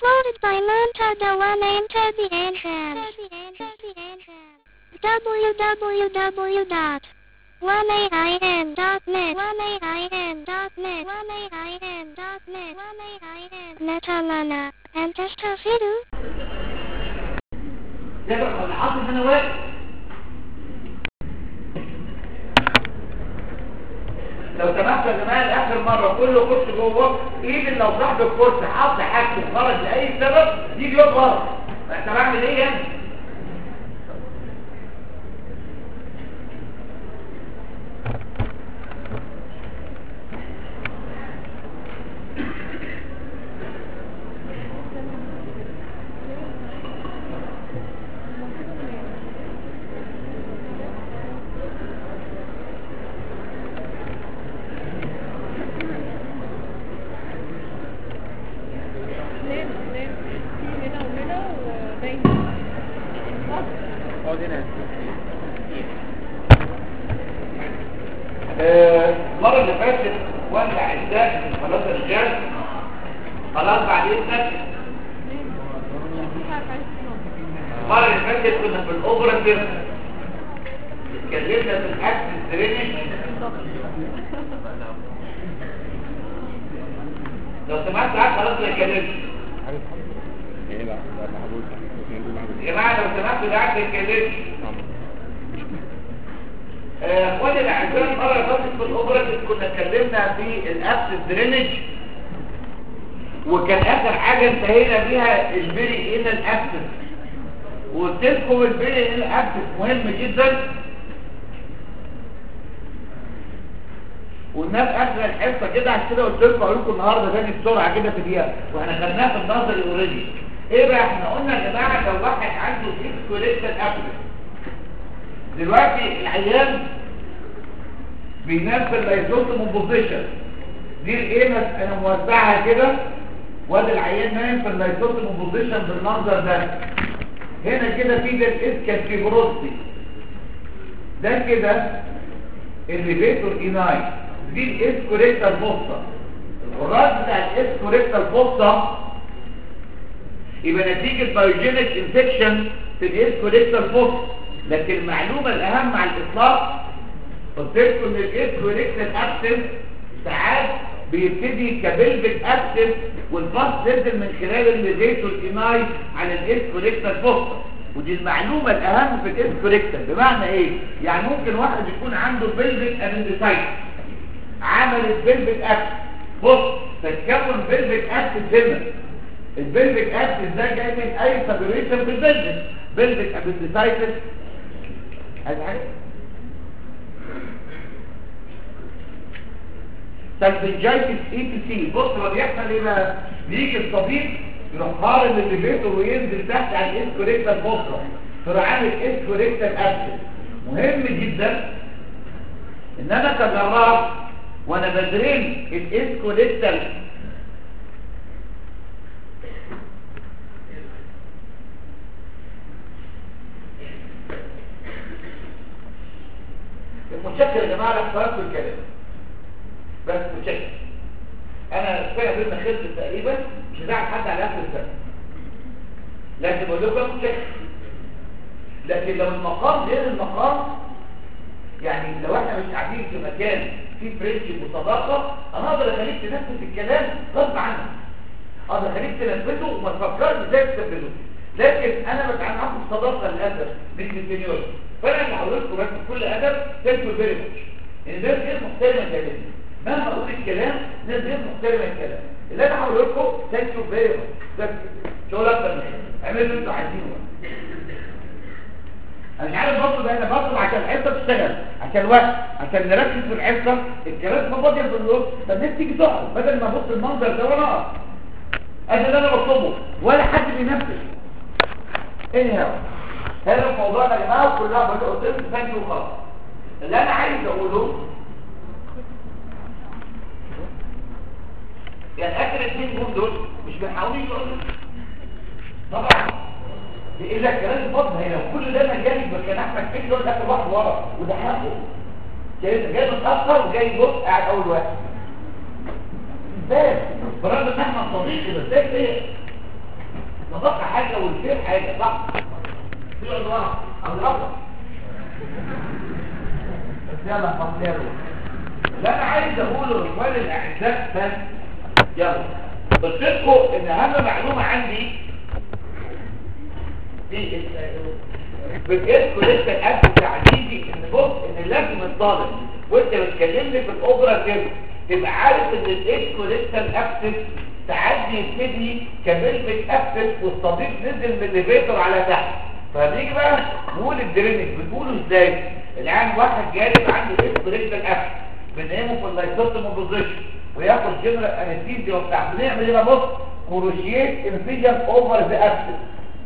Uploaded by Montada One Enter the Entrance. www.1ain.net 1ain.net 1ain.net 1ain.net Netalana. And Testafidu. يبقى العصر هنا واقف لو سمحت يا جماعه لاخر مره كل كرسي جوه ايد لو صاحب الكرسي حط حاجته خرج لاي سبب يجي يقف ورا احنا بعمل ايه يعني ليه ليه في هنا وهنا وباين اه دي ناس آه، المره اللي فاتت ولع الداء خلاص الرجال خلاص بعد اذنك مش عارفه عايز المره اللي فاتت كنا في الاوبراتيف اتكلمنا في الاكسس درينج لو سمحت تعال خلاص ما اتكلمش ايه لا لا محبوب يا جماعه لو سمحتوا تعال ما اتكلمش آه، اخواني الاعزاء المره اللي فاتت في الاوبراتيف كنا اتكلمنا في الاكسس درينج وكان اخر حاجه انتهينا بيها البري الى الاكسس وقلت لكم البري الى الاكسس مهم جدا والناس اخر الحصه كده عشان كده قلت لكم اقول لكم النهارده تاني بسرعه كده في دقيقه واحنا خدناها في النظري اوريدي ايه بقى احنا قلنا يا جماعه لو واحد عنده اكسكوليكتال ابلس دلوقتي العيان بينام في اللايزوتوم بوزيشن دي الايمس انا موزعها كده وادي العيان نايم في اللايزوتوم بوزيشن بالمنظر ده هنا كده في ده الاسكال فيبروستي ده كده الليفيتور ايناي دي الاسكوريكتال فوسطا الراس بتاع الاسكوريكتال فوسطا يبقى نتيجة بايوجينيك انفكشن في الاسكوريكتال فوسطا لكن المعلومة الأهم على الإطلاق قلت لكم إن الاسكوريكتال أكتف ساعات بيبتدي كبلفك أكتف والباص تنزل من خلال الليفيتور ايناي على الاسكوريكتال فوسطا ودي المعلومة الأهم في الاسكوريكتال بمعنى إيه؟ يعني ممكن واحد يكون عنده بلفك أبندسايت عملت بلفك أكتف بص تتكون بلفك أكتف هنا البلفك أكتف ده جاي من أي سابريشن في البلفك بلفك أبندسايتس عايز حاجة؟ سلفنجايتس اي تي سي بص ما بيحصل ايه بقى بيجي الطبيب يروح قارن الليفيتور وينزل تحت على الاسكوريكتال فوسطا تروح عامل اسكوريكتال ابسس مهم جدا ان انا كجراح وانا بدرين الاسكوريكتال المتشكر يا جماعه الاختلاف في الكلام بس متشكر انا كفايه بينا خلص تقريبا مش هزعل حد على اخر السنه لكن بقول لكم متشكر لكن لو المقام غير المقام يعني لو احنا مش قاعدين في مكان فيه فريندشيب وصداقه انا اقدر اخليك تنفذ الكلام غصب عنك اقدر اخليك تنفذه وما تفكرش ازاي تنفذه لكن انا بتعامل معاكم بصداقه للاسف مش بالسنيور فانا اللي هقول لكم بس بكل ادب تنفذ فيري ماتش ان الناس غير محترمه كلامي مهما اقول الكلام ناس غير محترمه الكلام اللي انا هقول لكم ثانك يو فيري ماتش شغل اكتر من كده اعملوا اللي انتوا عايزينه بقى. انا مش عارف برضه ده انا بطلب عشان الحصه تشتغل عشان وقت عشان نركز في الحصه الكلام ما فاضيه في النص طب الناس تيجي تقعد بدل ما ابص المنظر ده وانا اقعد ادي اللي انا بطلبه ولا حد بينفذ ايه هو هذا الموضوع يا جماعه كلها بقول قلت لكم ثانك يو خلاص اللي انا عايز اقوله يعني اخر اثنين جول دول مش بيحاولوا يقولوا طبعا الا الكلام الفاضل هي لو كل ده مجال يبقى كان احمد فين دول اخر واحد ورا وده حقه جاي جاي متاخر وجاي يبص قاعد اول واحد ازاي برغم ان احنا صديقي بس ازاي ايه صدق حاجه والخير حاجه صح في عنوان او رفض بس يلا فصلوا اللي انا عايز اقوله لاخواني الاعزاء بس يلا قلت لكم ان اهم معلومه عندي في بتجيلكوا لسه الاكل تعديدي ان بص ان لازم الطالب وانت بتكلمني في الاوبرا كده تبقى عارف ان الاكسكو لسه الاكسس تعدي يبتدي كملمة اكسس والصديق نزل من الليفيتور على تحت فبنيجي بقى نقول الدرينج بنقوله ازاي الان واحد جالب عنده اكسكو لسه الاكسس بنقيمه في اللايسوتوم بوزيشن وياخد جنرال انستيزيا وبتاع بنعمل ايه بقى بص كروشيت انفيجن اوفر ذا اكسس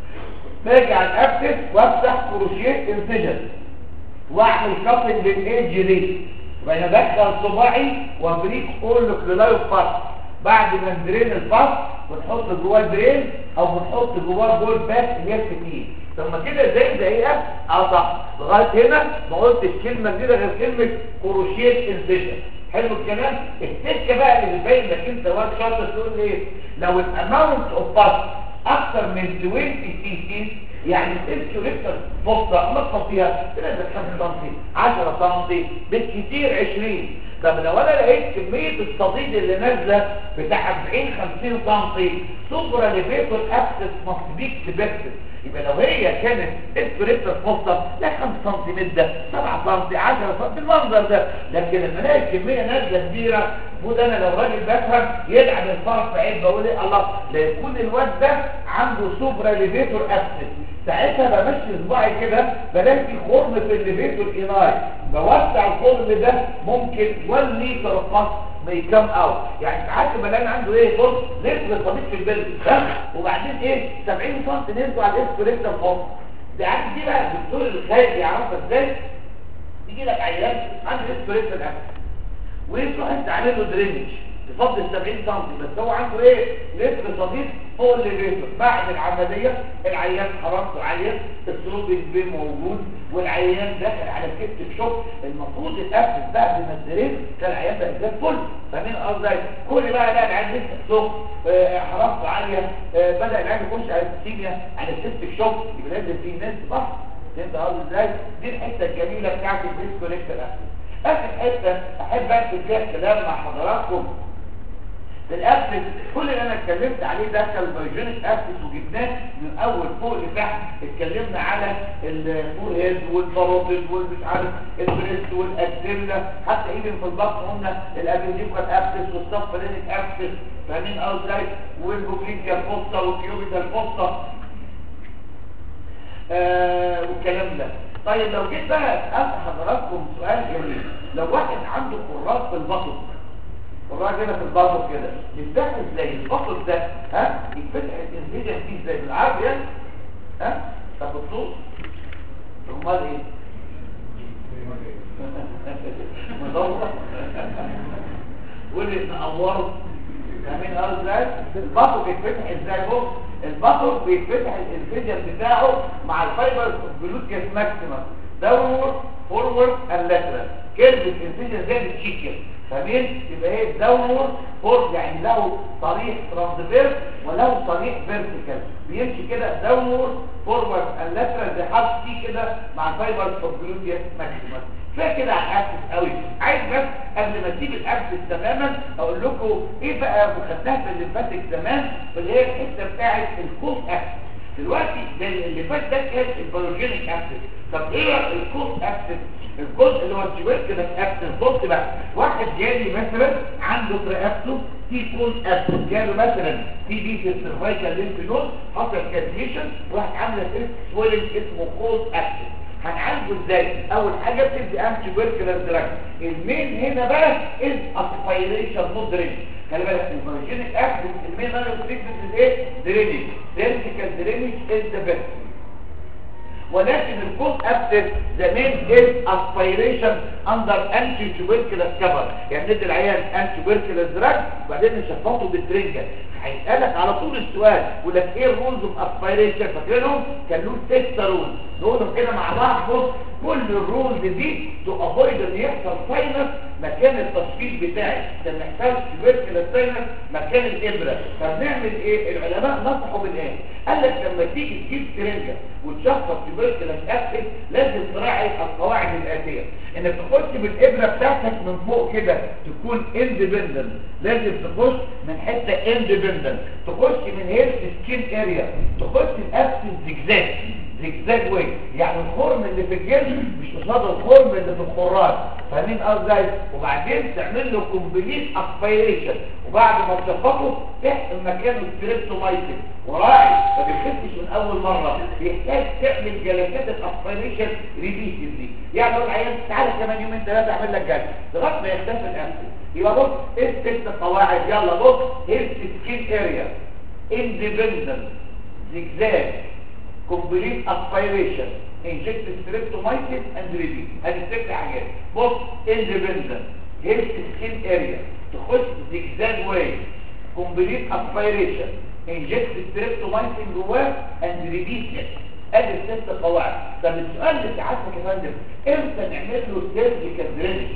باجي على الاكسس وافتح كروشيه انسجن واعمل كابلنج للايدج دي وبعدين ادخل صباعي وابريك اقول له كلايو باس بعد ما ندرين الباس بنحط جواه درين او بنحط جواه بول باك اللي هي الفتيل طب ما كده ازاي دقيقه اه صح لغايه هنا ما قلتش كلمه جديده غير كلمه كروشيه انسجن حلو الكلام السكه بقى اللي بتبين لك انت واد شاطر تقول ايه لو الاماونت اوف باس اكثر من 20 سي سي يعني الانسوليتر فضة ما تفضيها 3 5 سم 10 سم بالكثير 20 طب لو انا لقيت كمية الصديد اللي نازلة بتاع 40 50 سم سوبرا ليفيتور اكسس مصبيك سبكتس يبقى لو هي كانت اسبريتر فضة لا 5 سم مدة 7 سم 10 سم بالمنظر ده لكن لما الاقي كمية نازلة كبيرة المفروض انا لو راجل بفهم يلعب الفرق في عين بقول ايه الله لا يكون الواد ده عنده سوبرا ليفيتور اكسس ساعتها بمشي صباعي كده بلاقي في خرم في الليفيتور ايناي بوسع الخرم ده ممكن 1 لتر اوف مصر ما يكم اوت يعني ساعات بلاقي عنده ايه بص لتر صديق في البلد ها وبعدين ايه 70 سم نزلوا على الاسبريتر فوق ده عارف دي بقى الدكتور الخارجي يعرفها ازاي يجي لك عيان عنده اسبريتر اكسس ويروح انت عامل له درينج يفضل 70 سم بس هو عنده ايه لتر صديق فوق الليفيتور بعد العمليه العيان حرارته عاليه السلوبين بي موجود والعيان داخل على كتف شوك المفروض القفل بعد ما الدرين كان العيان بقى زي الفل فاهمين قصدي كل بقى لا العيان لسه سخن آه، حرارته عاليه آه، بدا العيان يخش على السيميا على كتف شوك يبقى لازم في ناس بحث فهمت قصدي ازاي دي الحته الجميله بتاعت البريس كوليكتور اخر حته احب اكتب فيها الكلام مع حضراتكم الابسس كل اللي انا اتكلمت عليه ده كان الفيجينيك ابسس وجبناه من اول فوق لتحت اتكلمنا على الفور هيد والباروتيد والمش عارف البريست والاكسيلا حتى ايفن في البطن قلنا الابيديكال ابسس والسبفرينيك ابسس فاهمين ازاي والبوكليكيا الفوسطا والكيوبيتا الفوسطا آه والكلام ده طيب لو جيت بقى اسال حضراتكم سؤال جميل لو واحد عنده قراص في البطن والراجل هنا في البطن كده يفتح ازاي البطن ده ها يتفتح الانفيجن فيه ازاي بالعرض يعني ها طب الصوت امال ايه مدور واللي نقوره فاهمين قصدي ازاي البطن بيتفتح ازاي بص البطن بيتفتح الانفيجن بتاعه مع الفايبر جلوتيوس ماكسيمم داونورد فورورد اند لاترال كيرف الانفيجن زي التشيكن فاهمين يبقى ايه داونورد فورد يعني له طريق ترانسفيرس وله طريق فيرتيكال بيمشي كده داونورد فورورد اند لاترال زي حرف سي كده مع الفايبر جلوتيوس ماكسيمم كفايه كده على الاكسس قوي عايز بس قبل ما تسيب الاكسس تماما اقول لكم ايه بقى وخدناها في الليمفاتيك زمان اللي هي الحته بتاعه الكوز اكسس دلوقتي ده اللي فات ده كان البيولوجينيك اكسس طب ايه الكوز اكسس الجزء اللي هو التيوبيكولس اكسس بص بقى واحد جالي مثلا عنده تريابتو في كون اكسس جاله مثلا في بي في السيرفايكال ليمف نود حصل كالسيشن راح عامله ايه سويلنج اسمه كوز اكسس هنعالجه ازاي اول حاجه بتدي انتي بيركلر دراج المين هنا بقى از اسبيريشن نوت درينج خلي بالك الفيرجينيك اكسس المين انا تريتمنت ايه درينج فيرتيكال درينج از ذا بيست ولكن الكوز اكسس ذا مين از اسبيريشن اندر انتي تيوبيركلس كفر يعني ندي العيان انتي بيركلس دراج وبعدين نشفطه بالترنجه هيسالك على طول السؤال يقول لك ايه الرولز اوف اسبيريشن فاكرينهم كان له ست رولز نقولهم كده مع بعض بص كل الرولز دي تو افويد ان يحصل ساينس مكان التشخيص بتاعي كان محتاج تبركل الساينس مكان الابره فبنعمل ايه العلماء نصحوا بالايه قال قال لك لما تيجي تجيب سرنجه وتشخص تبركلس ابسس لازم تراعي القواعد الاتيه انك تخش بالابره بتاعتك من فوق كده تكون اندبندنت لازم تخش من حته اندبندنت تخش من هيلث سكين اريا تخش الابسس زجزاج زجزاج واي يعني الخرم اللي في الجلد مش قصاد الخرم اللي في الخراج فاهمين قصدي وبعدين تعمل له كومبليت اسبيريشن وبعد ما تشفطه تحت مكانه ستريبتومايسين وراعي ما بيخفش من اول مره بيحتاج تعمل جلسات الاسبيريشن ريبيتدلي يعني لو العيان تعالى كمان يومين ثلاثه اعمل لك جلسه لغايه ما يختفي الانسل يبقى بص ايه الست قواعد يلا بص هيلث سكين اريا اندبندنت زجزاج complete aspiration inject streptomycin and repeat ادي الست حاجات بص independent health skin area تخش zigzag way complete aspiration inject streptomycin جواه and repeat it ادي الست قواعد طب السؤال اللي ساعتك يا فندم امتى نعمل له سيرجيكال درينج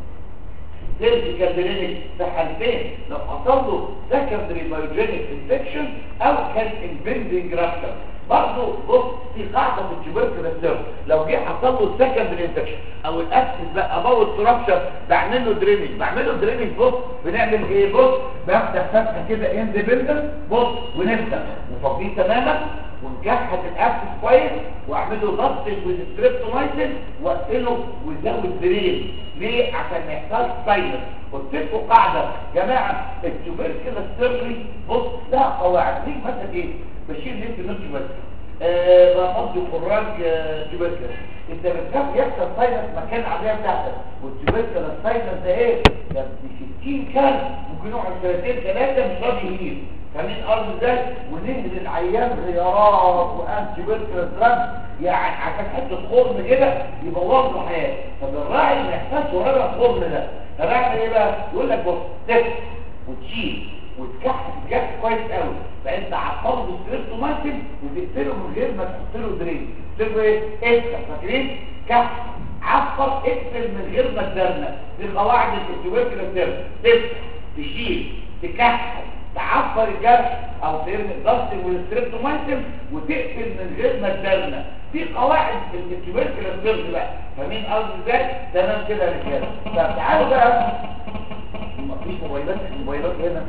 سيرجيكال درينج في حالتين لو حصل له سكندري بايوجينيك انفكشن او كان امبندنج رابشر برضه بص في قاعده في التوبركلوز لو جه حصل له سكندري انفكشن او الابسس بقى ابوظ رابشر بعمل له درينج بعمل له درينج بص بنعمل ايه بص بفتح فتحه كده اندبندنت بص ونفتح نفضيه تماما ونجحد الابسس كويس واعمل له ضغط والستريبتومايسين واقفله وزود درين ليه عشان ما يحصلش سايلنس قلت لكم قاعده يا جماعه التوبركلوز سيرجري بص لها قواعد ليه مثلا ايه بشيل ليه نص بس رمضي خراج تبركل انت بتخاف يحصل ساينس مكان العمليه بتاعتك والتبركل الساينس ده ايه ده ب 60 كان ممكن يقعد سنتين ثلاثه مش راضي يهيل فاهمين ارض ازاي ونهل العيان غيارات وانتي بيركل دراج يعني عشان حته خرم كده يبوظ له حياته طب الراعي ما يحتاجش ورا الخرم ده الراعي ايه بقى يقول لك بص تف وتشيل وتكحت الجاف كويس قوي فانت عطله بالسيرتوماتيم وتقتله من غير ما تحط له درين تقول ايه افتح فاكرين كحت عفر اقفل من غير ما تدرنا دي قواعد التوبيكل الدرن تفتح تشيل تكحت تعفر الجرح او ترمي الضغط والستريبتومايسين وتقفل من غير ما تدرنا في قواعد في التوبيكل الدرن بقى فاهمين قصدي ازاي تمام كده يا رجاله طب تعالوا بقى مفيش موبايلات الموبايلات هنا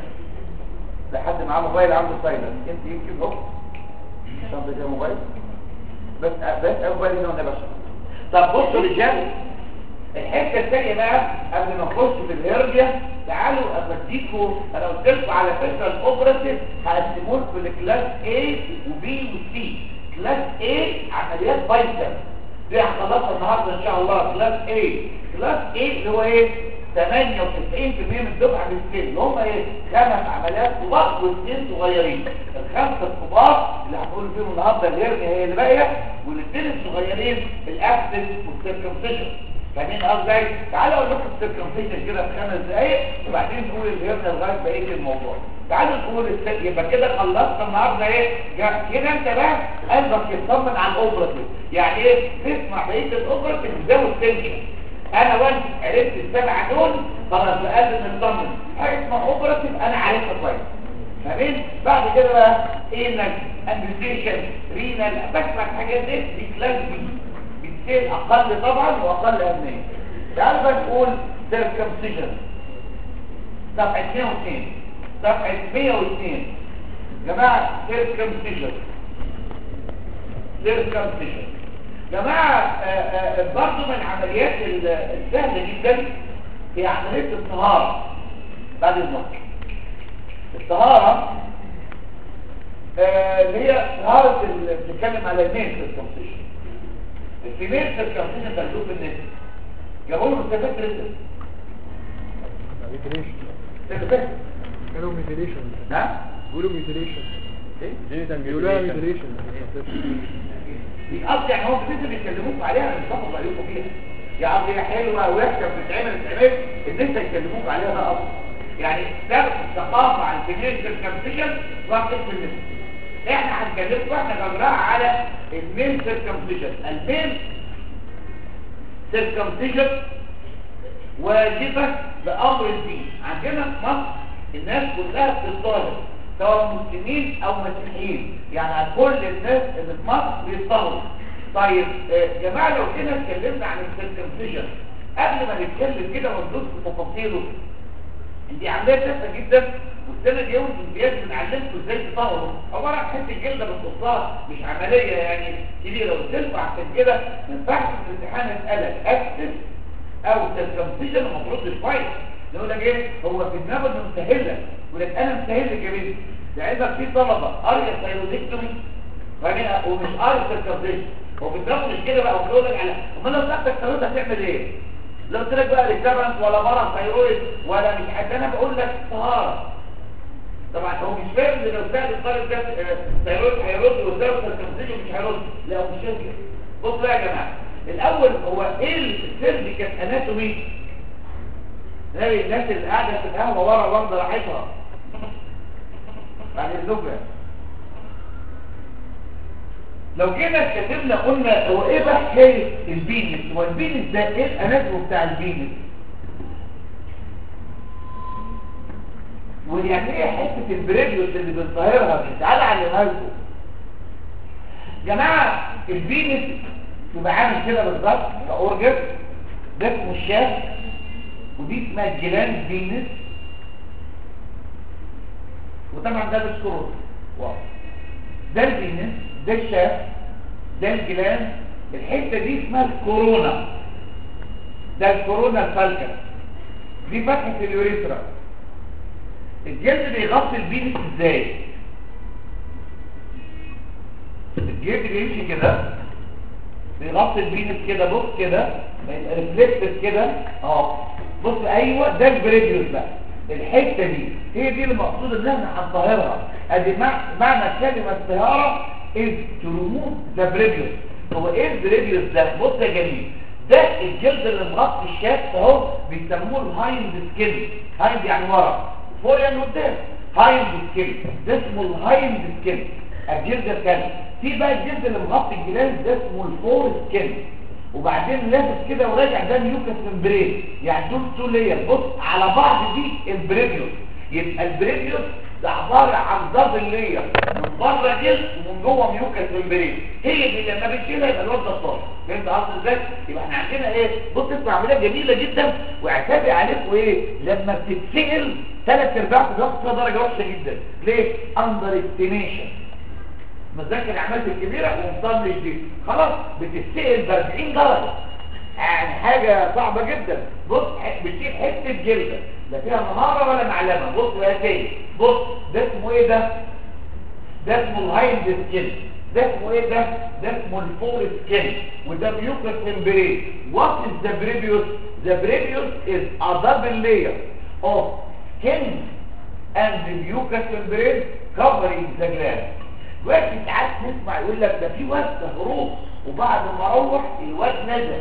ده حد معاه موبايل عنده سايلنت انت يمكن هو شنطه فيها موبايل بس بس موبايل هنا وانا بشرب طب بصوا يا رجال الحته الثانيه بقى قبل ما نخش في الهرجه تعالوا اديكوا انا قلت لكم على فكره الاوبراتيف هقسموه لكلاس A وبي وسي كلاس A عمليات بايسر دي هخلصها النهارده ان شاء الله كلاس A كلاس A اللي هو ايه 98% من الدفعه بالسن اللي هم ايه خمس عمليات كبار واثنين صغيرين الخمسه الكبار اللي هنقول فيهم النهارده الهرنيا هي اللي باقيه والاثنين الصغيرين الابسس والسيركمفيشن فاهمين قصدي تعالوا اقول لكم السيركمفيشن كده في خمس دقايق وبعدين نقول الهرنيا لغايه بقيه الموضوع تعالوا نقول الست يبقى كده خلصنا النهارده ايه كده انت بقى قلبك يطمن على الاوبراتيف يعني ايه تسمع بقيه الاوبراتيف زود تنشن انا وانت عرفت السبعه دول خلاص بقى نطمن حاجه اسمها اوبراتيف انا عارفها كويس فاهمين بعد كده بقى ايه انديكيشن رينال بسمع الحاجات دي دي كلاس بي بتسيل اقل طبعا واقل اهميه تعال بقى نقول سيركمسيجن صفحه 102 صفحه 102 جماعه سيركمسيجن سيركمسيجن جماعة برضو من العمليات السهلة جدا هي عملية الطهارة بعد النطق الطهارة اللي هي طهارة اللي بنتكلم على المين سيركمسيشن الفيميل سيركمسيشن مكتوب في النت جابوا له مستفاد رزق ميتيليشن قالوا ميتيليشن نعم بيقولوا ميتيليشن ايه جينيتال بيقولوا ميتيليشن دي قصدي يعني هم لسه بيكلموك عليها انا مش باخد رايكم فيها يا قصدي هي حلوه ووحشه بتتعمل بتتعمل ان انت يكلموك عليها ده اصلا يعني درس الثقافه عن كميه الكمبيشن واحد اسم النسب احنا هنكلمكم احنا جبراها على المين سيركمسيشن المين سيركمسيشن واجبه بامر الدين عندنا في مصر الناس كلها بتطالب سواء مسلمين او مسيحيين يعني كل الناس اللي في مصر بيصطهروا طيب آه، جماعه لو كده اتكلمنا عن السيركمسيجن قبل ما نتكلم كده وندوس في تفاصيله دي عمليه تافهه جدا والسنه دي يوم امتياز بنعلمكم ازاي تطوروا عباره عن حته جلده بتقصها مش عمليه يعني كبيره وتنفع عشان كده ما ينفعش في الامتحان اسالك اكسس او سيركمسيجن المفروض مش كويس يقول لك ايه هو في دماغه انه مسهل لك يقول لك انا مسهل لك يا بنتي لعلمك في طلبه اريا ثايرويدكتومي وبعدين- ومش اريا سيركمسيجن هو في دماغه مش كده بقى وبيقول لك على امال لو سالتك ثايرويد هتعمل ايه؟ لو قلت لك بقى ريكابرنت ولا مرض ثايرويد ولا مش حد انا بقول لك طهاره طبعا هو مش فاهم ان لو سال الطالب ده آه، ثايرويد هيرد وازاي سيركمسيجن مش هيرد لا هو مش فاهم كده بصوا بقى يا جماعه الاول هو ايه السيرفيكال اناتومي تلاقي الناس اللي قاعده في القهوه ورا واخده راحتها بعد اللغه لو جينا اتكلمنا قلنا هو ايه بقى حكايه البينس هو البينس ده ايه الاناتومي بتاع البينس ويعني ايه حته البريديوس اللي بنظهرها دي تعالى اعلمها لكم جماعه البينس يبقى عامل كده بالظبط كاورجن ده اسمه الشاف ودي اسمها الجلان فينس وطبعا ده السكروت واو ده الفينس ده الشاف ده الجلان الحته دي اسمها الكورونا ده الكورونا الفالكا دي فتحه اليوريثرا الجلد بيغطي البينس ازاي الجلد بيمشي كده بيغطي البينس كده بص كده يبقى ريفلكتد كده اه بص ايوه ده البريديوس بقى الحته دي هي دي المقصود ان احنا هنطهرها ادي مع- معنى كلمه طهاره is to remove the previous هو ايه البريديوس ده بص يا جميل ده الجلد اللي مغطي الشاف اهو بيسموه الهايند سكين هايند يعني ورا فوق يعني قدام هايند سكين ده اسمه الهايند سكين الجلد الكامل في بقى الجلد اللي مغطي الجلال ده اسمه الفور سكين وبعدين لافف كده وراجع ده ميوكس ممبرين يعني دول تو لير بص على بعض دي البريديوس يبقى البريديوس ده عباره عن دبل لير من بره جلد ومن جوه ميوكس ممبرين هي دي لما بتشيلها يبقى الواد ده صار فهمت قصدي ازاي يبقى احنا عندنا ايه بص اسمع عمليه جميله جدا واعتبر عليكم ايه لما بتتسال ثلاث ارباع بتاخد فيها درجه وحشه جدا ليه اندر استيميشن مذاكر عملت الكبيرة ومطنش دي خلاص بتتسئل ب 40 درجة يعني حاجة صعبة جدا بص ح- بتشيل حتة جلدة لا فيها مهارة ولا معلمة بص يا تاني بص ده اسمه ايه ده ده اسمه الهايند سكين ده اسمه ايه ده ده اسمه الفور سكين وده ميوكس ممبرين وات از ذا بريبيوس ذا بريبيوس از ا دبل لاير اوف سكين and the mucous membrane covering the gland دلوقتي ساعات نسمع يقول لك ده في واد هروب وبعد ما روح الواد نزل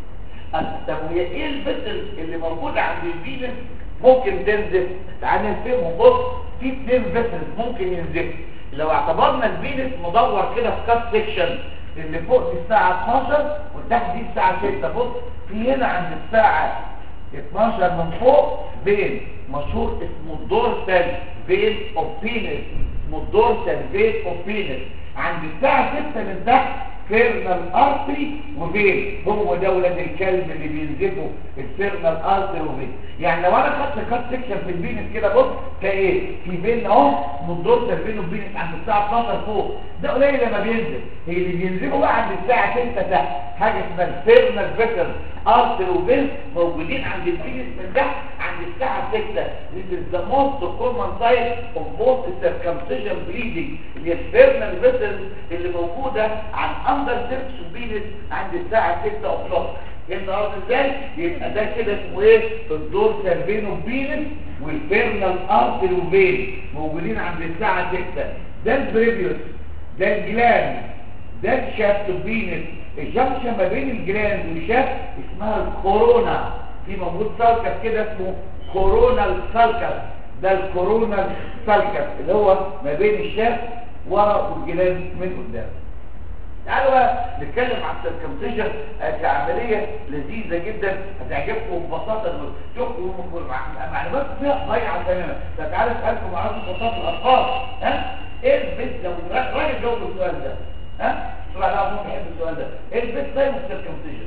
أه، طب وهي ايه الفصل اللي موجوده عند الفينس ممكن تنزل تعال نفهمهم بص في اثنين فيسلز ممكن ينزل لو اعتبرنا الفينس مدور كده في كات سيكشن اللي فوق دي الساعه 12 وتحت دي الساعه 6 بص في هنا عند الساعه 12 من فوق فين مشهور اسمه الدورسال فين اوف بينس اسمه الدورسال فين اوف بينس عند الساعة 6 من تحت سيرنال ارتري وفين هو ده ولاد الكلب اللي بينزفوا السيرنال ارتري وفين يعني لو انا خدت كات سكشن في البينس كده بص تلاقي ايه في بين اهو من الدورسال فين وبينس عند الساعة 12 فوق ده قليل لما بينزل هي اللي بينزلوا بقى عند الساعة 6 تحت حاجة اسمها السيرنال فيكر ارتر وبين موجودين عند البينس من تحت عند الساعة 6 This is the most common type of both circumcision bleeding اللي هي السيرنال فيسلز اللي موجودة عن اندر سيركس وبينس عند الساعة 6 o'clock انت عارف ازاي يبقى ده كده اسمه ايه الدور سيرفين وبينس والفيرنال ارتر وبين موجودين عند الساعة 6 ده البريبيوس ده الجلاند ده الشافت بينس الجنكشن ما بين الجلاند والشافت اسمها الكورونا في موجود سالكس كده اسمه كورونال سالكس ده الكورونال سالكس اللي هو ما بين الشافت ورا والجلاند من قدام تعالوا بقى نتكلم عن السيركمسيشن كعمليه لذيذه جدا هتعجبكم ببساطه شوفوا مع- معلومات فيها ضايعه تماما فتعالوا اسالكم معلومات ببساطه الارقام ها ايه البيت لو راجل جاوب السؤال ده ها السؤال ده ممكن يحب السؤال ده ايه البيت تايم السيركمسيشن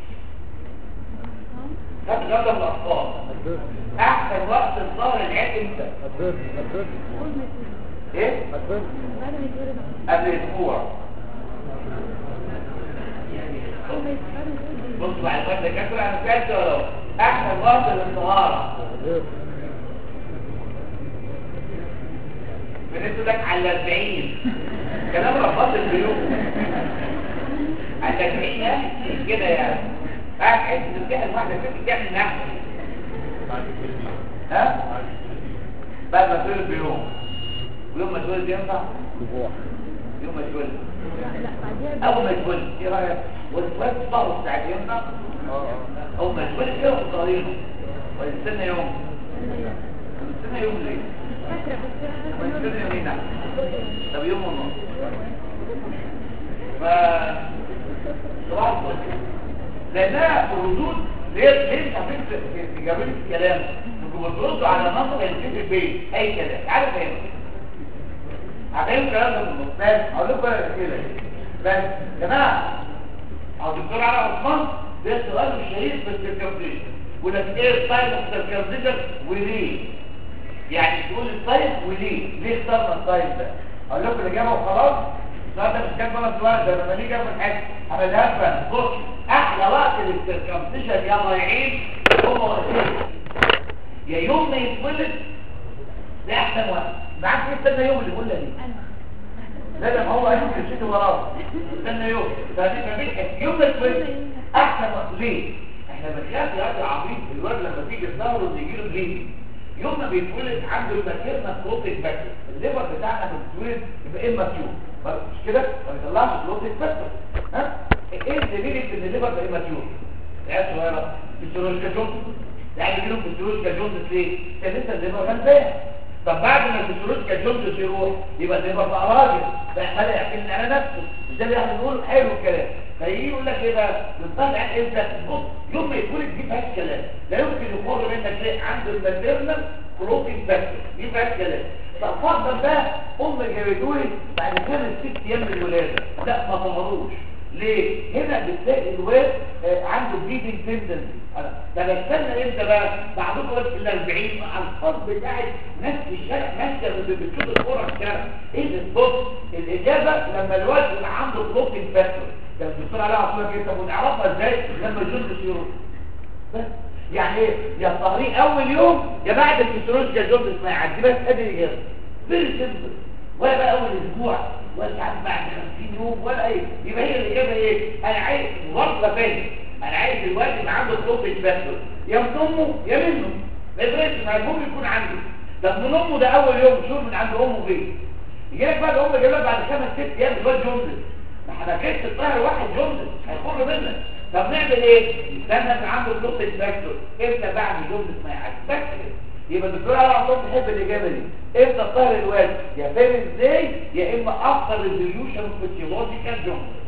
هات جرب الارقام adverse احسن وقت الظهر العيد امتى adverse adverse ايه adverse بعد ما يتولد قبل اسبوع أول ما يتولد بص بعد ما الدكاتره انا فاكر ولا احسن وقت للطهاره adverse بنقول لك على 40 كلام رباط البيوت على 40 يعني كده يعني قاعد حته تمتحن واحده ست تعمل نحو ها بعد ما تولد بيوم ويوم ما تولد ينفع اسبوع يوم ما تولد لا لا بعديها اول ما تولد ايه رايك والواد الطهر بتاعت ينفع اه اه اول ما تولد كده وطهرينه ويستنى يوم يستنى يوم ليه فاكرة بس ما يستنى يومين نحو طب يوم ونص ف صباح الفل لانها ردود ليه ليه مش عارفين ت- تجاوبوا الكلام انتوا بتردوا على نص ينتهي في البيت اي كلام عارف ايه هفهم الكلام ده بالنص بس هقول لكم انا كده بس يا جماعه او الدكتور علي عثمان ده سؤال الشهير في السيركمفليشن يقول لك ايه التايم اوف سيركمفليشن وليه يعني تقول التايم وليه ليه اخترنا التايم ده اقول لكم الاجابه وخلاص السؤال ده مش كان بقى السؤال ده لما نيجي من حته انا ده افهم بص احلى وقت للسيركمفليشن يا ضايعين هو وقتين يا يوم ما يتولد ده احسن وقت معاك ايه استنى يوم اللي بيقول لي لا لا ما هو قال لي كده وراه استنى يوم فدي فبيك يوم ما تولد احسن وقت ليه احنا بنخاف يا اخي العظيم الولد لما تيجي الظهر ويجي له بليدنج يوم ما بيتولد عنده الماتيرنا بروتين فاكتور الليفر بتاعنا بيتولد يبقى اماتيور مش كده ما بيطلعش بروتين فاكتور ها ايه الدليل ان الليفر ده اماتيور يا صغيره فيسيولوجيكا جونز يعني بيجيلهم فيسيولوجيكا جونز ليه كان لسه الليفر غلبان طب بعد ما الفيسيولوجيكا جونز يروح يبقى الليفر بقى راجل بقى بدأ يعتمد على نفسه مش ده اللي احنا بنقول حلو الكلام فيجي يقول لك ايه بقى بنطلع امتى بص يوم ما يتولد دي فيهاش كلام لا يمكن يخر منك ليه عنده الماتيرنال بروتين فاكتور دي فيهاش كلام فافضل بقى ام جابتولي بعد خمس ست ايام من الولاده لا ما طهروش ليه هنا بتلاقي الواد آه، عنده بليدنج تندنسي طب استنى امتى بقى بعدكم بس ال 40 على الخط بتاعت ناس في الشارع ماشيه اللي بتشوف الكوره في الشارع ايه ده بص الاجابه لما الواد يبقى عنده بروتين فاكتور ده الدكتور عليها عصير كده طب ونعرفها ازاي لما الجلد يروح بس يعني ايه يا الطهرين اول يوم يا بعد الفسيولوجيا جوندس ما يعدي بس ادي الاجابه فيري سيمبل ولا بقى اول اسبوع ولا ساعات بعد 50 يوم ولا ايه يبقى هي الاجابه ايه انا عايز مواصله فين انا عايز الواد يبقى عنده بروتين فاكتور يا من امه يا منه ما يفرقش ما المهم يكون عنده طب من امه ده اول يوم شوف من عند امه فين يجي لك بقى الام جايبها بعد خمس ست ايام الواد جوندس ما حبكتش الطاهر واحد جوندس هيخر منك طب نعمل ايه نستنى ان عنده بروتين فاكتور امتى بعد جوندس ما يعدي بس كده. يبقى الدكتور على عطوط بيحب الاجابه دي امتى الطاهر الواد يا فاهم ازاي يا اما اكثر ريزوليوشن فيسيولوجيكال جوندس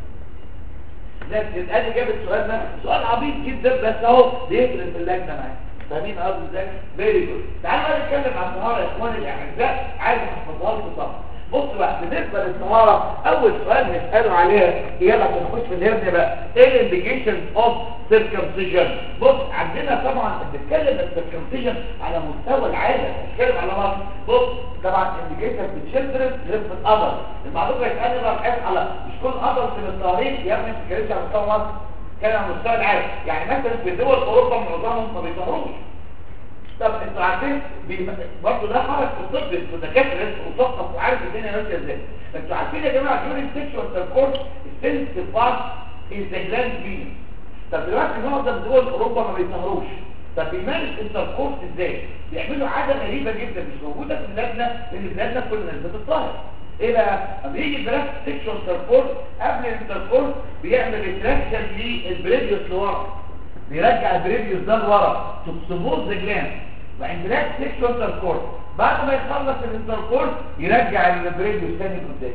لكن ادي اجابه السؤال ده سؤال عبيط جدا بس اهو بيفرق في اللجنه معاك فاهمين قصدي ازاي فيري جود تعالوا بقى نتكلم عن الطهاره يا اخواني الاعزاء عايز احفظها لكم طبعا بصوا بقى بالنسبه للطهاره اول سؤال نساله عليها يلا عشان نخش في الهرنه بقى ايه الانديكيشن اوف سيركمسيجن بص عندنا طبعا بنتكلم السيركمسيجن على مستوى العالم بنتكلم على مصر بص طبعا انديكيشن في الشلدرن غير في الادر المعلومه يتقال بقى بحيث على مش كل ادر في الطهارين يا ابني ما بتتكلمش على مستوى مصر كان على مستوى العالم يعني مثلا في دول اوروبا معظمهم ما بيطهروش طب انتوا عارفين بي- برضه ده حرج في الطب انتوا دكاتره انتوا مثقف وعارف الدنيا ماشيه ازاي انتوا عارفين يا جماعه during sexual intercourse السنسيتيف بارت از ذا جلاند فينس طب دلوقتي معظم دول اوروبا ما بيطهروش طب بيمارس انتركورس ازاي بيعملوا عاده غريبه جدا مش موجوده في بلادنا لان بلادنا كل الناس بتطهر ايه بقى اما يجي براس سيكشوال انتركورس قبل الانتركورس بيعمل ريتراكشن للبريديوس لورا بيرجع البريديوس ده لورا تبصبوز جلاند وعند براس سيكشوال انتركورس بعد ما يخلص الانتركورس يرجع البريديوس تاني قدام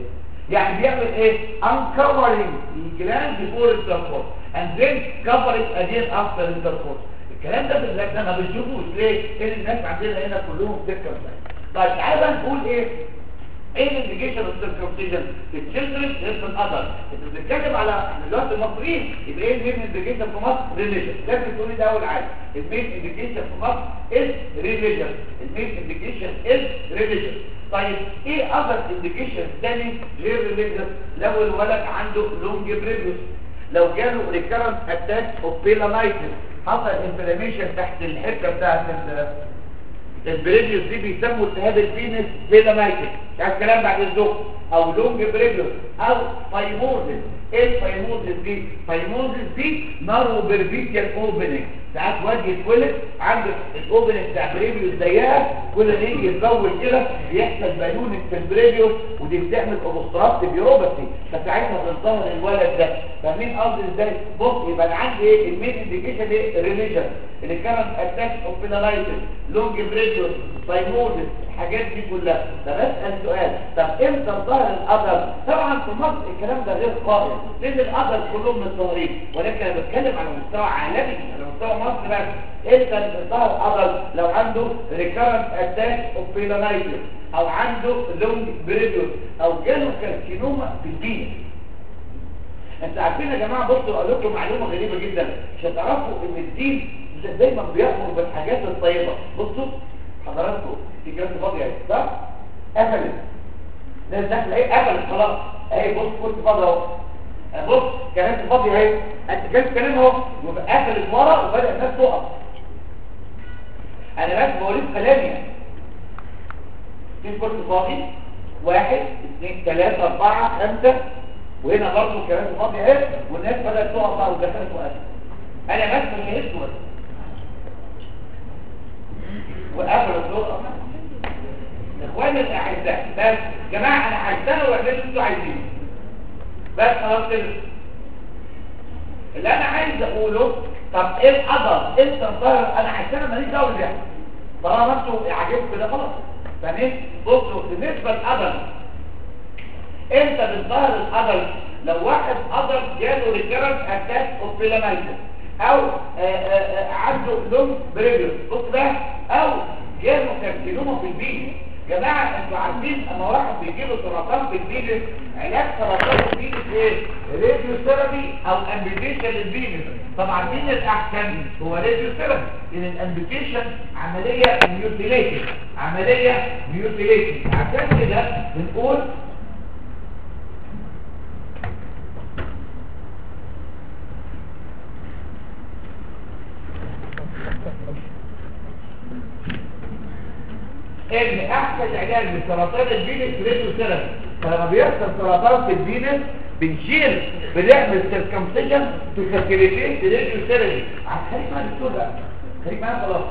يعني بيعمل ايه uncovering the gland before intercourse and then cover it again after intercourse الكلام ده بالذات ده ما بنشوفوش ليه لان الناس عندنا هنا كلهم سكه طيب تعالى بقى نقول ايه ايه الانديكيشن اوف سيركمسيجن في التشيلدرن غير في الادلت انت بتتكلم على احنا دلوقتي المصريين يبقى ايه المين انديكيشن في مصر ريليجن لازم تقولي ده اول حاجه المين انديكيشن في مصر از ريليجن المين انديكيشن از ريليجن طيب ايه اذر انديكيشن ثاني غير ريليجن لو الولد عنده لونج بريفيوس لو جاله ريكرنت اتاك اوف بيلامايتس حصل انفلاميشن تحت الحته بتاعت البريديوس دي بيسموا التهاب الفينس بيلامايتس مش عايز كلام بعد الزوج او لونج بريديوس او فايموزس ايه الفايموزس دي فايموزس دي نارو بيرفيكيال اوبننج ساعات واد يتولد عندك الاوبننج بتاع بريديوس ضيقه كل ما يجي يتطول كده بيحصل بالونج في البريديوس ودي بتعمل اوبستراكتيف يوروباثي فساعتها بتظهر الولد ده فاهمين قصدي ازاي بص يبقى انا عندي ايه المين انديكيشن ايه ريليجن اللي كانت اتاك اوف بينالايتس لونج بريديوس فايموزس الحاجات دي كلها طب اسال سؤال طب امتى ظهر القدر طبعا في مصر الكلام ده غير قائم لان القدر كلهم متظاهرين ولكن انا بتكلم على مستوى عالمي على مستوى مصر بس امتى ظهر القدر لو عنده ريكارنت اتاك اوف بينالايتس او عنده لونج بريديوس او جاله كارسينوما في البيت انتوا عارفين يا جماعه بصوا اقول لكم معلومه غريبه جدا مش هتعرفوا ان الدين دايما بيأمر بالحاجات الطيبه بصوا حضراتكم في كلام فاضي اهي صح قفلت الناس داخله ايه قفلت خلاص اهي بص كنت فاضي اهو بص كلام فاضي اهي انت جالس كلام اهو قفلت ورا وبدا الناس تقف انا بس بوريك كلامي يعني في كنت فاضي واحد اثنين ثلاثة أربعة خمسة وهنا برضه كلام فاضي اهي والناس بدأت تقف بقى ودخلت وقفت انا بس مش اسود وقفل الدور اخواني الاعزاء بس جماعه انا هشتغل واعمل اللي انتوا عايزينه بس خلاص كده اللي انا عايز اقوله طب ايه القدر انت الظاهر انا هشتغل ماليش دعوه بيها طالما انتوا عاجبكم كده خلاص فاهمين بصوا بالنسبه للقدر انت بالظاهر القدر لو واحد قدر جاله ريكيرنت اتاك اوف بيلامايتس او آآ آآ عنده لونج بريفيوس بص بقى او جاله كارسينوما في البيت جماعه انتوا عارفين اما واحد بيجي له سرطان في البيت علاج سرطان البيت ايه راديو ثيرابي او امبيتيشن للبيت طبعا مين الاحسن هو راديو ثيرابي لان الامبيتيشن عمليه ميوتيليشن عمليه ميوتيليشن عشان كده بنقول ان احسن علاج لسرطان الفينس راديو ثيرابي فلما بيحصل سرطان في الفينس بنشيل بنعمل سيركمسيشن تو فاسيليتيت راديو ثيرابي خليك معايا الدكتور بقى خليك معايا خلاص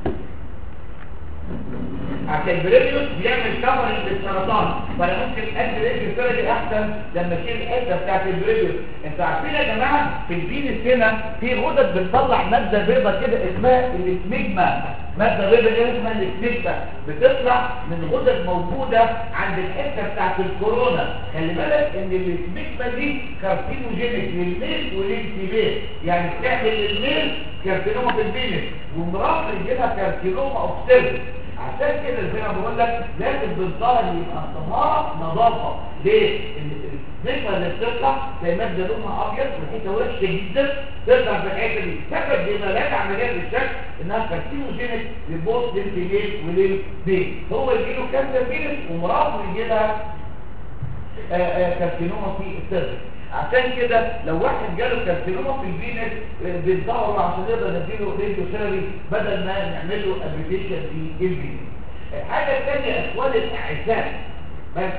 عشان البريديوس بيعمل كفرنج للسرطان فانا ممكن ادي راديو ثيرابي احسن لما اشيل الحته بتاعت البريديوس انتوا عارفين يا جماعه في الفينس هنا في غدد بتطلع ماده بيضاء كده اسمها الاسميجما ماده بيضاء كده اسمها الاسميجما بتطلع من غدد موجوده عند الحته بتاعت الكورونا خلي بالك ان الاسميجما دي كارسينوجينيك للميل وللفيميل يعني بتعمل للميل كارسينوما في الفينس ومرات يجيلها كارسينوما اوف سيرفيس عشان كده زي ما بقول لك لازم بالظاهر يبقى طهاره نظافه ليه الذكرى اللي بتطلع زي ماده لونها ابيض والحته وحشه جدا تطلع في الحته دي سبب دماغات عمليه بالشكل انها كارسينوجينيك للبوست للفيميل وللبيت هو يجي له كانسر فينس ومراته يجي لها كارسينوما في السيرفس عشان كده لو واحد جاله كارسينوما في الفينس بيتظاهروا عشان نقدر نديله راديو ثيرابي بدل ما نعمل له ابلكيشن في الفينس الحاجه الثانيه اخوان الاعزاء بس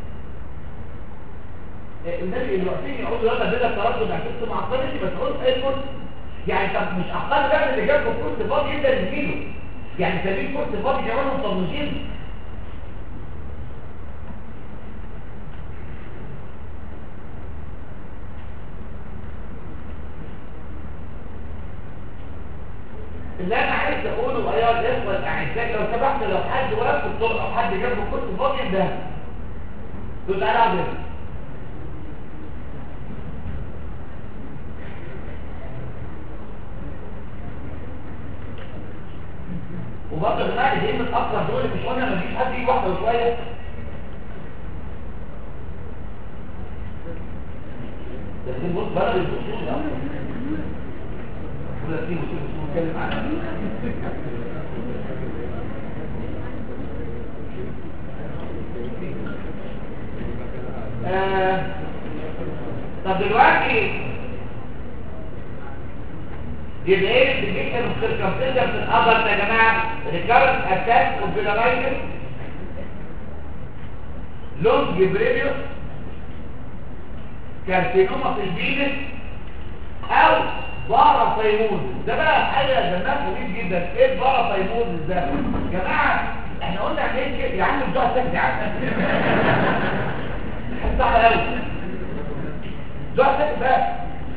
النبي اللي واقفين يقولوا يلا بينا التردد هتكتب مع الطالب بس قلت ايه كنت يعني طب مش اقل بقى اللي جابه كرسي فاضي انت اللي تجيله يعني سابين كرسي فاضي كمان مطنشين اللي انا عايز اقوله ايها الاخوه الاعزاء لو سمحت لو حد واقف في الطرق او حد جنبه كرسي فاضي ده تقول تعالى اقعد هنا برضه يا جماعه اللي متاخر دول مش قلنا ما فيش حد يجي واحده وشويه لكن بص بلد الدكتور ده ولا في مش بنتكلم عنها آه، طب دلوقتي يبقى ايه الديفيشن والسيركمفيرنس في الأبر يا جماعه ريكارنت اتاك اوبيلارايتس لونج بريفيوس كارسينوما في البينس او بارافيموز ده بقى حاجه دمها خفيف جدا ايه البارافيموز ده يا جماعه احنا قلنا عليه كده يا عم بتوع سكت يا عم صعب قوي بتوع سكت بقى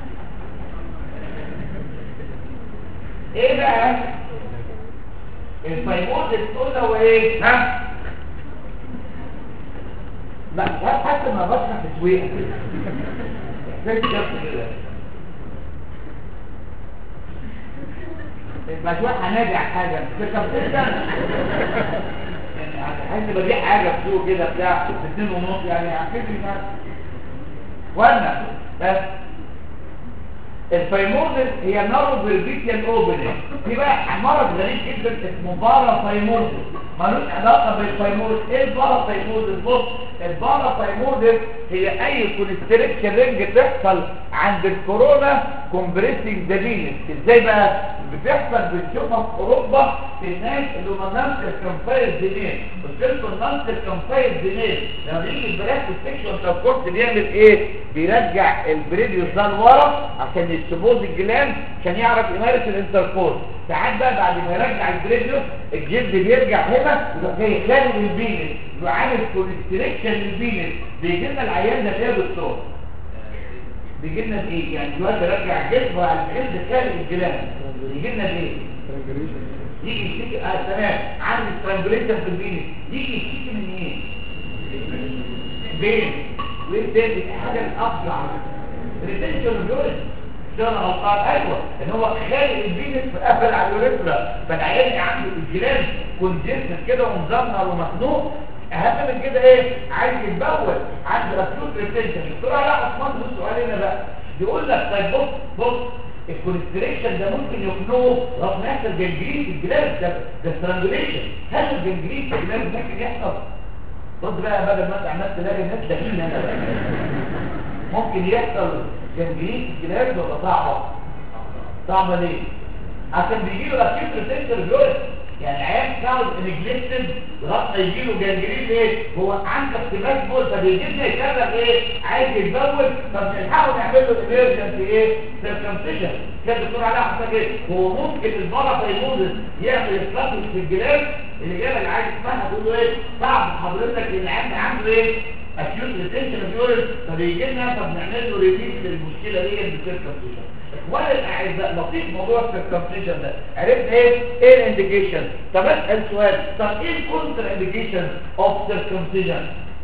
ايه بقى الفيموز تقول له ايه ها لا حتى ما بشرح تسويق فين كده المشروع هنابع حاجة تكبتين يعني عايز ببيع حاجة في سوق كده بتاع باتنين ونص يعني عارفين مش عارف وانا بس الفيموزس هي نارو فيربيتيال اوبننج في بقى مرض غريب جدا اسمه بارافيموزس ملوش علاقه بالفيموزس ايه البارافيموزس بص البارافيموزس هي اي كونستريكشن رينج تحصل عند الكورونا كومبريسنج دابيلس ازاي بقى بتحصل بنشوفها في اوروبا في الناس اللي هم نان سيركمفايرد دينير وصلتوا النان سيركمفايرد دينير لما بيجي البراك سيكشن سبورت بيعمل ايه بيرجع البريديوس ده لورا عشان يستبوز الجلان عشان يعرف يمارس الانتركورس ساعات بقى بعد ما يرجع البريديوس الجلد بيرجع هنا يبقى جاي خارج البينس يبقى عامل كونستريكشن للبينس بيجي لنا العيان ده فيها دكتور بيجي لنا بايه يعني دلوقتي رجع الجلد وعلى الجلد خارج الجلان يجي لنا بايه يجي يشتكي اه تمام عامل سترانجوليشن في البينس يجي يشتكي من ايه بين وايه تاني حاجه الافظع ريتنشن جوز ده انا غلطان ايوه ان هو خارج البينس فقفل على اليوريثرا فالعيان عنده الجلاد كونجستد كده ومزمر ومخنوق اهم من كده ايه عايز يتبول عنده اكيوت ريتنشن الدكتور علاء عثمان بص سؤال هنا بقى بيقول لك طيب بص بص الكونستريكشن ده ممكن يخنقه رغم يحصل جنجرين في الجلاد ده ده سترانجوليشن هل الجنجرين في الجلاد ممكن يحصل رد بقى بدل ما انت عمال تلاقي الناس داخلين انا بقى ممكن يحصل جنجرين في الجلاد ولا صعبه صعبه ليه عشان بيجي له اكيوت ريتنشن جوه يعني عيان كاوز نجلكتد لغايه ما يجي له جنجرين ليه هو عنده اختلاف بول فبيجي لنا يكرر ايه عايز يتبول فبنلحقه نعمل له ايمرجنسي ايه سيركمسيشن كان الدكتور علاء حسن ايه هو ممكن البارافيموزس يعمل اسقاط في الجلاد الاجابه اللي عايز تسمعها تقول له ايه صعب حضرتك ان العيان عنده ايه اكيوت ريتنشن اوف يورين فبيجي لنا فبنعمل له ريليف للمشكله دي بالسيركمسيشن اخواني الاعزاء لطيف موضوع السيركمسيشن ده عرفت ايه ايه الانديكيشن طب اسال سؤال طب ايه الكونتر انديكيشن اوف سيركمسيشن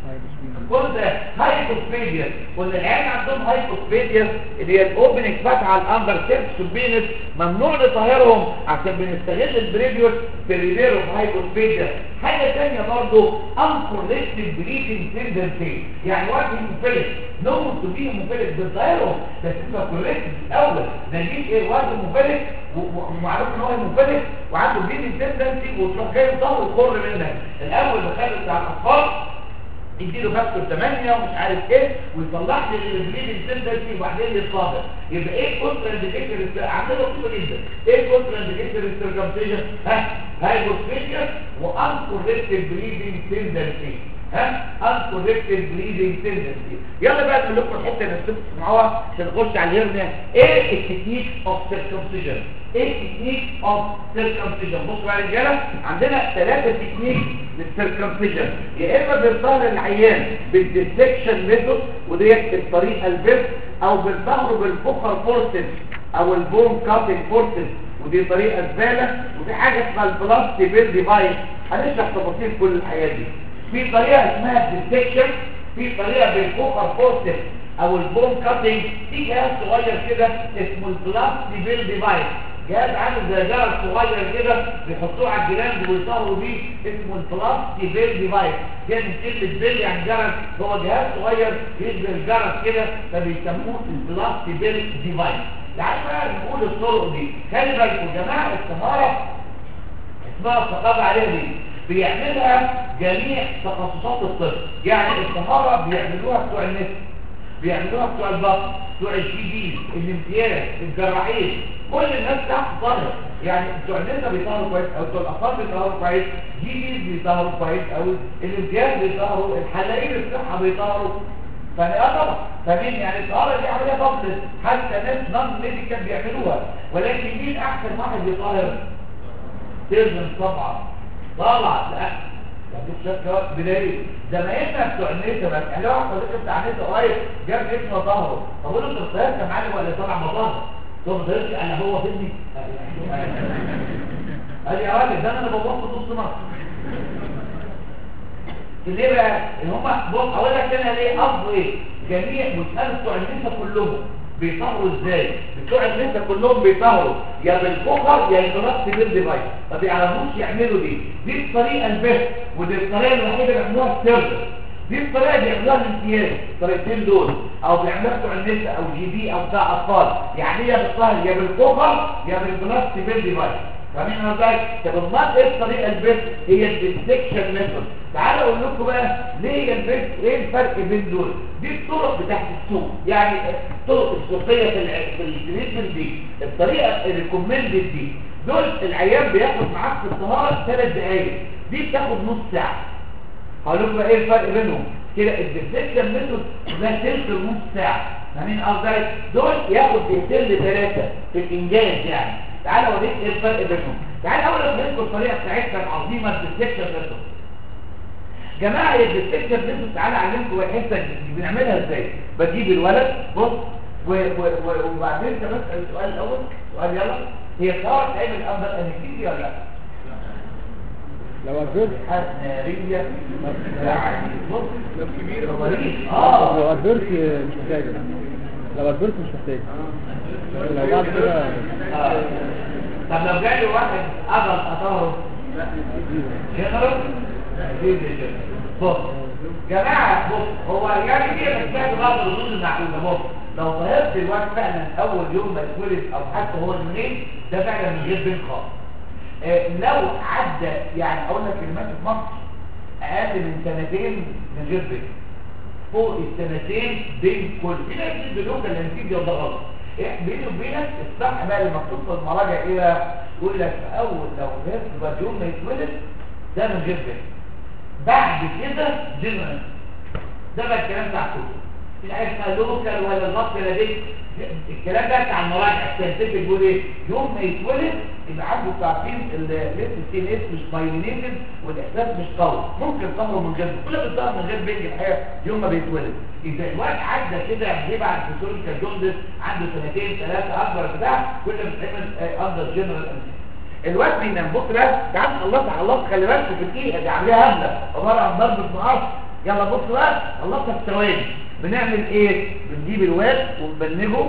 كنت هايبوسبيديا وان العيال عندهم هايبوسبيديا اللي هي الاوبننج فاتحه على الاندر سيرفس والبينس ممنوع نطهرهم عشان بنستغل البريديوس في الريبيرو في هايبوسبيديا حاجه ثانيه برضه انكورليكتد بريدنج تندنسي يعني واحد مفلس نو تو بي مفلس بنطهرهم بس انت كورليكتد الاول ده يجيب ايه واحد مفلس ومعروف ان هو مفلس وعنده بريدنج تندنسي وتروح جاي ظهره يخر منك الاول بخلي بتاع الاطفال يديله فاكتور 8 ومش عارف ايه ويطلع لي البليدنج تندنسي وبعدين يتصابر يبقى ايه الكونترا انديكيتور عندنا قصه جدا ايه الكونترا انديكيتور السيركمسيشن ها هايبوسفيشيا وانكوركتد بليدنج تندنسي ها انكوركتد بليدنج تندنسي يلا بقى نقول لكم الحته اللي انتوا تسمعوها عشان نخش على الهرنيا ايه التكنيك اوف سيركمسيشن ايه التكنيك اوف سيركمسيشن بصوا يا رجاله عندنا ثلاثه تكنيك للسيركمسيشن يا اما بنظهر العيان بالديسكشن ميثود وديت الطريقه البيست او بنظهره بالفوكر فورسز او البون كاتنج فورسز ودي طريقه زباله ودي حاجه اسمها البلاستي بيل ديفايس هنشرح تفاصيل كل الحاجات دي في طريقه اسمها ديسكشن في طريقه بالفوكر فورسز او البون كاتنج في جهاز صغير كده اسمه البلاستي بيل ديفايس جهاز عامل زي جرس صغير كده بيحطوه على الجلاند ويطهروا بيه اسمه البلاستي بيل ديفايس جاي من كلمه بيل يعني جرس هو جهاز صغير يشبه الجرس كده فبيسموه البلاستي بيل ديفايس تعالوا بقى نقول الطرق دي خلي بالكم يا جماعه الطهاره اسمها الثقافه عليها دي بيعملها جميع تخصصات الطب يعني الطهاره بيعملوها بتوع النساء بيعملوها بتوع البطن بتوع الجي دي الامتياز الجراحين كل الناس تحت طاهر يعني بتوع النساء بيطهروا كويس او بتوع الاطفال بيطهروا كويس جي دي بيطهروا كويس قوي الامتياز بيطهروا الحلاقين الصحه بيطهروا فانا اه طبعا فمين يعني الطهاره دي عمليه فضل حتى ناس نون ميديكال بيعملوها ولكن مين احسن واحد بيطهر سيرجن طبعا طبعا لا يعني شكرا بداية زمايلنا بتوع النسا بس يعني لو واحد صديق بتاع النسا قريب جاب ابنه ظهره طب قول له انت الطيار كان معلم ولا طالع مطار هو ما طيرش انا هو في ابني قال يا راجل ده انا بوظت نص مصر ليه بقى ان هم بص هقول لك انا ليه قصده ايه جميع مساله بتوع النسا كلهم بيطهروا ازاي بتوع النسا كلهم بيطهروا يا بالكفر يا الجراس بيل ديفايس ما بيعرفوش يعملوا دي دي الطريقه البث ودي الطريقه الوحيده اللي بيعملوها السيرفر دي الطريقه اللي بيعملوها الامتياز الطريقتين دول او بيعملوها بتوع النسا او جي بي او بتاع اطفال يعني يا بالطهر يا بالكفر يا بالجراس بيل ديفايس فاهمين انا ازاي طب امال ايه الطريقه البث هي الديسكشن ميثود تعالوا اقول لكم بقى ليه البث ايه الفرق بين دول دي الطرق بتاعت السوق يعني الطرق السوقيه في الع- في التريتمنت دي الطريقه الريكومندد دي دول العيان بياخد معاك في الطهاره ثلاث دقائق دي بتاخد نص ساعه هقول لكم بقى ايه الفرق بينهم كده الديسكشن ميثود ده تلت نص ساعه فاهمين قصدي دول ياخد دقيقتين لثلاثه في الانجاز يعني تعالى اوريك ايه الفرق بينهم تعالى اول افهمكم الطريقه بتاعتنا العظيمه الديسكشن ميثود جماعه الديسكشن ميثود تعالى اعلمكم الحته دي بنعملها ازاي بجيب الولد بص و و و وبعدين انت بسال السؤال الاول سؤال يلا هي الطهاره تعمل افضل انستيزيا ولا لا؟ لو أجبرت ناريه يعني بص لو كبير مريض لو اه أجبرت مش محتاجة لو أجبرت مش محتاجة لو بعد كده آه. طب لو جالي واحد أغل أطاره يخرج يزيد الجسم بص جماعة بص هو يعني دي محتاج بعض الردود المعقولة بص لو طهرت الوقت فعلا أول يوم ما يتولد أو حتى هو المنين ده فعلا من غير بين خالص آه، لو عدى يعني أقول لك كلمات في مصر أقل من سنتين من غير بين فوق السنتين بين كل في ناس بيدلوك الانتيجيا وده غلط إيه بيني وبينك الصح بقى لما مكتوب في المراجع ايه بقى يقول لك في اول لو غيرت بعد يوم ما يتولد ده من غير بين بعد كده جنرال ده بقى الكلام بتاع الكتب في حاجه اسمها لوكال ولا اللفظ ولا دي الكلام ده بتاع المراجع السينتفك بيقول ايه يوم ما يتولد يبقى عنده تعقيم الليست سي اس مش بايلينيتد والاحساس مش قوي ممكن تهرب من غير كل بتظهر من غير بيجي الحقيقه يوم ما بيتولد اذا الوقت عدى كده يبعت فيسيولوجيكال جوندس عنده سنتين ثلاثه اكبر بتاع كل ما بتعمل اندر جنرال الواد بينام بص بقى تعال خلصت خلصت خلي بالك في الدقيقه دي عاملها هبله عباره عن ضربه مقص يلا بص بقى خلصت في ثواني بنعمل ايه بنجيب الواد ونبنجه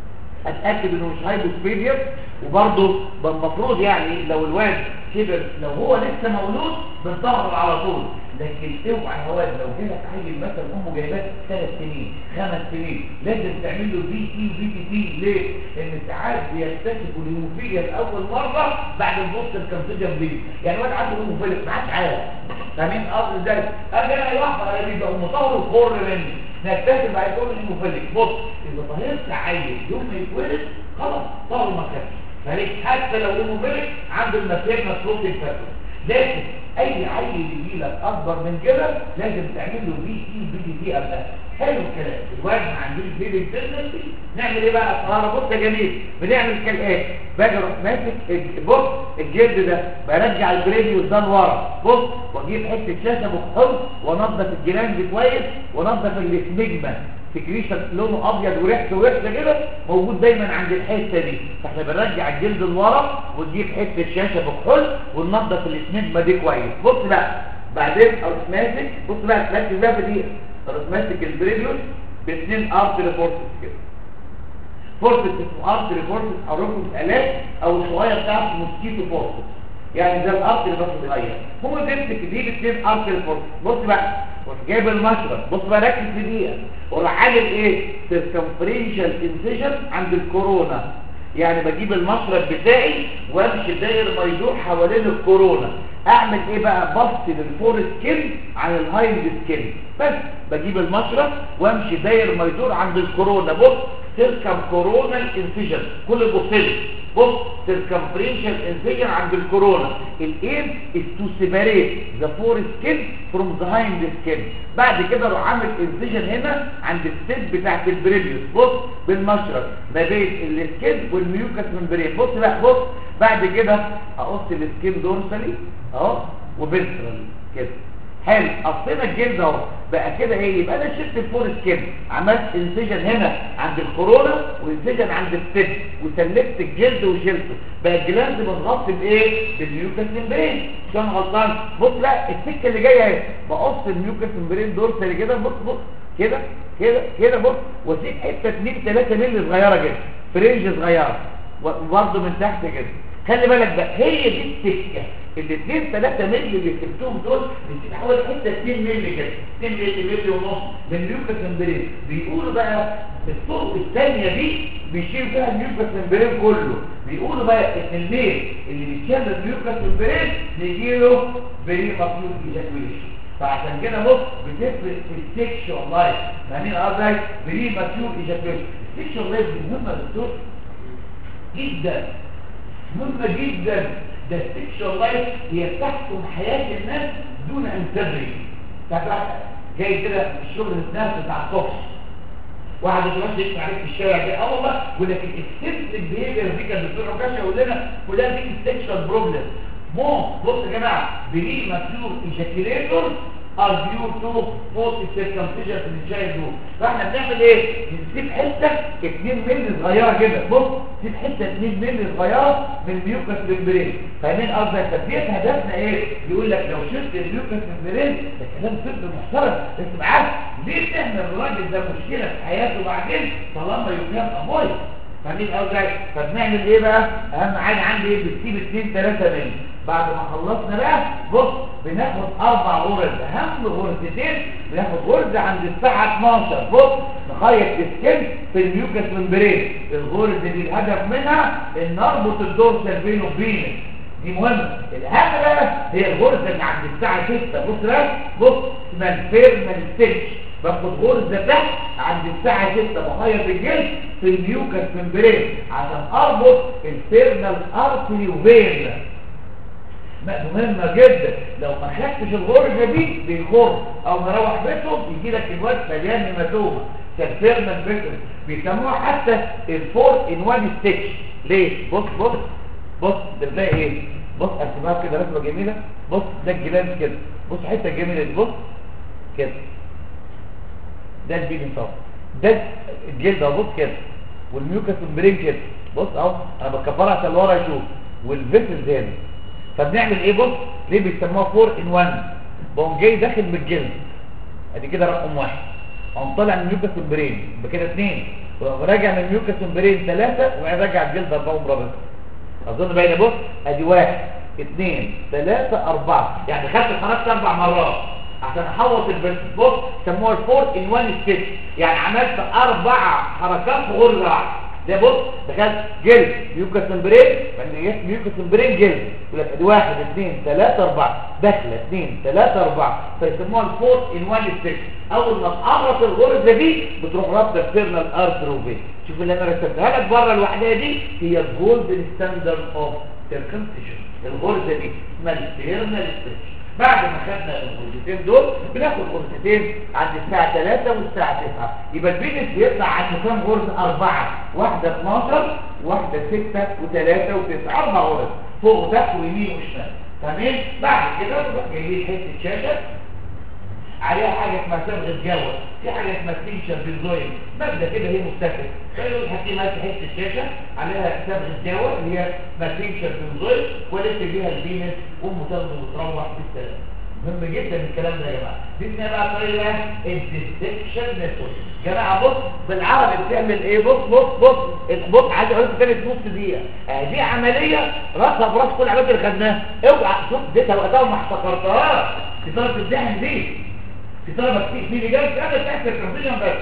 اتاكد انه مش هايبوسبيديا وبرضه المفروض يعني لو الواد كبر لو هو لسه مولود بنطهر على طول لكن اوعى يا واد لو جالك عيل مثلا امه جايباه ثلاث سنين خمس سنين لازم تعمل له بي تي وبي تي تي ليه؟ لان ساعات بيكتشفوا الهيموفيليا لاول مره بعد البوست الكونسيجن دي يعني الواد عنده هيموفيليا ما عادش عارف فاهمين قصدي ازاي؟ اجي انا لوحده انا بيبقى مطهر وخر مني نكتشف بعد كل هيموفيليك بص اذا طهرت عيل يوم ما يتولد خلاص طهر ما كانش فليك حتى لو هيموفيليك عنده المسير مسروق الفاتو لكن اي عيل يجي لك اكبر من كده لازم تعمل له بي تي بي تي تي قبلها حلو الكلام الواد ما عندوش بيبي تنسي نعمل ايه بقى الطهاره بص يا جميل بنعمل كالاتي باجي اروح ماسك الج- بص الجلد ده برجع البريديوس ده لورا بص واجيب حته شاشه بخل وانضف الجلاند كويس وانضف الاسمجما سكريشن لونه ابيض وريحته وحشه كده موجود دايما عند الحته دي فاحنا بنرجع الجلد لورا ونجيب حته شاشه بكحول وننضف الاسمجما دي كويس بص بقى بعدين اروح ماسك بص بقى تركز بقى في دي اروح ماسك البريديوس باثنين ارت ريبورتس كده فورسس اسمه ارتري فورسس او ركن الات او الصغير بتاع موسكيتو فورسس يعني ده الارتري بس صغير هو بيمسك دي الاثنين ارتري فورسس بص بقى وراح جايب المشرط بص بقى ركز في دقيقه وراح عامل ايه سيركمفرنشال انسيجن عند الكورونا يعني بجيب المشرط بتاعي وامشي داير ما يدور حوالين الكورونا اعمل ايه بقى بص للفور سكين عن الهايند سكين بس بجيب المشرط وامشي داير ما يدور عند الكورونا بص سيركم كورونال انسيجن كل بص بص circumferential incision عند الكورونا الايم is to separate the foreskin from the hind skin بعد كده اروح عامل incision هنا عند الست بتاعت البريبيوس بص بالمشرط ما بين السكين والميوكس ممبرين بص بقى بص بعد كده اقص السكين دورسالي اهو وبنترالي كده حلو قصينا الجلد اهو بقى كده ايه يبقى انا شلت الفور سكين عملت انسجن هنا عند الكورونا وانسجن عند الست وسلكت الجلد وشلته بقى الجلاند متغطي بايه بالميوكس ممبرين مش انا غلطان بص لا السكه اللي جايه اهي بقص الميوكس ممبرين دورسالي كده بص بص كده كده كده بص واسيب حته 2 3 مللي صغيره كده فرنج صغيره وبرده من تحت كده خلي بالك بقى هي دي السكه الاثنين 3 مللي اللي كتبتهم دول بتسيب حوالي حته 2 مللي كده 2 مللي مللي ونص من الميوكس ممبرين بيقولوا بقى الطرق الثانيه دي بيشيل فيها الميوكس ممبرين كله بيقولوا بقى ان الميل اللي بيشيل الميوكس ممبرين بيجي له بري مطلوب ايجاكوليشن فعشان كده بص بتفرق في السكشوال لايف فاهمين قصدي بري ماتيور ايجاكوليشن السكشوال لايف دي مهمه للدكتور جدا مهمه جدا ده السكشوال لايف هي بتحكم حياه الناس دون ان تدري طبعا جاي كده الشغل الناس بتاع الصبح واحد يتمشى يسمع عليك في الشارع كده اه والله ولكن السيمبل بيهيفير دي كان الدكتور ركاشه يقول لنا كلها دي السكشوال بروبلم مو بص يا جماعه بري ماتيور ايجاكيليتور ار ديو تو فوت السيركمفيجن في الجاي دول فاحنا بنعمل ايه بنسيب حته 2 مللي صغيره كده بص نسيب حته 2 مللي صغيره من الميوكس ممبرين فاهمين قصدي تثبيت هدفنا ايه يقول لك لو شلت الميوكس ممبرين ده كلام طب محترم بس معاك ليه تعمل الراجل ده مشكله في حياته بعدين طالما يفهم ابوي فاهمين قصدي فبنعمل ايه بقى اهم حاجه عندي ايه بتسيب 2 3 مللي بعد ما خلصنا بقى بص بناخد اربع غرز اهم غرزتين بناخد غرزه عند الساعه 12 بص نخيط السكن في الميوكس ممبرين الغرزه دي الهدف منها ان نربط الدورسال بينه وبينه دي مهمه الاهم بقى هي الغرزه اللي عند الساعه 6 بص بقى بص اسمها الفيرمال ستيتش باخد غرزه تحت عند الساعه 6 بخيط الجلد في الميوكس ممبرين عشان اربط الفيرمال ارتري وفين مهمة جدا لو ما خدتش الغرزة دي بيخر او مروح بيتهم يجي لك الواد مليان هيماتوما سيرفيرنال فيكتور بيسموها حتى الفور ان وان ستيتش ليه بص بص بص ده بتلاقي ايه بص ارسمها كده رسمه جميله بص ده الجلاند كده بص حته جميله دي بص كده ده البيبي صف ده الجلد اهو بص كده والميوكس ممبرين كده بص اهو انا بكبرها عشان ورا يشوف والفيتل هنا فبنعمل ايه بص ليه بيسموها 4 ان 1 بقوم جاي داخل بالجلد ادي كده رقم واحد قوم طالع من الميوكس ممبرين يبقى كده اثنين وراجع من الميوكس ممبرين ثلاثه وبعدين راجع الجلد اربعه ومربع اظن باينه بص ادي واحد اثنين ثلاثه اربعه يعني خدت الحركه اربع مرات عشان احوط البنت بص سموها الفور ان 1 ستيتش يعني عملت اربع حركات في غرزه واحده ده بص دخلت جلد ميوكس ممبرين بعدين جت ميوكس ممبرين جلد يقول لك ادي واحد اثنين ثلاثة أربعة داخلة اثنين ثلاثة أربعة فيسموها الفور ان وان ستيتش أول ما تقرص الغرزة دي بتروح رابطة الفيرنال ارتر وفين شوف اللي أنا رسمتها لك بره الوحدة دي هي الجولدن ستاندرد اوف سيركمفيشن الغرزة دي اسمها الفيرنال ستيتش بعد ما خدنا الغرزتين دول بناخد غرزتين عند الساعة 3 والساعة 9 يبقى البينس بيطلع عنده كام غرزة أربعة واحدة 12 واحدة 6 و3 و9 أربع غرز فوق وتحت ويمين وشمال تمام بعد كده نروح جايبين حتة شاشة عليها حاجة اسمها صبغة جوة في حاجة اسمها تنشر بالزوين مادة كده هي مستفد فيقول حاطين لها حتة شاشة عليها صبغة جوة اللي هي ما تنشر بالزوين ولف بيها البينس وام تاخده وتروح بالسلام مهم جدا الكلام ده يا جماعه دي اسمها بقى طريقه الديسكشن ميثود جماعه بص بالعربي بتعمل ايه بص بص بص بص عايز اقول لك تاني في نص دقيقه آه دي عمليه راسها براس كل العمليات اللي خدناها اوعى شوف اديتها وقتها وما احتكرتهاش في طرف الذهن دي في طرف كتير في رجال كانت تحت الكونفيجن بس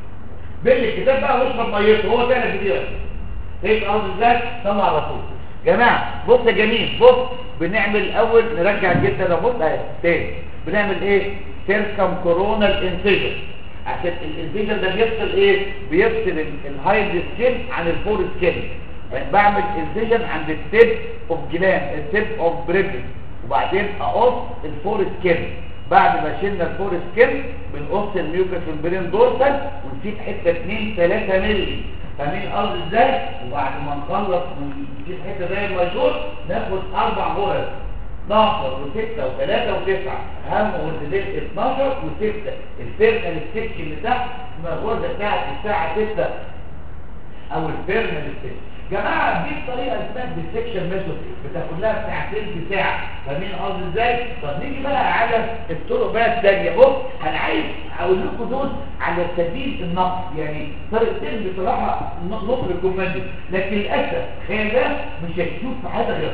بل الكتاب بقى واشرب ميته هو تاني كتير ايه الارض ازاي طلع على طول جماعه بص يا جميل بص بنعمل الاول نرجع الجلد ده بص اهي تاني بنعمل ايه سيركم كورونال انسيجن عشان الانسيجن ده بيفصل ايه بيفصل الهايد سكين عن الفور سكين يعني بعمل انسيجن عند التيب اوف جلان التيب اوف بريبس وبعدين اقص الفور سكين بعد ما شلنا الفور سكين بنقص الميوكس والبرين دورسال ونسيب حته 2 3 مللي فاهمين الارض ازاي وبعد ما نخلص ونسيب حته زي المشهور ناخد اربع غرز 12 و6 و3 و9 اهم غرزتين 12 و6 الفيرنال ستيكشن اللي تحت اسمها الغرزه بتاعت الساعه 6 او الفيرنال ستيكشن جماعه دي الطريقه اسمها الديسكشن ميثود بتاخد لها بتاعتين في ساعه فاهمين الارض ازاي طب نيجي بقى على الطرق بقى الثانيه بص انا عايز اقول لكم دول على سبيل النقد يعني طريقتين بصراحه نقد ريكومندد لكن للاسف خيال مش هتشوف في حاجه غيرها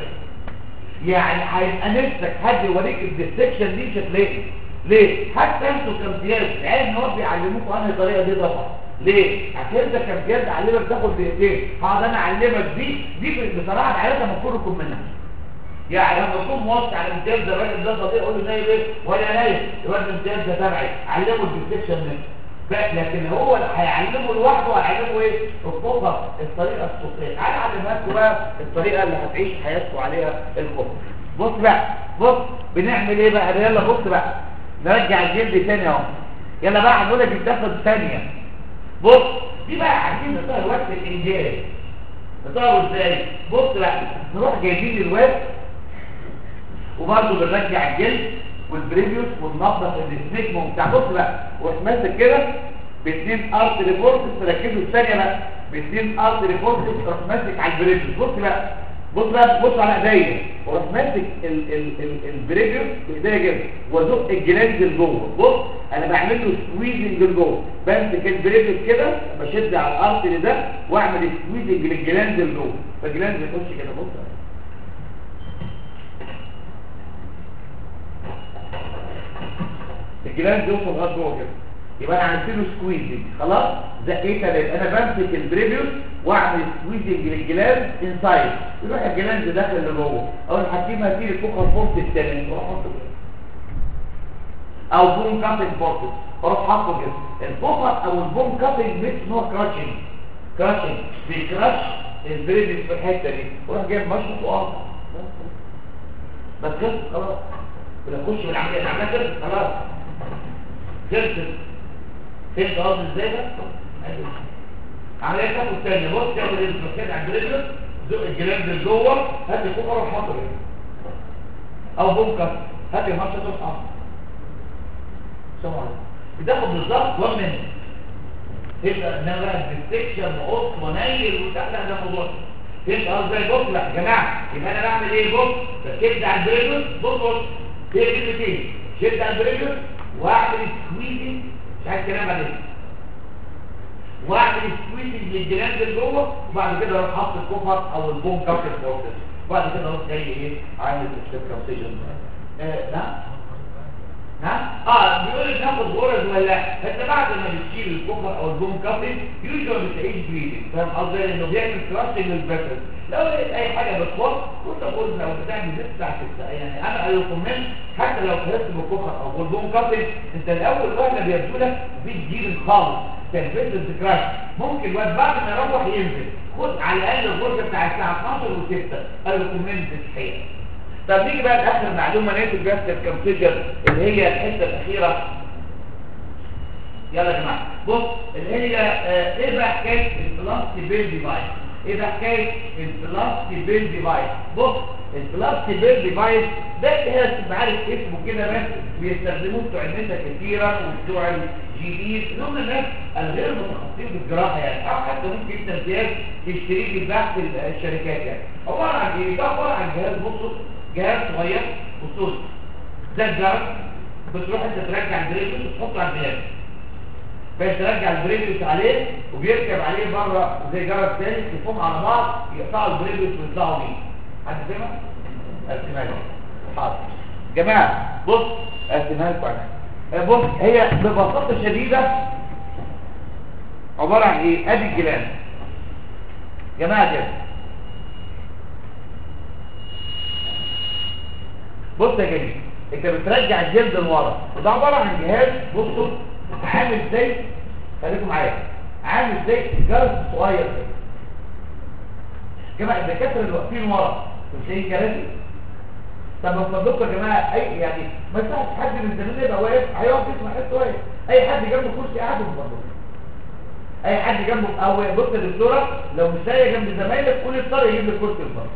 يعني هيبقى نفسك حد يوريك الديسكشن دي مش هتلاقي ليه حتى انتوا كامتياز العيال النهارده بيعلموكوا انهي طريقه دي طبعا ليه عشان انت كامتياز علمك تاخد دقيقتين هقعد انا اعلمك دي دي بصراحه العيال المفروض يكون منها يعني لما اكون موصي على امتياز ده الراجل ده صديق اقول له نايم ايه ولا نايم الواد الامتياز ده تبعي علمه الديسكشن منه لكن هو هيعلمه لوحده هيعلمه ايه الخطه الطريقه الصوتيه تعالى اعلمها لكم بقى الطريقه اللي هتعيش حياتكم عليها الخطه بص بقى بص بنعمل ايه بقى يلا بص بقى نرجع الجلد تاني اهو يلا بقى هنقول لك بتاخد ثانيه بص دي بقى عايزين نطور وقت الانجاز نطوره ازاي بص بقى نروح جايبين الواد وبرضه بنرجع الجلد والبريفيوس والنظف السنيجما بتاع بص بقى وماسك كده باثنين ارت ريبورتس تركزوا الثانيه بقى باثنين ارت ريبورتس تروح ماسك على البريفيوس بص بقى بص بقى بص على ايديا واروح ماسك ال- ال- ال- البريفيوس بايديا كده وازق الجلاند لجوه بص انا بعمل له سكويزنج لجوه بمسك البريفيوس كده بشد على الارت ده واعمل سكويزنج للجلاند لجوه فالجلاند بيخش كده بص الجلاند يوصل لغايه جوه كده يبقى انا عملت له سكويزنج خلاص زقيتها ليه انا بمسك البريفيوس واعمل سكويزنج للجلاند انسايد يروح الجلاند داخل لجوه اقول حكيم هاتي لي فوق الفورت الثاني واروح احطه كده او بوم كاتنج فورت اروح حاطه كده الفوقر او البوم كاتنج ميكس نوع كراشنج كراشنج بيكراش البريفيوس في الحته دي وراح جايب مشط وقاطع بس خلص خلاص ولا اخش بالعمليه العمليه كده خلاص خلصت فهمت قصدي ازاي ده عمليه تاخد ثانيه بص تعمل البروسيس على الجلد زق الجلد لجوه هات الفوق اروح حاطه كده او بومكر هات الماتش تروح حاطه سلام عليكم بتاخد بالظبط 1 مينت تبقى انما بقى الديستكشن وقص ونيل وبتاع لا ده موضوع فهمت قصدي ازاي بص لا يا جماعه يبقى انا بعمل ايه بص بشد على البريدوس بص بص هي كلمتين شد على البريدوس واعمل سكويزنج مش عايز كلام عليه واعمل سكويزنج للجلاند اللي جوه وبعد كده اروح حاطط الكفر او البوم كارتر فورتس وبعد كده اروح جاي ايه عامل السيركمسيجن آه نعم نعم اه بيقول لك ناخد غرز ولا لا انت بعد ما بتشيل الكفر او البوم كارتر يوجوالي بتعيش بريدنج فاهم قصدي انه بيعمل كراشنج للفيسل لو لقيت اي حاجه بتخش كنت اقول لو بتعمل تسع تسع يعني انا اريكومند حتى لو خلصت بالكفر او بالبوم كارتر انت الاول واحده بيبدو لك بتجيب خالص تنفيذ الكراش ممكن الواد بعد ما يروح ينزل خد على الاقل الغرفه بتاع الساعه 12 و6 اريكومند تصحيح طب نيجي بقى لاخر معلومه ناتج بس الكمسجر اللي هي الحته الاخيره يلا يا جماعه بص اللي هي آه ايه بقى حكايه البلاستي بيل ديفايس ايه بقى حكايه البلاستي بيل ديفايس بص البلاستي بيل ديفايس ده جهاز تبقى عارف اسمه كده بس بيستخدموه بتوع النساء كثيرا وبتوع الجي بي اللي هم الناس الغير متخصصين بالجراحه يعني او حتى ممكن انت امتياز تشتريه ببحث الشركات يعني عباره عن ايه ده عباره عن جهاز بصوا جهاز صغير بصوا ده الجرس بتروح انت ترجع البريكوس وتحطه على الجهاز فيترجع البريكوس عليه وبيركب عليه بره زي جرس تاني يفهم على بعض يقطعوا البريكوس ويطلعوا بيه حد فاهمها؟ قسمها لي حاضر جماعه بص قسمها لكم عنها بص هي ببساطه شديده عباره عن ايه؟ ادي الجلان جماعه كده بص يا جميل انت بترجع الجلد لورا وده عباره عن جهاز بصوا عامل زي خليكم معايا عامل زي الجرس الصغير كده جماعه الدكاتره اللي واقفين ورا مش لاقيين كراسي طب ما تفضلكم يا جماعه اي يعني ما ينفعش حد من زمان يبقى واقف هيقف يسمع حته واقف اي حد جنبه كرسي قاعد مفضل اي حد جنبه او بص يا دكتوره لو مش لاقي جنب زمايلك كل اضطر يجيب لك كرسي الفرق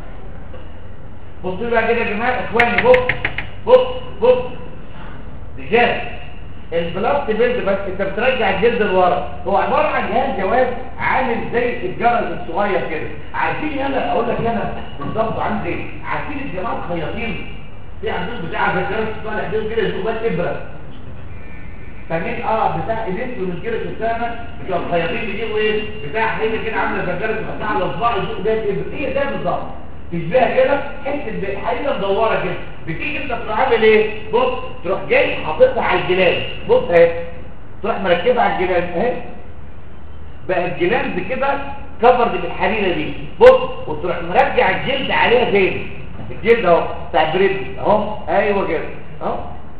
بصوا بقى كده يا جماعه اخواني بص بص بص رجال البلاست بيلد بس انت بترجع الجلد لورا هو عباره عن جهاز جواز عامل زي الجرس الصغير كده عارفين انا اقول لك انا بالظبط عندي ايه عارفين الجماعه الخياطين في عندهم بتاع زي الجرس الصغير عندهم كده يشوفوا بس ابره فاهمين اه بتاع الانت والجرس السامه بتوع الخياطين بيجيبوا ايه بتاع حاجه كده عامله زي الجرس بتاع على صباع يشوفوا ده الابره هي ده بالظبط تشبهها كده حته حاجه مدوره كده بتيجي انت تروح عامل ايه بص تروح جاي حاططها على الجلاد بص اهي تروح مركبها على الجلاد اهي بقى الجلاد كده كفرد بالحريره دي بص وتروح مرجع الجلد عليها تاني الجلد اهو بتاع البريد اهو ايوه كده اهو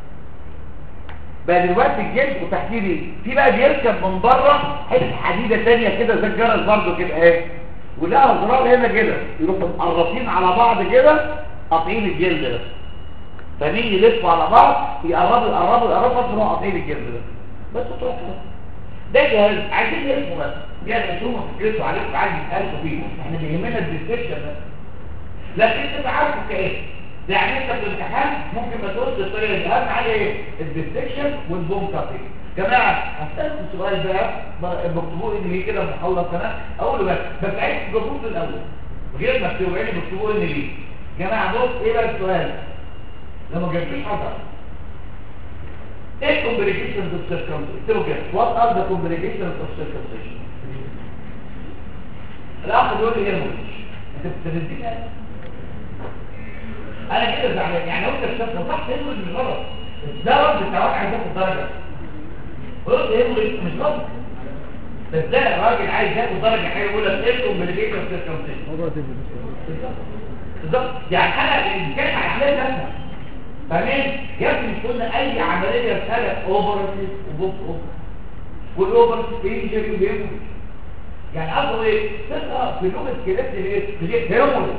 بقى دلوقتي الجلد وتحتيه دي في بقى بيركب من بره حته حديده ثانيه كده زي الجرس برده كده اهي ولها زرار هنا كده يروحوا مقرطين على بعض كده قاطعين الجلد ده فمين يلفوا على بعض يقربوا يقربوا يقربوا بس هو قاطعين الجلد ده بس تروح كده ده جهاز عايزين اسمه بس يعني يشوفوا فكرته عليكم عايز يتقالوا فيه احنا بيهمنا الديسكشن بس لكن انت عارف كايه يعني انت في الامتحان ممكن ما تقولش الطريقه دي اهم حاجه ايه الديسكشن والبوم كاتنج جماعه هسالكم سؤال بقى بكتبوه ان ليه كده محاوله قناه اقول بس بس عايز تجاوبوه في الاول غير ما تكتبوا يعني بكتبوه ان ليه جماعه بص ايه بقى السؤال لما جبتوش حضر ايه complications of circumcision اكتبوا كده what are the complications of circumcision الاخ بيقول لي ايه الموضوع انت بتستفدني انا كده زعلان يعني لو انت اكتشفت صح تقول مش غلط ده رد بتاعك عايز ياخد درجه قلت ايه مش غلط بس ده الراجل عايز ياخد درجه حلوه يقول لك ايه complications of circumcision هو ده بالظبط يعني انا الكلمه عقليه لازمه فاهمين يا ابني مش قلنا اي عمليه رساله اوبرتيف وبوست اوبر والاوبرتيف انجري وهيموريج يعني قصده ايه تقرا في لغه كلمه الايه دي هيموريج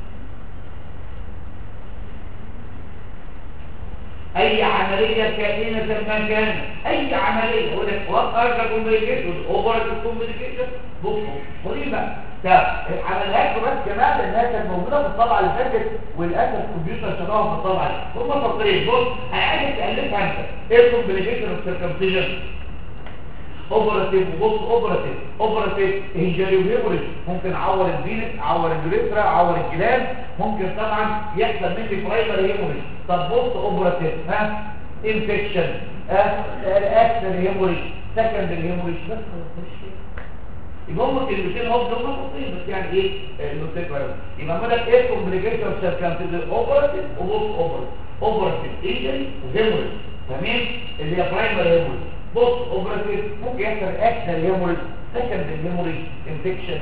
اي عمليه كائنه ما كان اي عمليه يقول لك وات ار ذا كومبليكيشن اوبرتيف كومبليكيشن بصوا خدي بقى طب العمليات بس كمان لانها كانت موجوده في الطبعه اللي فاتت وللاسف الكمبيوتر شغال في الطبعه دي هم فاكرين بص انا عايز تالفها انت ايه الكومبليكيشن اوف سيركمسيجن اوبراتيف وبص اوبراتيف اوبراتيف انجري وهيموريج ممكن اعور الفينس اعور الجريترا اعور الجلال ممكن طبعا يحصل مني برايمري هيموريج طب بص اوبراتيف ها انفكشن اكسل هيموريج سكندري هيموريج بس مش يبقى هم كلمتين هم دول مخصوصين بس يعني ايه النوتيك يبقى عمال لك ايه كومبليكيشن اوف سيركمسيجن اوبراتيف وبص اوبراتيف اوبراتيف انجري وهيموريج تمام اللي هي برايمري هيموريج بص اوبراتيف ممكن يحصل اكثر هيموريج سكند هيموريج انفكشن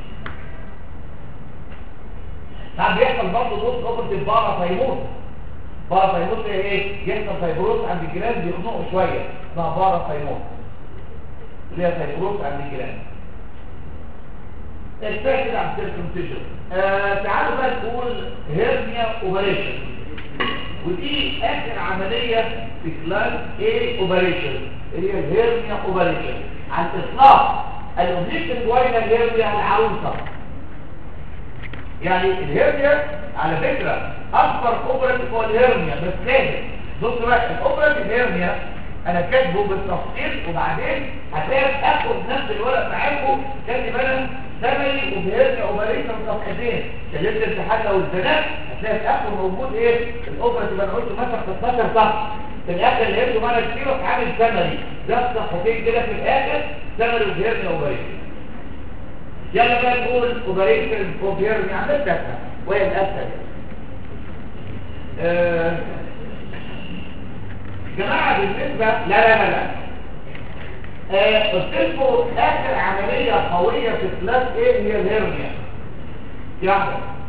طب بيحصل برضه بص اوبراتيف بارا فيموت بارا فيموت ايه يحصل فيبروس عند الجيران بيخنقوا شويه اسمها بارا فيموت اللي هي فيبروس عند الجيران الفكره كده عن السيركمسيجن آه تعالوا بقى نقول هيرنيا اوبريشن ودي اخر عمليه في كلاس A اوبريشن اللي هي الهيرنيا اوبريشن على الاطلاق الاوبريشن جوينا الهيرنيا العروسه يعني الهيرنيا على فكره اكبر اوبريتيف هو الهيرنيا بس لازم بص بقى الاوبريتيف هيرنيا انا كاتبه بالتفصيل وبعدين هتلاقي اخد نفس الورق معاكم كاتب انا سمري وبهيرنيا اوبريشن صفحتين كلمت الامتحان لو الزنات تلاقي في الاخر موجود ايه الاوبرا تبقى انا قلت مثلا 15 صفحه في الاخر لقيته مره كتير في عامل سمري ده صفحتين كده في الاخر سمري وجهرني اوبريشن يلا بقى نقول اوبريشن اوبريشن عملتها وهي الاسهل آه، جماعه بالنسبه لا لا لا لا آه، قلت لكم اخر عمليه قويه في كلاس ايه هي الهرنيا يعني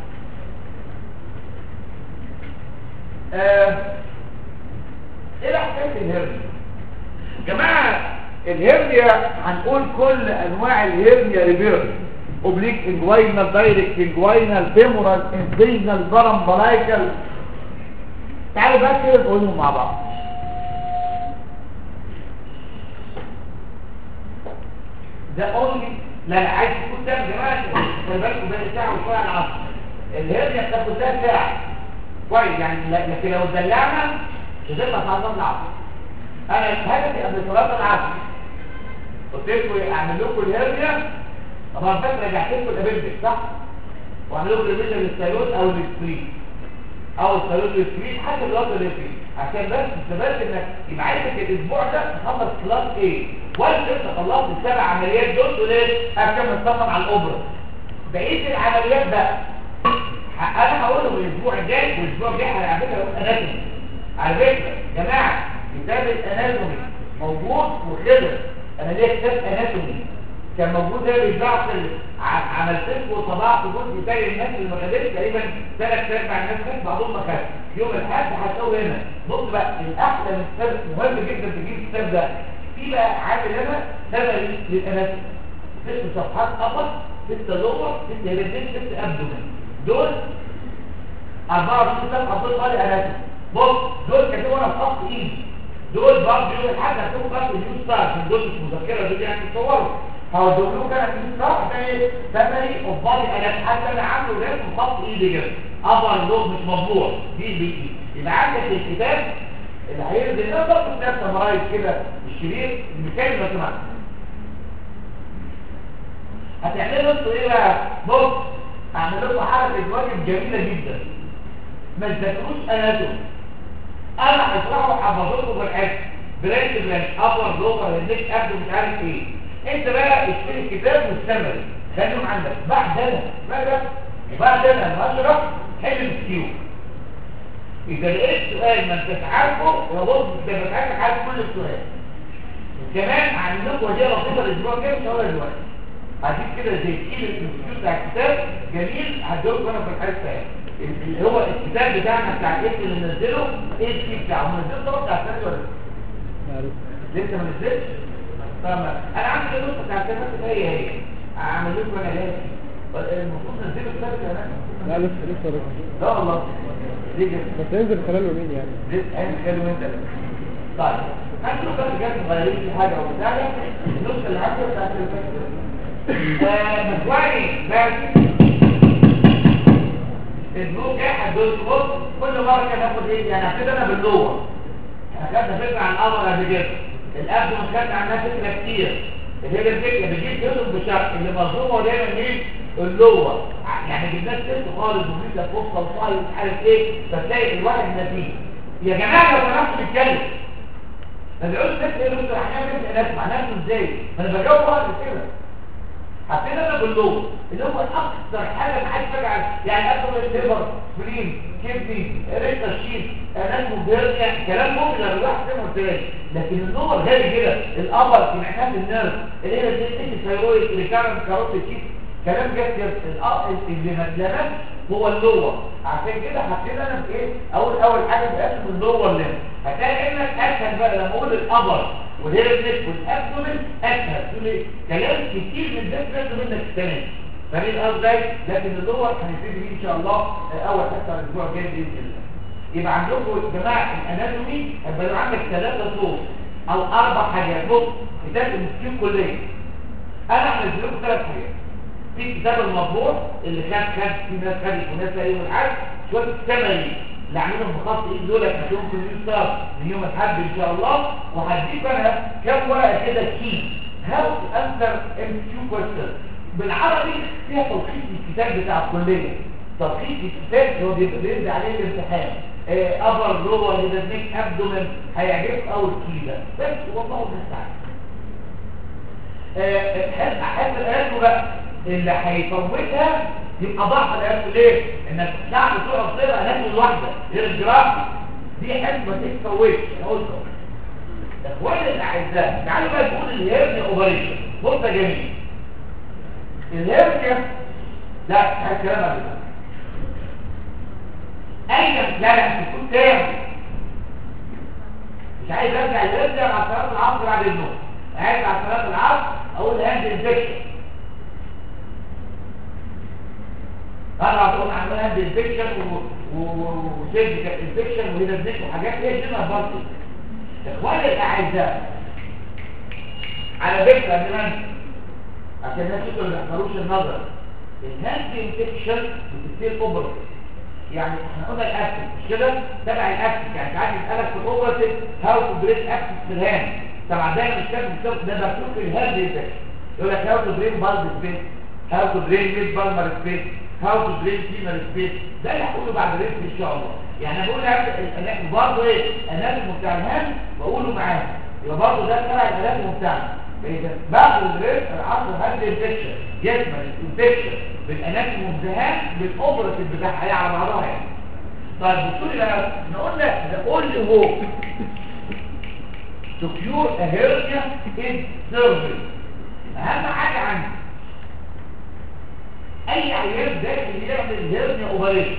آه، ايه حكايه الهرنيا جماعه الهرنيا هنقول كل انواع الهرنيا ريفيرس اوبليك انجوينال دايركت انجوينال فيمورال انفيجنال بارامبلايكال تعالوا بقى كده نقولهم مع بعض ده اونلي لا لا عايز تكون ساعه يا جماعه خلي بالكم بين ساعه وشويه على العصر الهرنيا بتاخد لها ساعه كويس يعني ل- لكن لو اتدلعنا مش هتبقى في عصر العصر انا هدفي قبل صلاه العصر قلت لكم اعمل لكم الهرنيا طبعا فاكر رجعت لكم الابندكس صح واعمل لكم ريفيجن للسيروت او السكرين او السيروت للسكرين حتى الوقت الريفيجن عشان بس تثبت انك يبقى عايزك الاسبوع ده تخلص كلاس ايه وانت انت خلصت السبع عمليات دول تقول ايه اكمل مطمن على الاوبرا بقيه العمليات بقى ه- انا هقولهم الاسبوع الجاي والاسبوع الجاي على فكره هقول اناتومي على فكره يا جماعه كتاب الاناتومي موجود وخلص انا ليه كتاب اناتومي كان موجود ده بيتباع في ال- ع- عملت لكم وطبعت جزء تاني الناس اللي ما خدتش تقريبا ثلاث ارباع الناس خدت بعضهم ما خدش يوم الاحد هتلاقوا هنا بص بقى الاحلى من الكتاب مهم جدا تجيب الكتاب ده في بقى عامل هنا سبب للاناتومي ست صفحات ابر ست لور ست هيرتين ست ابدومين دول 24 صفحه دول قال اناتومي بص دول كاتبوا انا في خط ايدي دول برضه يوم الاحد هتكتبوا بقى في النيو ستار عشان دول مش مذكره دول يعني تصوروا هودول لكم انا في النيو ستار ده ايه سمري اوف بادي انا حتى انا عامله ده في خط ايدي كده ابر لور مش مطبوع دي البي يبقى عندك الكتاب اللي هينزل ده برضه كتاب سمرايز كده الشريط المثال لو سمحت هتعملوا انتوا ايه بقى بص هعمل لكم حركه واجب جميله جدا ما تذاكروش اناتومي انا هشرحه حفظته بالحفظ برانش برانش ابر لوكر هنيك ابدو مش عارف ايه انت بقى اشتري الكتاب والسمري خليهم عندك بعد انا بقى بعد انا لما اشرح حل الكيو اذا لقيت سؤال ما انتش عارفه يبقى بص انت بتعرف عارف كل السؤال وكمان هعمل لكم وديه لطيفه الاسبوع الجاي مش هقولها دلوقتي هجيب كده زي تقيل الانستيتيوت بتاع الكتاب جميل هديلكم انا في الحاجه الثانيه اللي هو الكتاب بتاعنا بتاع الاسم اللي منزله ايه الفي بتاعه منزله طبعا بتاع الثاني ولا لسه؟ معروف لسه ما نزلش طبعا انا عندي النسخه بتاع الكتاب بس هي هي اعمل لكم انا ليه المفروض ننزله الكتاب كمان لا لسه لسه لسه لا والله ليه كده بس هينزل خلال يومين يعني لسه عين خير وانت طيب هنشوف بس جت مغيرين في حاجه او بتاع النسخه اللي عندي بتاعت الكتاب مكواني بس البلوك جاي هتدوس بص كل مره كده ناخد ايه يعني هبتدي انا باللور احنا خدنا فكره عن القمر قبل كده الاب خدنا عنها فكره كتير اللي هي الفكره بتجيب جزء بشكل اللي مظلومه دايما مين اللور يعني جبناه ست خالص وفي لك فرصه وصايد مش عارف ايه فتلاقي الواحد نتيجه يا جماعه لو سمحتوا نتكلم ما بيقولش ست ايه بص هنعمل ايه نسمع نفسه ازاي ما انا بجاوب واحد كده حطينا انا باللون اللي هو اكثر حاجه ما حدش فاجع يعني اكثر الليفر سبرين كبدي ريتا شيت ناس مبهرنيا كلام ممكن لو الواحد زي ما قلت لك لكن اللور غالي كده الابر في محنات النيرف اللي هي الديستيك الثيرويد اللي كان كاروت الشيت كلام جد جد اللي ما اتلمس هو اللور عشان كده حطينا انا في ايه اول اول حاجه بقسم اللور ليم هتلاقي انك اسهل بقى لما اقول الابر والهيرنس والابدومين اسهل تقول ايه كلام كتير من ده لازم منك تستمع فدي الارض ده لكن اللور هنبتدي بيه ان شاء الله آه، اول حصه الاسبوع الجاي باذن الله يبقى عندكم يا جماعه الاناتومي هيبقى لو عندك ثلاثه صوت او اربع حاجات بص كتاب المسكين كليه انا هنزل لكم ثلاث حاجات في كتاب المطبوع اللي كان خد في ناس خدت وناس لا يوم الاحد شويه السمري اللي عاملهم بخط ايد دول هتلاقيهم في النيو ستار من يوم الاحد ان شاء الله وهديك انا كام ورقه كده كي هاو تو انسر ام كيو كويستشن بالعربي فيها تلخيص الكتاب بتاع الكليه تدقيق الكتاب هو بيبقى بينزل عليه الامتحان آه، ابر لور هيدنيك ابدومن هيعجبك اول كي ده بس والله المستعان حد حد الآلة بقى اللي هيفوتها يبقى ضعف الآلة ليه؟ انك تعب تقعد تصير هناك الواحدة غير الجراحة دي حد ما تتفوتش انا قلت اهو. اخواني الاعزاء تعالوا بقى نقول الهيرنيا اوبريشن بص يا جميل الهيرنيا لا هات كلام قبل كده. اين لا لا تكون تاني مش عايز ارجع الهيرنيا مع صلاه العصر بعد النوم قاعد على صلاه العصر اقول هاند انفكشن انا هتقول عمال هاند انفكشن وسيرجيكال انفكشن وهيدنيك وحاجات ايه شبه برضه اخواني الاعزاء على فكره قبل ما انسى عشان الناس يقولوا ما يحضروش النظر الهاند انفكشن بتصير اوبرا يعني احنا قلنا الاكسس مش كده تبع الاكسس يعني ساعات يسالك في الاوبرا هاو تو بريك اكسس في الهاند طبعا دايما مش كاتب بالظبط ده مكتوب في الهاند انفكشن يقول لك هاو تو بريك بالب سبيس هاو تو بريك ميد بالمر سبيس هاو تو بريك فيمر سبيس ده اللي هقوله بعد ريست ان شاء الله يعني انا بقول لك برضه ايه الاناتوم بتاع الهاند بقوله معاها يبقى برضه ده تبع الاناتوم بتاعنا فاذا بعد الريست العصر هاند انفكشن يشمل الانفكشن بالاناتوم والذهان بالاوبراتيف بتاعها هي على بعضها يعني طيب بصوا لي بقى احنا قلنا ده اونلي هو to cure a hernia is surgery اهم حاجه عندي اي عيان داخل يعمل هيرنيا اوبريشن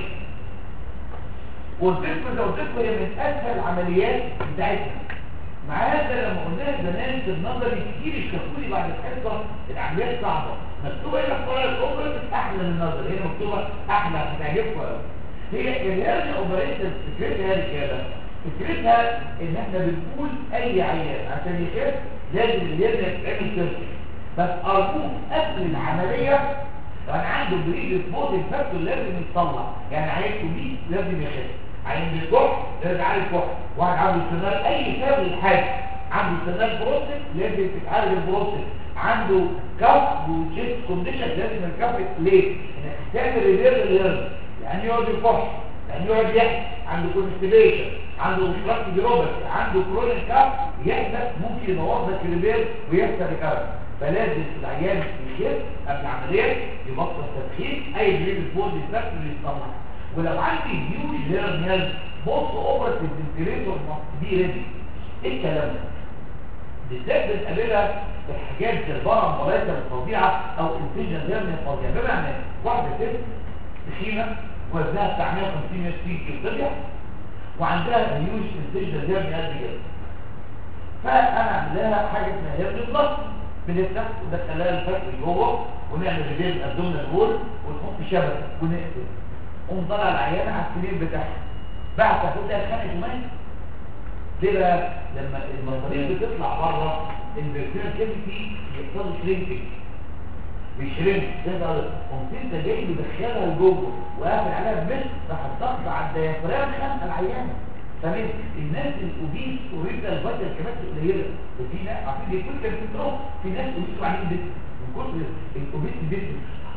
والطفل ده والطفل هي من اسهل العمليات بتاعتنا مع هذا لما قلناها زمان في النظري كتير اشتكوا لي بعد الحصه العمليات صعبه مكتوبه هنا في ورقه الاوبريشن احلى من النظري هنا مكتوبه احلى هتعجبكم قوي هي الهيرنيا اوبريشن فكرتها يا رجاله فكرتها ان احنا بنقول اي عيان عشان يخف لازم الهيرنيا تتعمل سيرجري بس ارجوك قبل العمليه وانا عنده بريد سبوت الفاكتور لازم يتطلع يعني عيان كوبيس لازم يخف عيان بالكح لازم يعالج كح واحد عنده استنال اي سبب للحاجه عنده استنال بروستات لازم تتعالج البروستات عنده كف وجيست كونديشن لازم الكف ليه؟ انك تعمل ريفيرس الهيرنيا يعني يقعد يكح يعني يقعد يحكي عنده كونستيبيشن عنده مشكلات جروبس عنده كرونيك كاف يحدث ممكن يبوظ لك الريبير ويحصل ريكارد فلازم العيان يخف قبل العمليه يبطل تدخين اي بريد فود يستخدم اللي يطلع ولو عندي هيوج هيرنيال بص اوبرت الفنتيليتور دي ريدي ايه الكلام ده؟ بالذات بنقابلها في حاجات زي البرم وليس الفظيعه او انفيجن هيرنيال فظيعه بمعنى واحده ست تخينه وزنها بتاع 150 60 كيلو طلع وعندها هيوج انفيجن هيرنيال قد كده فانا اعمل لها حاجه اسمها هيرنيال بلس بنفتح ندخلها الفك جوه ونعمل رجال الابدومينال وول ونحط شبكه ونقفل قوم طالع العيانه على السرير بتاعها بعد تاخدها اتخانقت وماتت ليه بقى لما المصاريف بتطلع بره الفيرتينال كيفيتي يحصل شرينكينج بيشرنك تقدر قمت انت جاي مدخلها لجوه وقافل عليها بمثل راح الضغط على الديافرام خانقه العيانه فمن الناس الاوبيس وريتا الفاتر كمان قليله وفي ناس عارفين دي كل كان بتروح في ناس اوبيس وبعدين بيت من كتر الاوبيس بيت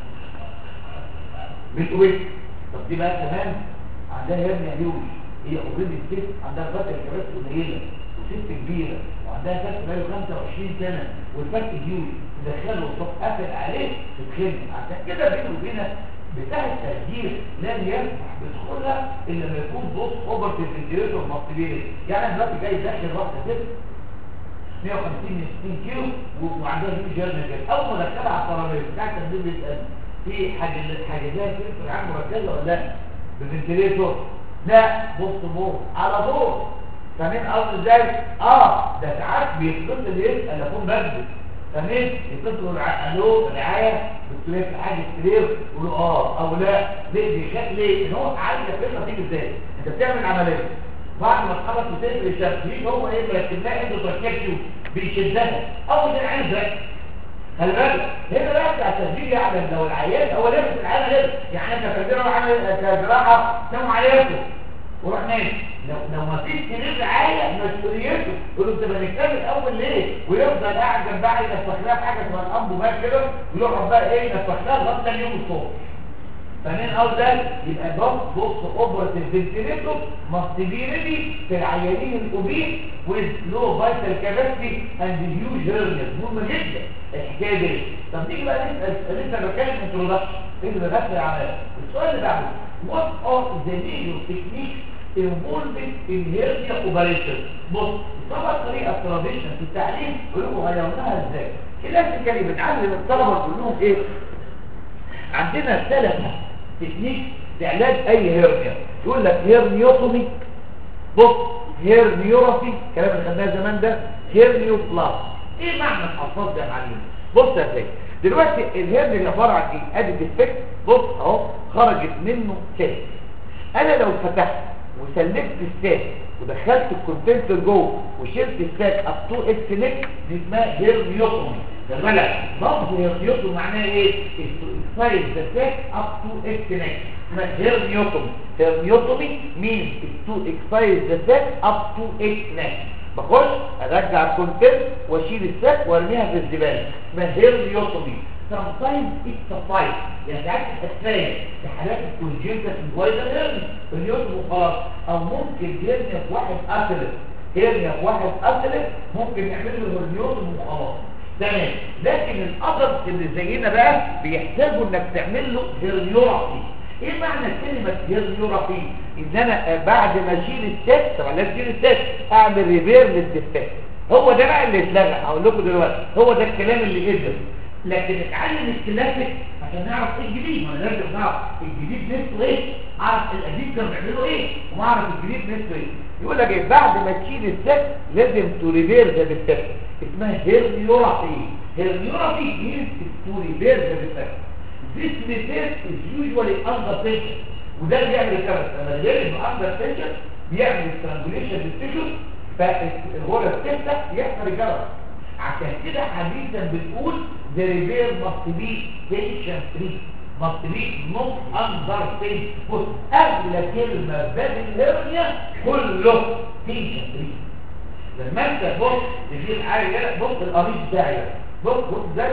بالاوبيس طب دي بقى كمان عندها هرنيا هيوش هي اوريدي الست عندها فاتر كمان قليله وست كبيره وعندها فات بقاله 25 سنه والفات هيوش تدخله وتروح قافل عليه تتخنق عشان كده بينه وبينك بتاع التخدير لن يسمح بدخولها الا لما يكون بص اوفر في الفنتيليتور مصريين يعني انا دلوقتي جاي داخل واحده ست 150 60 كيلو و- وعندها هيوج جيرنا كده اول ما دخلها على الترابيزه بتاع التخدير بيسال في حاجه حاجزات في العام مركزه ولا لا بالفنتيليتور لا بص بور على دور فاهمين قصدي ازاي اه ده ساعات بيتصل يسال اكون بكذب فاهمين يتصلوا الع- الو رعايه دكتور في حاجه كتير يقولوا اه او لا ليه بيخاف ليه ان هو عايز يفهم تيجي ازاي انت بتعمل عمليه بعد ما تخلص وتقفل الشبكه هو ايه مركب لها انت تركيبته بيشدها اول ده العين ده خلي بالك هنا بقى بتاع التسجيل يعني لو العيان هو لابس العيان لابس يعني انت كبيره وعامل كجراحه سموا عيانته وروح نايم لو لو ما فيش سرير رعايه مسؤوليته يقول له انت بنتكلم الاول ليه ويفضل قاعد جنبها ينفخ لها في حاجه اسمها الامبو بقى كده ويقعد بقى ايه ينفخ لها لغايه ثاني يوم الصبح فمن قال ده يبقى بص بص اوبرتيف فنتيليتور must be ready في العيانين الاوبين with low vital capacity and huge hernias مهمه جدا الحكايه دي طب نيجي بقى نسال لسه بتكلم انترودكشن ايه اللي دخل على السؤال اللي بعده what are the major techniques involved in hernia operation بص طبعا طريقه تراديشن في التعليم بيقولوا غيرناها ازاي كلاسيكالي بنعلم الطلبه كلهم ايه عندنا ثلاث تكنيك لعلاج اي هيرنيا يقول لك هيرنيوتومي بص هيرنيورافي الكلام اللي خدناه زمان ده هيرنيو بلاس ايه معنى الالفاظ ده يا معلم بص يا سيدي دلوقتي الهيرنيا اللي عباره عن ايه ادي ديفكت بص اهو خرجت منه ساك انا لو فتحت وسلكت الساك ودخلت الكونتنت جوه وشلت الساك اب تو اكس نيك دي اسمها هيرنيوتومي بالك لفظ هيرنيوتومي معناه ايه اكسايز ذا ساك اب تو اكس نيك اسمها هيرنيوتومي هيرنيوتومي مين تو اكسايز ذا ساك اب تو اكس نيك بخش ارجع الكونتنت واشيل الساك وارميها في الزباله اسمها هيرنيوتومي sometimes it's a fight يعني ساعات تتفاهم في حالات الكونجنتال انفايزر هيرني اليوتم وخلاص او ممكن هيرنيا في واحد اثلت هيرنيا في واحد اثلت ممكن نعمل له هيرنيوتم وخلاص تمام لكن الادلتس اللي زينا بقى بيحتاجوا انك تعمل له هيرنيورابي ايه معنى كلمة هيرنيورابي ان انا آه، بعد ما اشيل السك طبعا لازم اشيل السك اعمل ريبير للديفكت هو ده بقى اللي اتلغى هقول لكم دلوقتي هو ده الكلام اللي جدا لكن اتعلم الكلاسيك عشان نعرف ايه الجديد ما لازم نعرف الجديد نفسه ايه اعرف القديم كانوا بيعملوا ايه وما اعرف الجديد نفسه ايه يقول لك ايه بعد ما تشيل السك لازم تريبير ذا ديفكت اسمها هيرنيورابي هيرنيورابي means to repair the defect this method is usually under pressure وده اللي بيعمل الكبس لما الجلد under pressure بيعمل strangulation للتيشوز فالغرة تفتح يحصل الجرس عشان كده حديثا بتقول the repair must be tension free must be not under pain بص قبل كلمة باب الهرنيا كله tension free لما انت بص تجيب حاجة كده بص القميص بتاعي ده. بص بص ازاي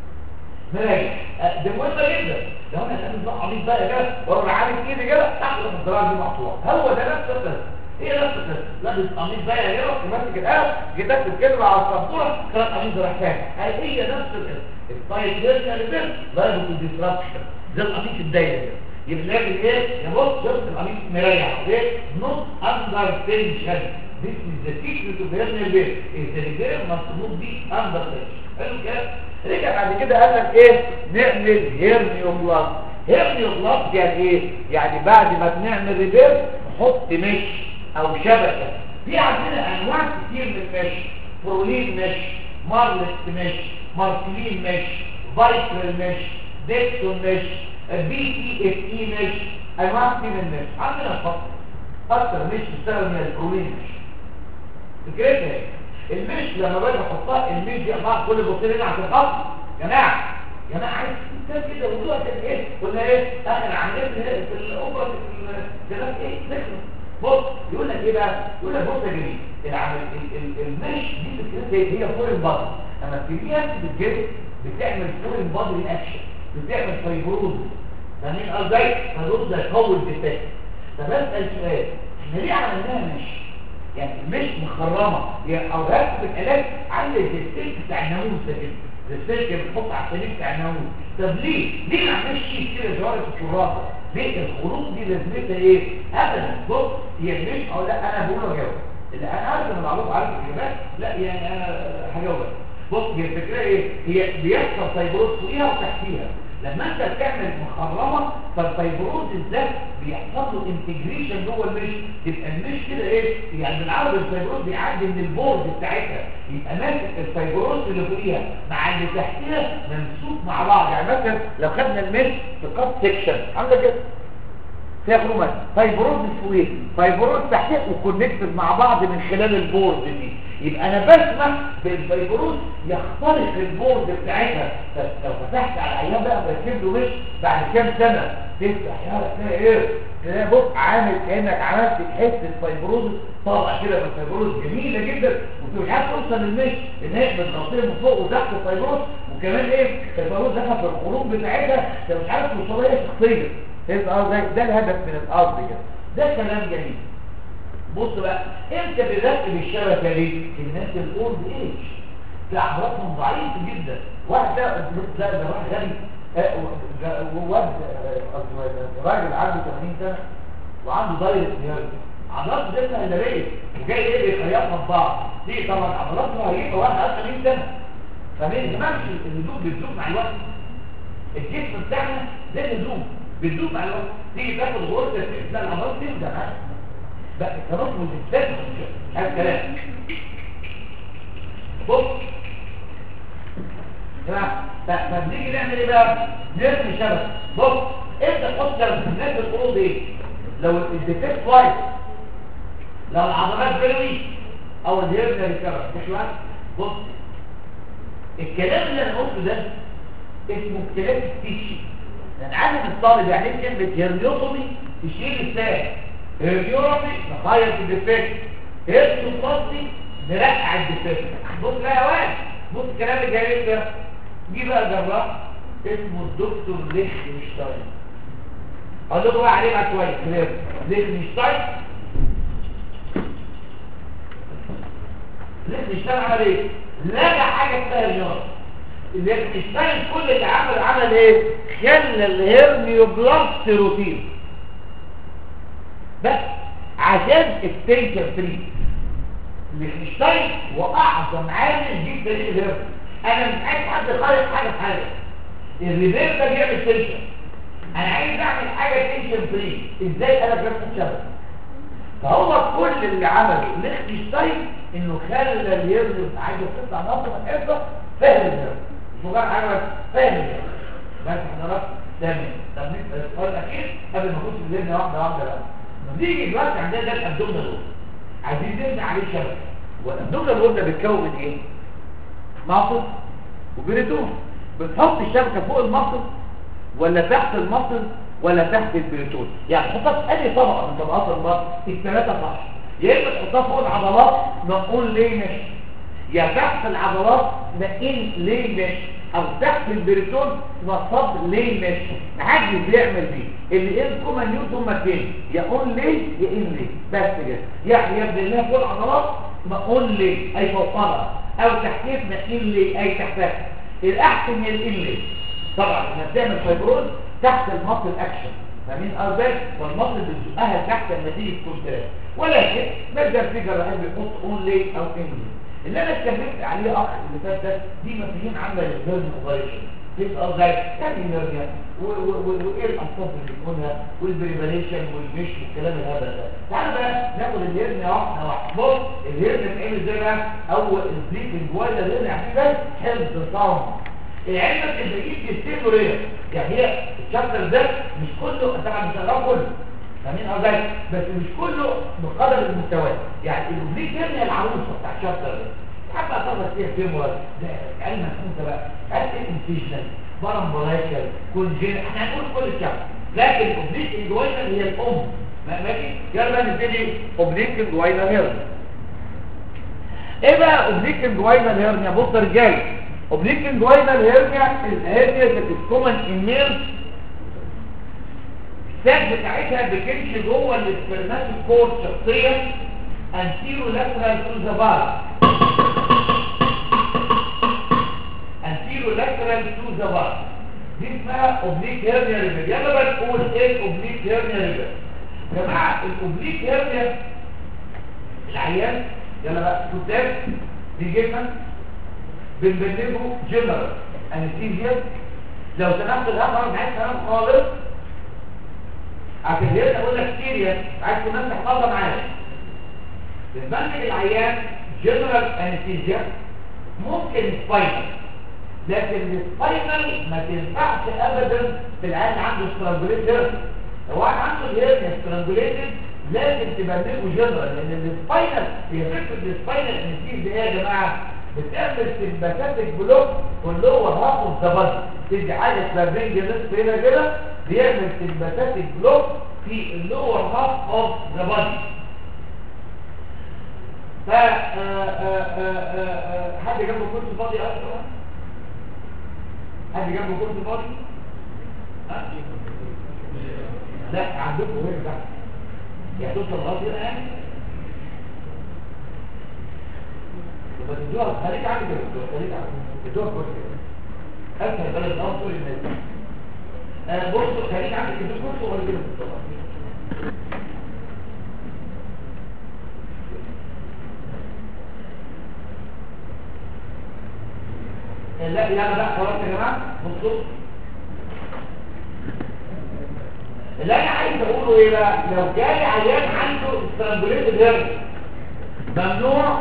مراجع أه، ده مهمة جدا لو انا القميص ده قميص بقى كده واروح عامل كده كده تحت الزراعة دي مقطوعة هو ده نفس القصة ايه نفس القصة لابس قميص بقى كده وماسك القلم جيت اكتب كلمة على السبورة كان القميص ده راح تاني هي نفس القصة الطيب يرجع لبس لايبل تو ديسربشن زي القميص الدايرة كده يبقى لازم ايه يا بص شفت القميص مريح ايه نوت اندر تنشن This is the secret of hernia repair. Is the repair must not be under tension. حلو كده؟ رجع بعد كده قال لك ايه؟ نعمل هيرنيوبلاست. هيرنيوبلاست يعني ايه؟ يعني بعد ما بنعمل ريبير نحط مش او شبكه. في عندنا انواع كتير من المش. برولين مش، مارلت مش، مارسلين مش، فايكرل مش، ديكسون مش، بي تي اف اي مش، انواع كتير من المش. عندنا فقط اكتر مش بتشتغل من البرولين مش. فكرتها ايه؟ المش لما باجي احطها المش دي اقطع كل بصين هنا عشان الخط جماعه جماعه عايز كتاب كده وضوء كده ايه قلنا ايه اخر عمليه في ال- في الاوبرا في الجنات ايه نخلص بص يقول لك ايه بقى يقول لك بص يا جميل العمل ال- ال- المش دي فكرتها ايه هي فورين بادي لما بتجيها بتتجري بتعمل فورين بادي اكشن بتعمل فايبروز فاهمين ازاي فايبروز ده يقوي الدفاع فبسال سؤال احنا ليه عملناها مش يعني مش مخرمة يعني او رسم الالات عامله زي السلك بتاع الناموس ده كده زي السلك اللي بنحط على السلك بتاع الناموس طب ليه ليه ما عملش شيء كده جوارة الشراسة ليه الخروج دي لازمتها ايه ابدا بص هي مش او لا انا بقول اجاوب اللي انا عارف ان المعروف عارف الاجابات لا يعني انا هجاوبك بص هي الفكره ايه هي بيحصل فيبروز فوقيها وتحتيها لما انت بتعمل مخرمه فالفيبروز ده بيحصل له انتجريشن جوه المش يبقى المش كده ايه يعني بالعربي الفيبروز بيعدي من البورد بتاعتها يبقى ماسك الفيبروز اللي فوقيها مع اللي تحتيها ممسوك مع بعض يعني مثلا لو خدنا المش في كات سيكشن عامله كده فيها خرومات فيبروز فوقيه فيبروز تحتيه وكونكتد مع بعض من خلال البورد دي يبقى انا بسمح بالفيبروز يخترق البورد بتاعتها لو فتحت على الايام بقى بركب له مش بعد كام سنه تفتح يا تلاقي ايه تلاقي بص عامل كانك عملت حته فيبروز طالع كده من الفيبروز جميله جدا وانت مش عارف توصل للمش ان هي متغطيه من فوق وتحت الفيبروز وكمان ايه الفيبروز دخل في الخروج بتاعتها انت مش عارف توصل لها شخصيه فهمت قصدي ده الهدف من الارض كده ده كلام جميل بص بقى امتى بنرتب الشبكه دي الناس الاولد ايج في اعراضهم ضعيفه جدا واحد ده ده ده واحد غني آه، و- ده- وواد آه، قصدي راجل عنده 80 سنه وعنده دايركت نيرف عضلاته جسمها هلاليه وجاي ايه بيخيطها في بعض دي طبعا عضلاته هيبقى واحد عنده 80 سنه فما يهمكش الهدوء بتدوب مع الوقت الجسم بتاعنا زي الهدوء بتدوب مع الوقت تيجي تاخد غرزه لا العضلات تبدا معاك بقى التنفس بالذات مش عايز كلام بص يا جماعه فبنيجي نعمل ايه بقى نرمي شبكه بص انت تحط شبكه الناس القروض ايه لو الديفكت كويس لو العضلات بلوي او الهيرنا ريكفر مش واحد بص الكلام اللي انا قلته ده اسمه كلام التيشي يعني عالم الطالب يعني ايه كلمه هيرنيوتومي تشيل الساق هيرنيوتومي نخيط الديفكت هيرنيوتومي نرقع الديفكت بص بقى يا واد بص الكلام الجميل ده جه بقى جراح اسمه الدكتور ليخنشتاين اقول لكم بقى عليه بقى شويه كلام ليخنشتاين ليخنشتاين عمل ايه؟ لقى حاجه اسمها الرياضه ليخنشتاين كل اللي عمل عمل ايه؟ خلى الهرنيوبلاست روتين بس عشان التنشن فري ليخنشتاين هو اعظم عامل جه في تاريخ الهرني انا مش عايز حد يخالف حاجه في حاجه الريفير ده بيعمل تنشن انا عايز اعمل حاجه تنشن فري ازاي انا جبت شبكه فهو كل اللي عمله ليخنشتاين انه خلى الهرني عايز تطلع نقطه من الحصه فاهم الهرني مش مجرد حاجه بس فاهم الهرني بس حضرتك تمام طب نبقى السؤال الاخير قبل ما نخش في الهرني واحده واحده بقى نيجي دلوقتي عندنا ده الابدومينال وول عايزين نبني عليه شبكه والابدومينال وول ده بيتكون من ايه؟ مصل وبريتون بتحط الشبكه فوق المصل ولا تحت المصل ولا تحت البريتون يعني تحطها في اي طبقه من طبقات المصل الثلاثه صح يا اما تحطها فوق العضلات نقول ليه مش يا تحت العضلات نقول ليه مش او تحت البريتون نصب ليه مش محدش بيعمل دي اللي ايه كوما نيوتن مكان يا اون ليه يا ان ليه بس كده يعني يبدو الله فوق العضلات نقول ليه اي فوقها او تحتيه نقول ليه اي تحتها الاحسن هي الان ليه طبعا لما بتعمل فايبروز تحت المصل اكشن فاهمين قصدي والمصل بتزقها تحت النتيجه كونتراكت ولكن نقدر في جراحين بيحط اون ليه او ان ليه اللي انا اتكلمت عليه اخ اللي فات ده دي مفاهيم عامه للبيرن اوبريشن يبقى ازاي يعني نرجع وايه الاسباب اللي بنقولها والبريبريشن والمش والكلام الهبل ده تعالى بقى ناخد الهرنيا واحده واحده بص الهرنيا بتعمل ازاي بقى اول البريكنج ولا الهرنيا عارفين ده حفظ صوم العلم التدريب بيستيقوا ليه يعني هي الشابتر ده مش كله طبعا مش هنقراه كله فاهمين قصدي بس مش كله بقدر المستوى يعني البريك هرنيا العروسه بتاع الشابتر ده حتى اعتبر فيها فيمور ده علم انت بقى قد انفيشن بارامبولايكال كونجين احنا هنقول كل الشابتر لكن الاوبليك انجوينا هي الام ما- ماشي يلا بقى نبتدي اوبليك انجوينا هيرنيا ايه بقى اوبليك انجوينا هيرنيا بص يا رجاله اوبليك انجوينا هيرنيا الهيرنيا بتتكون ان ميل الساك بتاعتها بتمشي جوه الاسبرماتيك كورد شخصيا انتيرو لاترال تو ذا بار انتيرو لاترال تو ذا بار دي اسمها اوبليك هيرنيا ريبير يلا بقى نقول ايه الاوبليك هيرنيا ريبير يا جماعه الاوبليك هيرنيا العيان يلا بقى قدام بيجي لنا بنبلغه جنرال انستيزيا لو سمحت الامر مش عايز كلام خالص عشان هنا اقول لك سيريا عايز كمان تحفظها معايا بنبلغ العيان جنرال انستيزيا ممكن سباينال لكن السباينال ما تنفعش ابدا في العيان اللي عنده سترانجوليتد لو واحد عنده الهيرنيا سترانجوليتد لازم تبلغه جنرال لان السباينال هي فكره السباينال انستيزيا ايه يا جماعه بتعمل سمباتيك بلوك واللي هو هاف اوف ذا بادي تدي حاجه اسمها بنج نصف هنا كده بيعمل سمباتيك بلوك في اللور هاف اوف ذا بادي ف حد جنبه كرسي فاضي اصلا حد جنبه كرسي فاضي ها؟ لا عندكم وين تحت يعني توصل لغايه هنا يعني يبقى تدوها خليك عندك كده خليك عندك تدوها كويس كده اسهل بلد الارض طول الناس آه بص خليك عندك كده كورس ولا كده لا لا لا خلاص يا جماعه بصوا اللي انا عايز اقوله ايه بقى لو جاي عيان عنده استرانجوليت الهرم ممنوع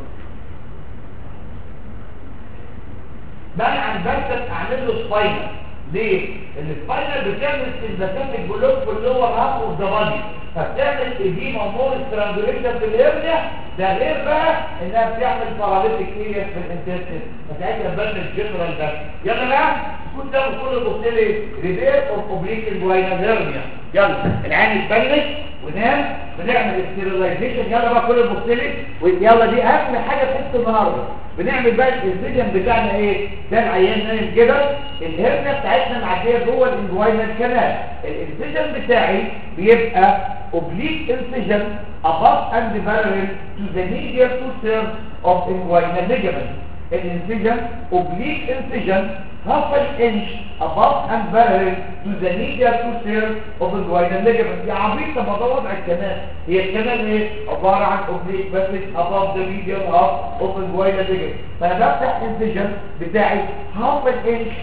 منعا بس اعمل له سباينر ليه؟ السباينر بتعمل سيمباتيك بلوك في اللور هاف اوف ذا بادي فبتعمل ايديما مور سترانجوليشن في الهرنيا ده غير بقى انها بتعمل باراليتيك ايريا في الانتستين فساعتها بان الجنرال ده يلا بقى كل ده كله بص لي ريفير اور اوبليك الجوينال هرنيا يلا العين اتبلش ونام بنعمل استيرلايزيشن يلا بقى كله بص لي ويلا دي اهم حاجه في حته النهارده بنعمل بقى الانسجن بتاعنا ايه ده العيان نايم كده الهرنيا بتاعتنا معديه جوه الانجوينال كانال الانسجن بتاعي بيبقى oblique incision above and parallel to the medial two thirds of inguinal ligament. An incision, oblique incision, half an inch above and parallel to the medial two thirds of inguinal ligament. يا عبيط طب ده وضع الكنال. هي الكنال ايه؟ عبارة عن oblique passage above the medial half of inguinal ligament. فانا بفتح incision بتاعي half an inch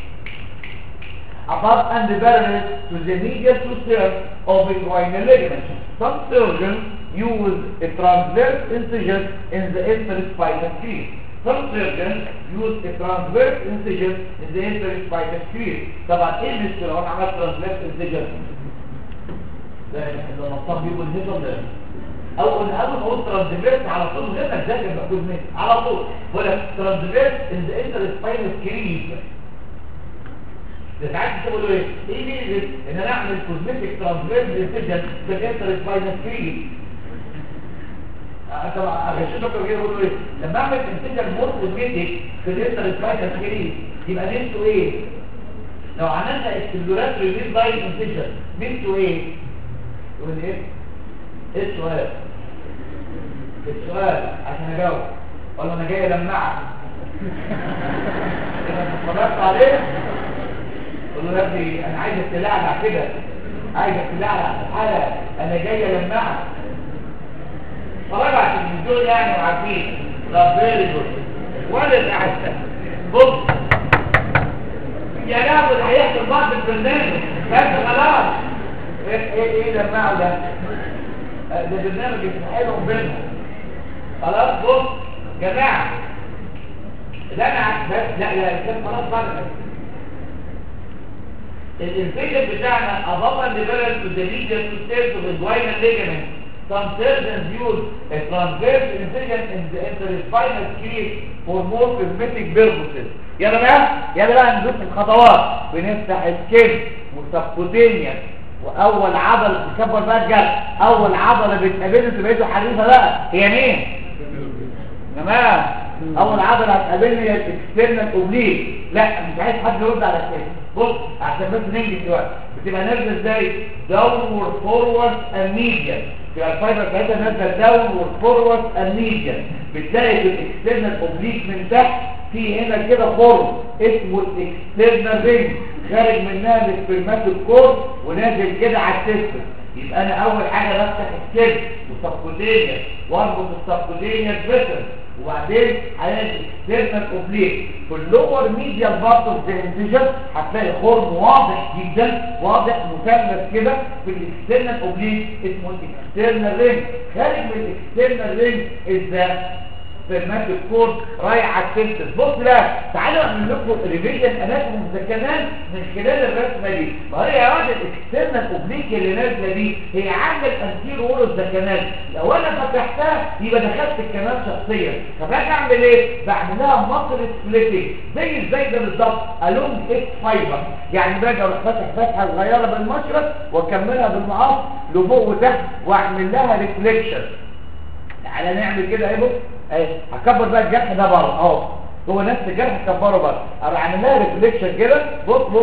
above and parallel to the medial two-thirds of inguinal ligament. Some surgeons use a transverse incision in the interspinal crease. Some surgeons use a transverse incision in the interspinal crease. طبعا ايه المشكلة لو انا عملت transverse incision؟ ده ده نصاب بيقول الهيزم ده اول اول ما قلت ترانسفيرس على طول غير ما تذاكر مأخوذ مني على طول بقول لك ترانسفيرس ان ذا انترسباينال كريز ده ساعات بتقولوا ايه ايه ميزه ان انا اعمل كوزمتيك ترانسفيرس انسيجن في الانترسباينال كريز طبعا عشان دكتور كده بيقولوا ايه لما اعمل انسيجن مور كوزمتيك في الانترسباينال كريز يبقى نفسه ايه لو عملنا اكسلورات ريليز لاين انسيجن نفسه ايه يقول ايه ايه السؤال السؤال عشان اجاوب ولا انا جاي المعك اذا اتفرجت عليه قول له يا ابني انا عايزك تلعلع كده عايزك تلعلع في الحاله انا جاي المعك فرجع التلفزيون يعني وعارفين طب فيري جود ولا الاحسن بص يا لابد هيحصل بعض البرنامج بس خلاص ايه ايه ايه لمعه ده ده برنامج يتحيلهم بينهم خلاص بص جماعة لا انا بس لا لا كان خلاص بعد الانفيجن بتاعنا اضافا لبلد تدليجة تستيرس وفيدواينا ليجمنت Some surgeons use a transverse incision in the interspinal crease for more cosmetic purposes. يلا بقى يلا بقى ندوس الخطوات بنفتح السكين والسبكوتينيا واول عضله تكبر بقى الجرح اول عضله بتقابلها انتوا بقيتوا حديثه بقى هي مين يا جماعه اول عضله هتقابلني هي الاكسترنال اوبليك لا مش عايز حد يرد على كده بص عشان بس ننجز دلوقتي بتبقى نازله ازاي داونورد فورورد اند ميديان في الفايبر بتاعتها نازله داونورد فورورد اند ميديان بتلاقي في الاكسترنال اوبليك من تحت في هنا كده خرم اسمه الاكسترنال رينج خارج منها السبرماتيك كور ونازل كده على السيستم يبقى انا اول حاجه بفتح السيرك والسبكوتينيا واربط السبكوتينيا بفيتر وبعدين هلاقي الاكسترنال اوبليك في اللور ميديال بارت اوف ذا انفيجن هتلاقي خرم واضح جدا واضح مثلث كده في الاكسترنال اوبليك اسمه الاكسترنال رينج خارج من الاكسترنال رينج ازاي سبرماتيك كورد رايح على السنتس بص بقى تعالوا اعمل لكم ريفيجن اناتومي ذا كمان من خلال الرسمه دي ما هي يا راجل الاكسترنال اوبليك اللي نازله دي هي عامله الانتير وول ذا كمان لو انا فتحتها يبقى دخلت الكمان شخصيا طب انا اعمل ايه بعمل لها مصر سبليتنج زي ازاي ده بالظبط الونج اكس فايبر يعني باجي اروح فاتح فتحه صغيره بالمشرط واكملها بالمقص لفوق وتحت واعمل لها ريفليكشن تعالى نعمل كده اهي بص اهي هكبر بقى الجرح ده بره اهو هو نفس الجرح هكبره بره اروح اعمل لها ريفليكشن كده بص بص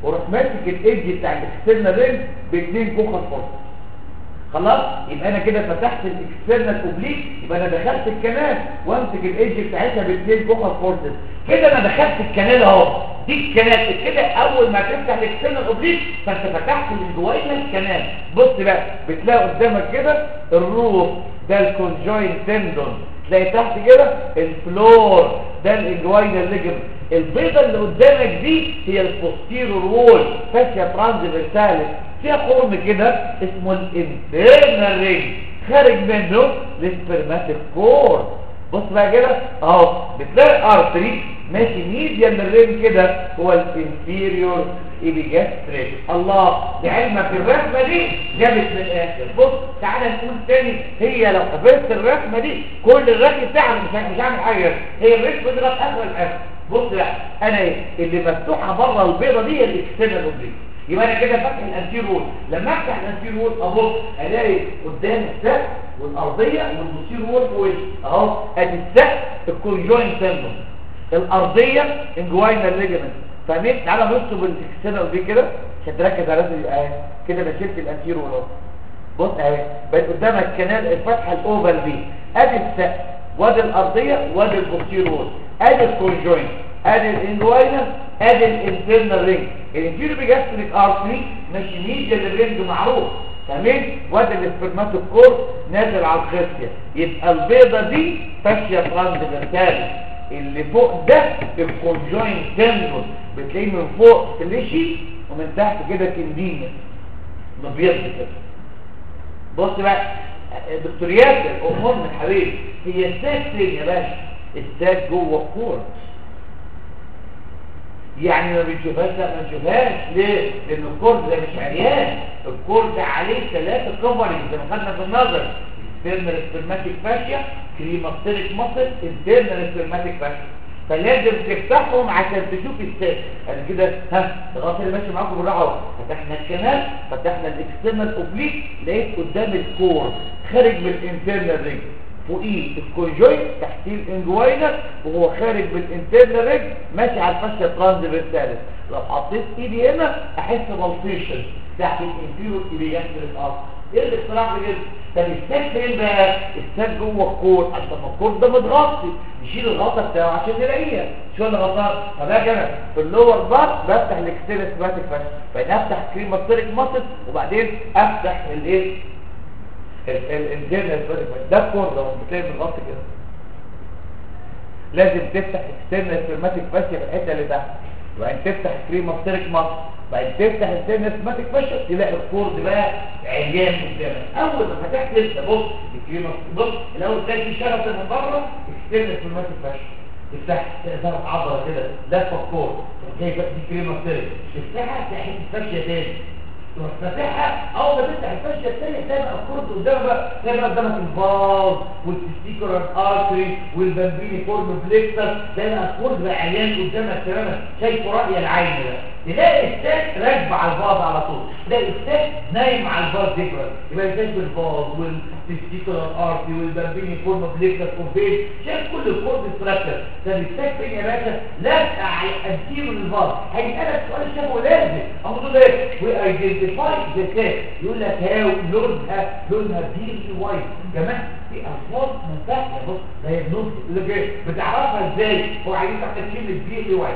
واروح ماسك الايدج بتاع الاكسترنال رينج باثنين كوخه فورس خلاص يبقى انا كده فتحت الاكسترنال اوبليك يبقى انا دخلت الكنال وامسك الايدج بتاعتها باثنين كوخه فورس كده انا دخلت الكنال اهو دي الكنال كده اول ما تفتح الاكسترنال اوبليك فانت فتحت الجوينال كنال بص بقى بتلاقي قدامك كده الروف ده الكونجوين تندون تلاقي تحت كده الفلور ده الانجوينال ليجمنت البيضه اللي قدامك دي هي البوستيرور وول فاشيا ترانزفيرساليس فيها خرم كده اسمه الانترنال رينج خارج منه السبرماتيك كور بص بقى كده اهو بتلاقي ارتري ماشي ميديان للرين كده هو الانفيريور ايبيجاستريك الله لعلمك الرسمه دي جابت من الاخر بص تعالى نقول تاني هي لو حفظت الرسمه دي كل الرسم بتاعها مش مش هعمل حاجه هي الرسمه دي لغايه اخر الاخر بص بقى انا ايه اللي مفتوحه بره البيضه دي هي الاكسترنال اوبليك يبقى انا كده فاتح الانتير وول لما افتح الانتير وول ابص الاقي قدام السقف والارضيه والبوستير وول فوق اهو ادي السقف الكونجوين تندون الارضيه انجوينال ليجمنت فاهمين تعالى نبص بالاكسترنال دي كده عشان تركز على الرسمه دي اهي كده انا شلت الانتير وول اهو بص اهي بقت قدامك كنال الفتحه الاوفال دي ادي السقف وادي الارضيه وادي البوستير وول ادي الكونجوين ادي الانجوينال ادي الانترنال رينج الانتيريور بيجاستريك ارتري ماشي ميديا للرينج معروف تمام وادي السبرماتيك كور نازل على الخصيه يبقى البيضه دي فاشيا ترانزفيرساليس اللي فوق ده الكونجوين تندون بتلاقيه من فوق فليشي ومن تحت كده كندينيا مبيض كده بص بقى دكتور ياسر امور من حبيبي هي الساك فين يا باشا الساك جوه الكور يعني ما بنشوفهاش لا ما نشوفهاش ليه؟ لان الكور ده مش عريان الكور ده عليه ثلاثه كفرنج زي ما خدنا في النظر اكسترنال سبرماتيك فاشيا كريماتيريك ماسل انترنال سبرماتيك فاشيا فلازم تفتحهم عشان تشوف الساك انا كده ها لغايه اللي ماشي معاكم بالراحه اهو فتحنا الكنال فتحنا الاكسترنال اوبليك لقيت قدام الكور خارج من الانترنال رينج فوقيه الكونجوين تحتيه الانجوينر وهو خارج بالانترنال ريج ماشي على الفاشيا ترانزفيرساليس لو حطيت ايدي هنا احس بالفيشن تحت الانفيرور ايبيجاستريك ارت ايه الاختراع ده كده طب الساك فين بقى الساك جوه الكور عشان ما الكور ده متغطي نشيل الغطا بتاعه عشان نلاقيها شو الغطاء فبقى كده في اللور بار بفتح الاكستيريس سباتيك فاشيا بعدين افتح كريماتيريك ماسل وبعدين افتح الايه الانترنال ده الكور ده بتلاقي بالغط كده لازم تفتح اكسترنال سبرماتيك فاشيا في الحته اللي تحت وبعدين تفتح كريماتيريك ماسل بعدين تفتح الانترنال سبرماتيك فاشيا تلاقي الكورد بقى عريان قدامك اول ما فتحت انت بص الكريماتيريك بص الاول تلاقي في شرط من بره اكسترنال سبرماتيك فاشيا تفتح تقدر عضله كده ده فكور جاي بقى دي كريماتيريك تفتحها تلاقي الفاشيا تاني تروح فاتحها اول ما تفتح الفاشيه الثانيه تلاقي بقى الكورد قدامك بقى تلاقي بقى قدامك الفاز والتستيكولار ارتري والبامبيني فورم بليكسر تلاقي بقى الكورد بقى عيان قدامك تماما شايفه راي العين ده تلاقي الساك راكب على الفاز على طول تلاقي الساك نايم على الفاز ديكولار يبقى شايف الفاز والتستيكولار ارتري والبامبيني فورم بليكسر كومبيت شايف كل الكورد ستراكشر ده الساك فين يا باشا لازقه على الانتيرو للفاز هيسالك سؤال شبه لازم اقول له ايه وايدنتيفاي ذا ساك يقول لك هاو لونها لونها بيرلي وايت يا جماعه في الفاظ منتهيه بص ده هي بنص يقول لك ايه بتعرفها ازاي هو عايزين تحت كلمه بيرلي وايت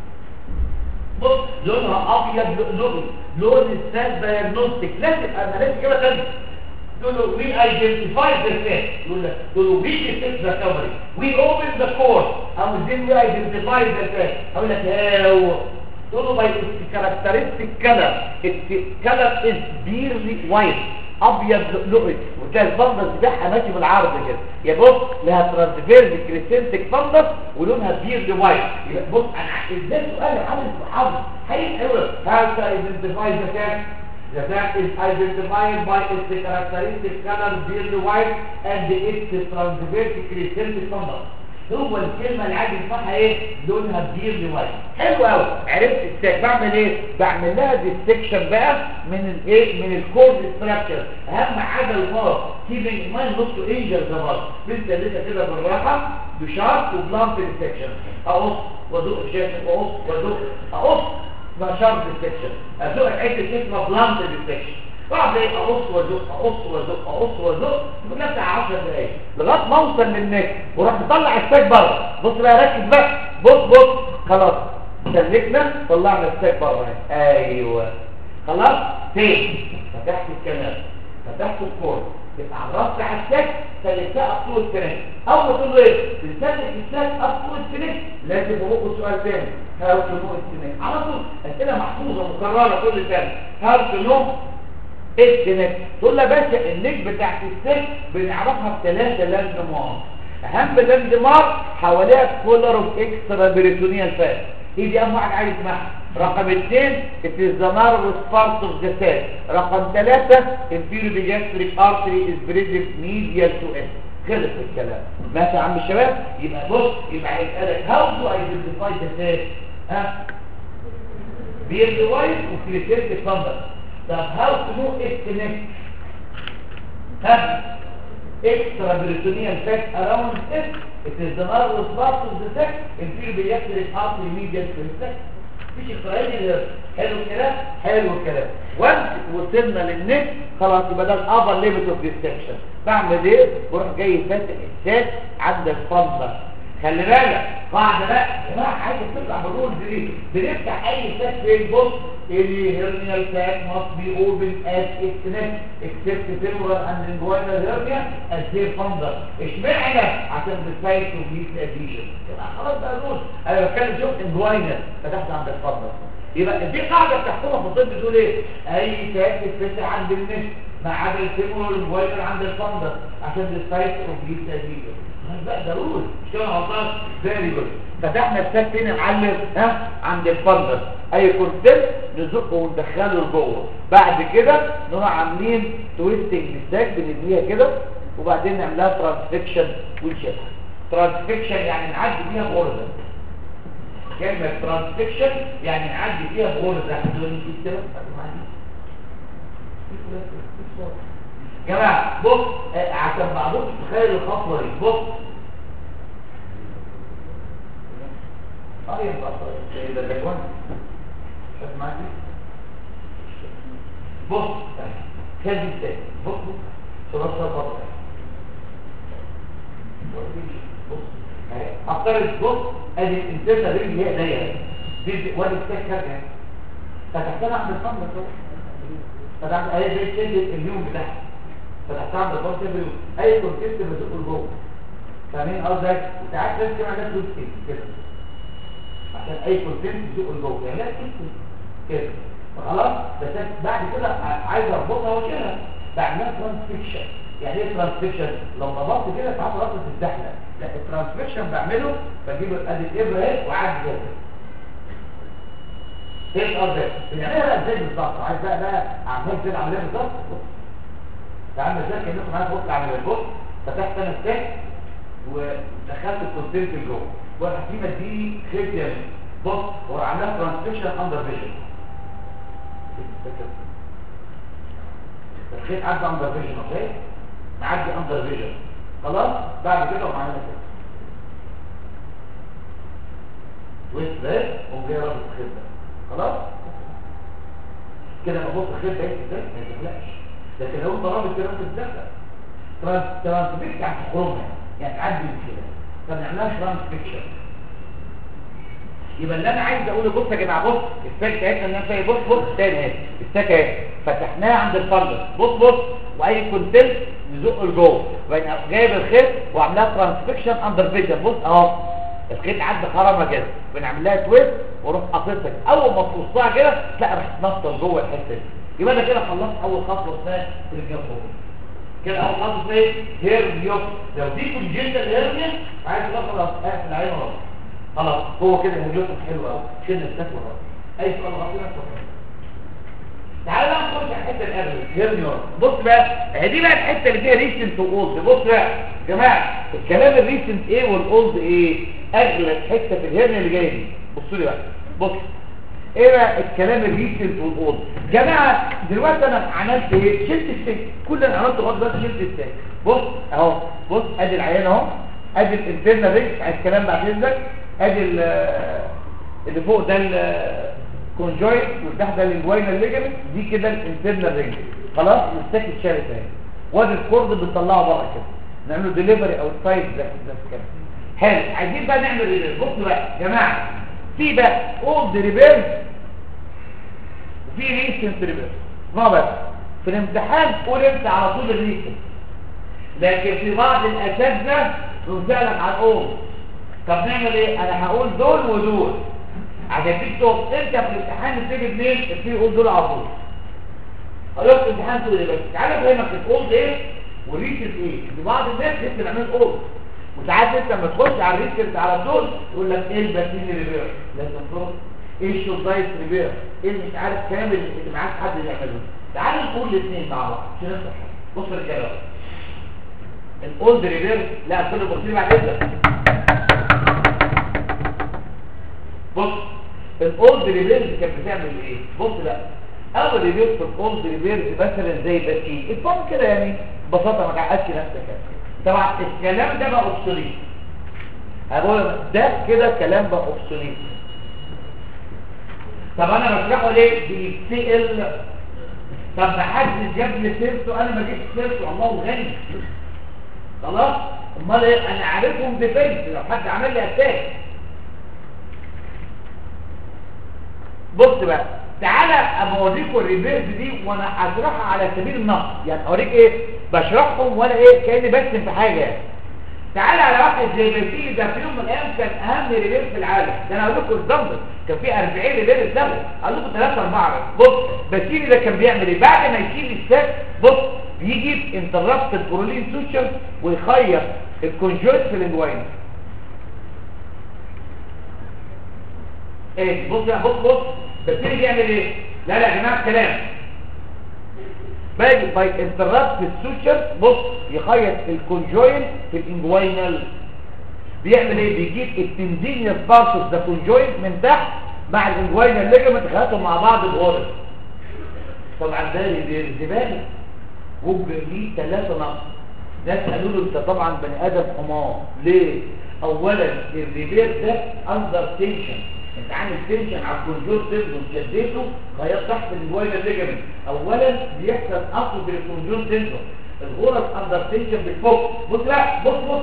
بص لونها ابيض لون لون الساك دايجنوستيك لازم انا لازم كده تاني تقول له we identify the set يقول لك تقول له we detect the recovery we open the course او then we identify the set اقول لك هاو تقول له by its characteristic color its color is beerly white ابيض لؤلؤي وتلاقي الفندس بتاعها ماشي بالعرض كده يا بص لها ترانسفيرز كريسنتك فندس ولونها بيرلي وايت يبقى بص انا ازاي سؤال عامل حافظ هيقول هاو تو ايدنتيفاي ذا فاكت The fact is identified by its characteristic color beerly white and its transverse crescent fundus. هو الكلمة العادي بتاعها ايه؟ لونها بيرلي وايت. حلو قوي، عرفت الساك بعمل ايه؟ بعمل لها ديستكشن بقى من الايه؟ من الكورد ستراكشر. اهم حاجة الفار keeping in mind not to injure the ball. لسه لسه كده بالراحة بشارت وبلانت ديستكشن. اقص وادق الشاشة واقص وادق اقص اسمها شارب ديستكشن ازق الحته اسمها بلانت ديستكشن بعد ايه اقص وازق اقص وازق اقص وازق كلها بتاع 10 دقايق لغايه ما اوصل للنك وراح مطلع الساك بره بص بقى ركز بقى بص بص خلاص سلكنا طلعنا الساك بره اهي. ايوه خلاص فين فتحت الكنال فتحت الكور يبقى عرفت على الساك سلكتها اب تو الفينش اول ما تقول له ايه تسلك الساك اب تو الفينش لازم تبقى سؤال تاني هاو تو نو الفينش على طول اسئله محفوظه مكرره كل سنه هاو تو نو السنك تقول له يا باشا النج بتاعت السن بنعرفها بثلاثه لاندمار اهم لاندمار حواليها كولر اوف اكسترا بريتونيال فات ايه دي اهم واحد عايز يسمعها رقم اثنين التزامار والسبارت اوف ذا سيل رقم ثلاثة الفيروبيجاستريك ارتري از بريزنت ميديال تو اس خلص الكلام ماشي يا عم الشباب يبقى بص يبقى هيسألك هاو تو ايدنتيفاي ذا سيل ها بيروايز وكريتيرتي فاندر طب هاو تو نو اتنك ها extra peritoneal fat around it it is the nervous part of the sac inferior biliary artery medial to the sac مفيش اختراعين حلو الكلام حلو الكلام وانت وصلنا للنك خلاص يبقى ده الابر ليميت اوف ديستكشن بعمل ايه بروح جاي فاتح الساك عند الفندق خلي بالك قاعده بقى يا جماعه عايز تطلع بالرول دي بنفتح اي ساك فين بص الهرنيال ساك must be open as its neck except femoral and inguinal hernia as their funder اشمعنى عشان بتسايد تو بليس اديشن خلاص بقى الرول انا بتكلم شوف انجوينال فتحت عند الفندق يبقى دي قاعده بتحكمها في الطب بتقول ايه اي ساك تتفتح عند النك ما عدا الفيمورال والانجوينال عند الفندق عشان بتسايد تو بليس اديشن بقى ده رول مش كده غلطان فيري جود فتحنا الساك فين يا معلم ها عند الفندق اي كونسيبت نزقه وندخله لجوه بعد كده نروح عاملين تويستنج للساك بنديها كده وبعدين نعملها ترانسفيكشن ونشيلها ترانسفيكشن يعني نعدي بيها غرزه كلمه ترانسفيكشن يعني نعدي فيها غرزه هتقولي كده جماعة بص آه، عشان بعضكم تخيل الخطوة دي بص اه يا بطل ده ده كوان شوف معاك بص خد ازاي بص بص ثلاثة بطل بص اهي افترض بص ادي الانسان ده رجلي هي ايديا دي وادي السكر يعني فتحتها عند الفم بس فتحت اهي دي تشد اليوم بتاعها فتحتها عند الفم تبريو اي كونسيبت بزقه لجوه فاهمين قصدك ساعات لازم كده عندك فلوس كده كده عشان اي كونسيبت بزقه لجوه يعني لا كده كده خلاص بس بعد كده عايز اربطها واشيلها بعملها ترانسفيكشن يعني ايه ترانسفيكشن لو ربطت كده ساعات ربطت الزحله لا الترانسفيكشن بعمله بجيب ادي الابره اهي واعدي جوه ايه الارض بنعملها بقى ازاي بالظبط عايز بقى بقى اعمل كده عمليه بالظبط تعمل ازاي كانكم معايا بص على البص فتحت انا الساك ودخلت الكونتينت جوه والحكيمه دي خيط يمين بص هو عملها ترانسفيكشن اندر فيجن الخيط عدى اندر فيجن اوكي نعدي اندر فيجن خلاص بعد كده ومعانا كده ويست ده قوم جاي رابط الخيط ده خلاص كده ببص الخيط ده ازاي ما يتحلقش لكن لو انت رابط كده بتتدخل ترانس ترانسفيكشن يعني تخرمها يعني تعدي من كده فبنعملها ترانسفيكشن يبقى اللي انا عايز اقوله بص يا جماعه بص الساك بتاعتنا اللي انا شايف بص بص تاني اهي الساك اهي فتحناها عند الفندق بص بص واي كونتنت نزقه لجوه وبعدين جايب الخيط وعاملها ترانسفيكشن اندر فيجن بص اهو الخيط عدى خرمه كده بنعمل لها تويست واروح قاصصها اول ما تقصها كده تلاقي راح تنطر جوه الحته دي يبقى انا كده خلصت اول خطوه اسمها الجنب كده اول خطوه اسمها ايه هيرنيوس لو دي كونجنتال هيرنيا عايز تدخل اقفل العين ورا خلاص هو كده هيرنيوس حلو قوي كده السك ورا اي سؤال غلط نفسك تعالى بقى نخش على الحته الارض هيرنيوس بص بقى اهي دي بقى الحته اللي فيها ريسنت واولد بص بقى يا جماعه الكلام الريسنت ايه والاولد ايه اغلى حته في الهيرنيا اللي جايه دي بصوا لي بقى بص ايه بقى الكلام الريسنت والاولد جماعه دلوقتي انا عملت ايه شلت السك كل اللي عملته لغايه دلوقتي شلت السك بص اهو بص ادي العيان اهو ادي الانترنال ريكس على الكلام بعد اذنك ادي ال- اللي فوق ده ال- كونجوينت والتحت ده الانجوينال ليجمنت دي كده الانترنال رينج خلاص والساكت شارت اهي وادي الكورد بنطلعه بره كده نعمله ديليفري او سايد ده كده حلو عايزين بقى نعمل ريبير بصوا بقى يا جماعه في بقى اولد ريبير وفي ريسنت ريبير ما بس في الامتحان قول انت على طول الريسنت لكن في بعض الاساتذه بيسالك على الاولد طب نعمل ايه انا هقول دول ودول عشان تيجي تقول انت في الامتحان بتيجي منين في يقول دول على طول خلاص الامتحان تقول ايه بس تعالى افهمك الاولد ايه والريسنت ايه في بعض الناس لسه بيعملوا اولد وساعات انت لما تخش على الريسكت على طول يقول لك ايه الباتين ريبير لازم تروح ايه الشوزايت ريبير ايه اللي مش عارف كامل اللي معاك حد يعمله تعالوا نقول الاثنين مع بعض عشان نفتح بص يا رجاله الاولد ريبير لا كل بصير بعد كده بص الاولد ريبير كانت بتعمل ايه بص لا اول ريبير في الاولد ريبير مثلا زي باتين اتفهم كده يعني ببساطه ما تعقدش نفسك يعني طبعا الكلام ده بقى اوبسوليت هقول ده كده كلام بقى اوبسوليت طب انا بشرحه ليه بيتسال طب ما حدش جاب لي سيرته انا ما جبت سيرته الله غني خلاص امال ايه انا عارفهم ديفنس لو حد عمل لي اتاك بص بقى تعالى ابقى اوريكم الريفيرس دي وانا هشرحها على سبيل النص يعني اوريك ايه بشرحهم ولا ايه كاني برسم في حاجه يعني تعالى على واحد زي بيتي ده في يوم من الايام كان اهم ريفيرس في العالم ده انا هقول لكم الزمبل كان في 40 ريفيرس ده اقول لكم 3 4 بص بيتي ده كان بيعمل ايه بعد ما يشيل الساك بص بيجيب انترابت البرولين سوشيال ويخيط الكونجويت في الانجوين ايه بص بص بص بيبتدي يعمل ايه لا لا يا جماعه كلام باجي باي انترابت السوشيال بص يخيط الكونجوين في الانجوينال بيعمل ايه بيجيب التندينيوس بارت اوف ذا كونجوين من تحت مع الانجوينال ليجمنت يخيطهم مع بعض بغرز طبعا ده زباله وجه ليه ثلاثه نقص ناس قالوا له انت طبعا بني ادم حمار ليه اولا الريبير ده اندر تنشن انت عامل تنشن على الكونجور تنزل شديته خيط تحت الجوينال ليجمنت اولا بيحصل اصل في الكونجور تنزل الغرز اندر تنشن بتفك بص لا بص بص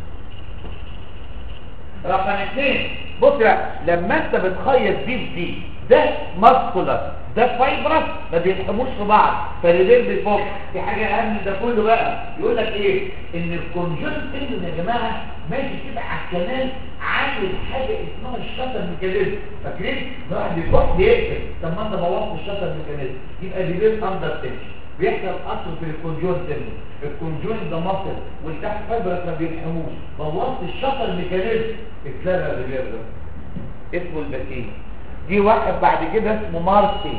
رقم اثنين بص بقى لما انت بتخيط دي بدي ده ماسكولار ده فايبرس ما بيلحموش في بعض فالريدير بيفك في حاجه اهم من ده كله بقى يقول لك ايه ان الكونجنتين يا جماعه ماشي كده على الكنال عامل حاجه اسمها الشطر ميكانيزم فاكرين واحد يروح بيقفل طب ما انت بوظت الشطر ميكانيزم يبقى الريدير اندر تنشن بيحصل اصل في الكونجون تنشن الكونجون ده مصل والتحت فايبرس ما بيلحموش بوظت الشطر ميكانيزم اتلغى الريدير ده اسمه الباتين دي واحد بعد كده اسمه مارسي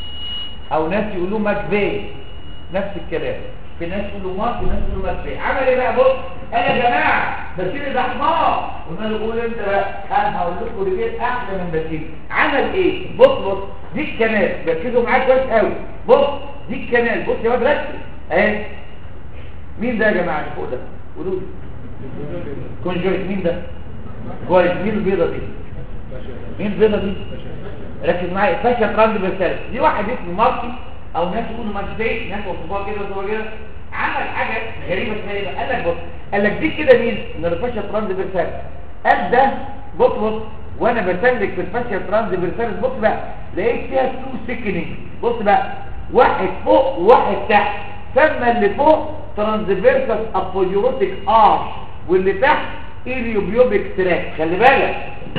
او ناس يقولوا ماكبي نفس الكلام في ناس يقولوا مارسي ناس يقولوا ماكبي عمل ايه بقى بص قال يا جماعه بشير ده حمار قلنا له قول انت بقى انا هقول لكم رجال احلى من بشير عمل ايه بص بص دي الكنال ركزوا معايا كويس قوي بص دي الكنال بص يا واد ركز اهي مين ده يا جماعه اللي فوق ده قولوا لي كونجويت مين ده كويس مين البيضه دي مين البيضه دي ركز معايا فاشا تراند بالثالث دي واحد اسمه ماركي او ناس يقولوا ماركي ناس وصفوها كده وصفوها كده عمل حاجه غريبه اسمها بقى قال لك بص قال لك دي كده مين من الفاشا تراند بالثالث قال ده بص بص وانا بسلك في الفاشا تراند بالثالث بص بقى لقيت فيها تو سيكنينج بص بقى واحد فوق وواحد تحت سمى اللي فوق ترانزفيرسس ابويوروتيك ارش واللي تحت ايريوبيوبيك تراك خلي بالك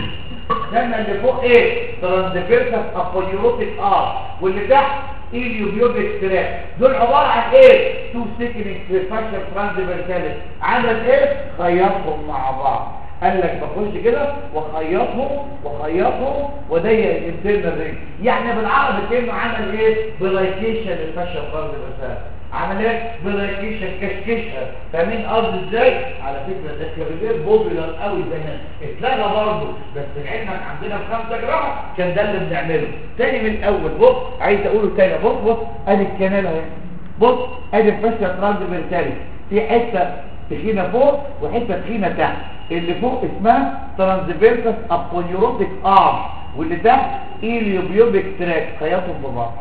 لما اللي فوق ايه ترانسفيرسس ابوليوروتيك ار واللي تحت ايليوبيوبيك تراك دول عباره عن ايه تو سيكنينج في فاشل ترانسفيرساليس عمل ايه خيطهم مع بعض قال لك بخش كده وخيطهم وخيطهم وضيق الانترنال رينج يعني بالعربي كانه عمل ايه بلايكيشن الفاشل ترانسفيرساليس عمل ايه بلايكيشن كشكشها فاهمين قصدي ازاي على فكره ده كبير بوبيلر قوي زمان اتلغى برضه بس لعلمك عندنا في 5 جرام كان ده اللي بنعمله تاني من الاول بص عايز اقوله تاني بص بص ادي الكنال اهي بص ادي الفاشيا ترانسفيرساليس في حته تخينه فوق وحته تخينه تحت اللي فوق اسمها ترانسفيرسس ابونيوروتيك ارم واللي تحت اليوبيوبيك تراك خيطهم ببعض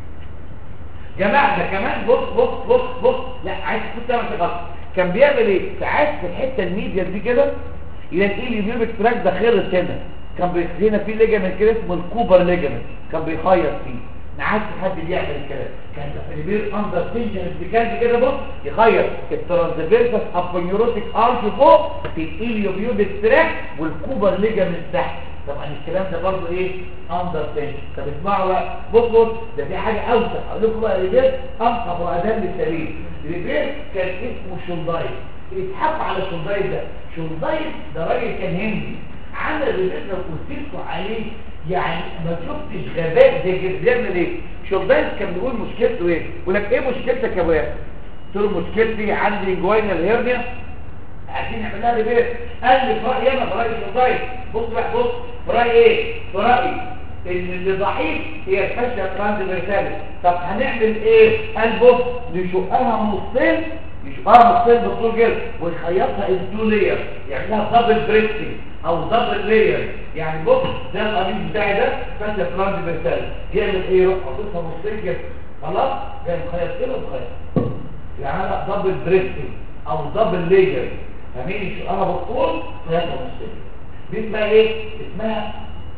جماعة ده كمان بص بص بص بص لا عايز تكون تعمل في غلط كان بيعمل ايه ساعات في الحته الميديا دي كده يلاقي اليوبيوبيك تراك ده خرط هنا كان بي- هنا في ليجامنت كده اسمه الكوبر ليجامنت كان بيخيط فيه ما عادش حد بيعمل الكلام كان البير اندر تنشن كان كده بص يخيط الترانسفيرسس ابونيوروتيك ارش فوق في الاليوبيوبيك تراك والكوبر ليجامنت تحت طبعا الكلام ده برضه ايه اندر تنشن طب اسمعوا بقى بص بص ده في حاجه اوسع اقول لكم بقى ريبير انقى وادام للسليم ريبير كان اسمه شولدايت بيتحط على شولدايت ده شولدايت ده راجل كان هندي عمل ريبير لو قلت لكم عليه يعني ما شفتش غباء زي كده بيعمل ايه شولدايت كان بيقول مشكلته ايه يقول لك ايه مشكلتك يا ابويا قلت له مشكلتي عندي انجوينال هيرنيا عايزين نعمل لها ريبير قال لي في رايي انا في رايي شولدايت بص بقى بص في رايي ايه في رايي ان اللي ضعيف هي الفاشيه ترانسفيرساليس طب هنعمل ايه قال بص نشقها نصين نشقها نصين بالطول كده ونخيطها انتو لير يعملها دبل بريستنج او دبل لير يعني بص ده القميص بتاعي ده فاشيه ترانسفيرساليس يعمل ايه يروح حاططها نصين كده خلاص جاي مخيط كده ومخيط يعملها دبل بريستنج او دبل لير فاهمين يشقها بالطول خيطها نصين دي اسمها ايه اسمها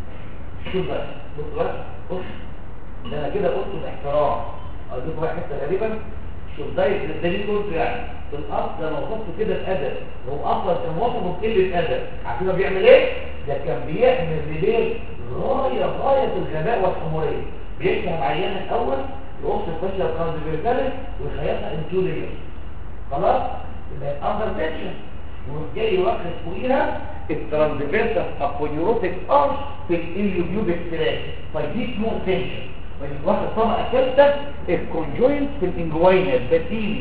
شوف بقى بص بقى بص ده انا كده قلت باحترام اديكم بقى حته غريبه شوف ده ده ليه قلت يعني في الاصل ده انا وصفته كده بادب هو اصلا كان وصفه بقله ادب عارفين هو بيعمل ايه ده كان بيعمل ريبير غايه غايه الغباء والحموريه بيكتب عيان الاول يقص الفاشيه ترانسفيرساليس ويخيطها انتو لير خلاص يبقى اندر تنشن وجاي واخد فوقيها الترانسفيرسال ابونيوروتيك ارش في الاليوبيوبيك تراك فدي نو تنشن واخد طبقه ثالثه الكونجوينت في الانجوينال باتيني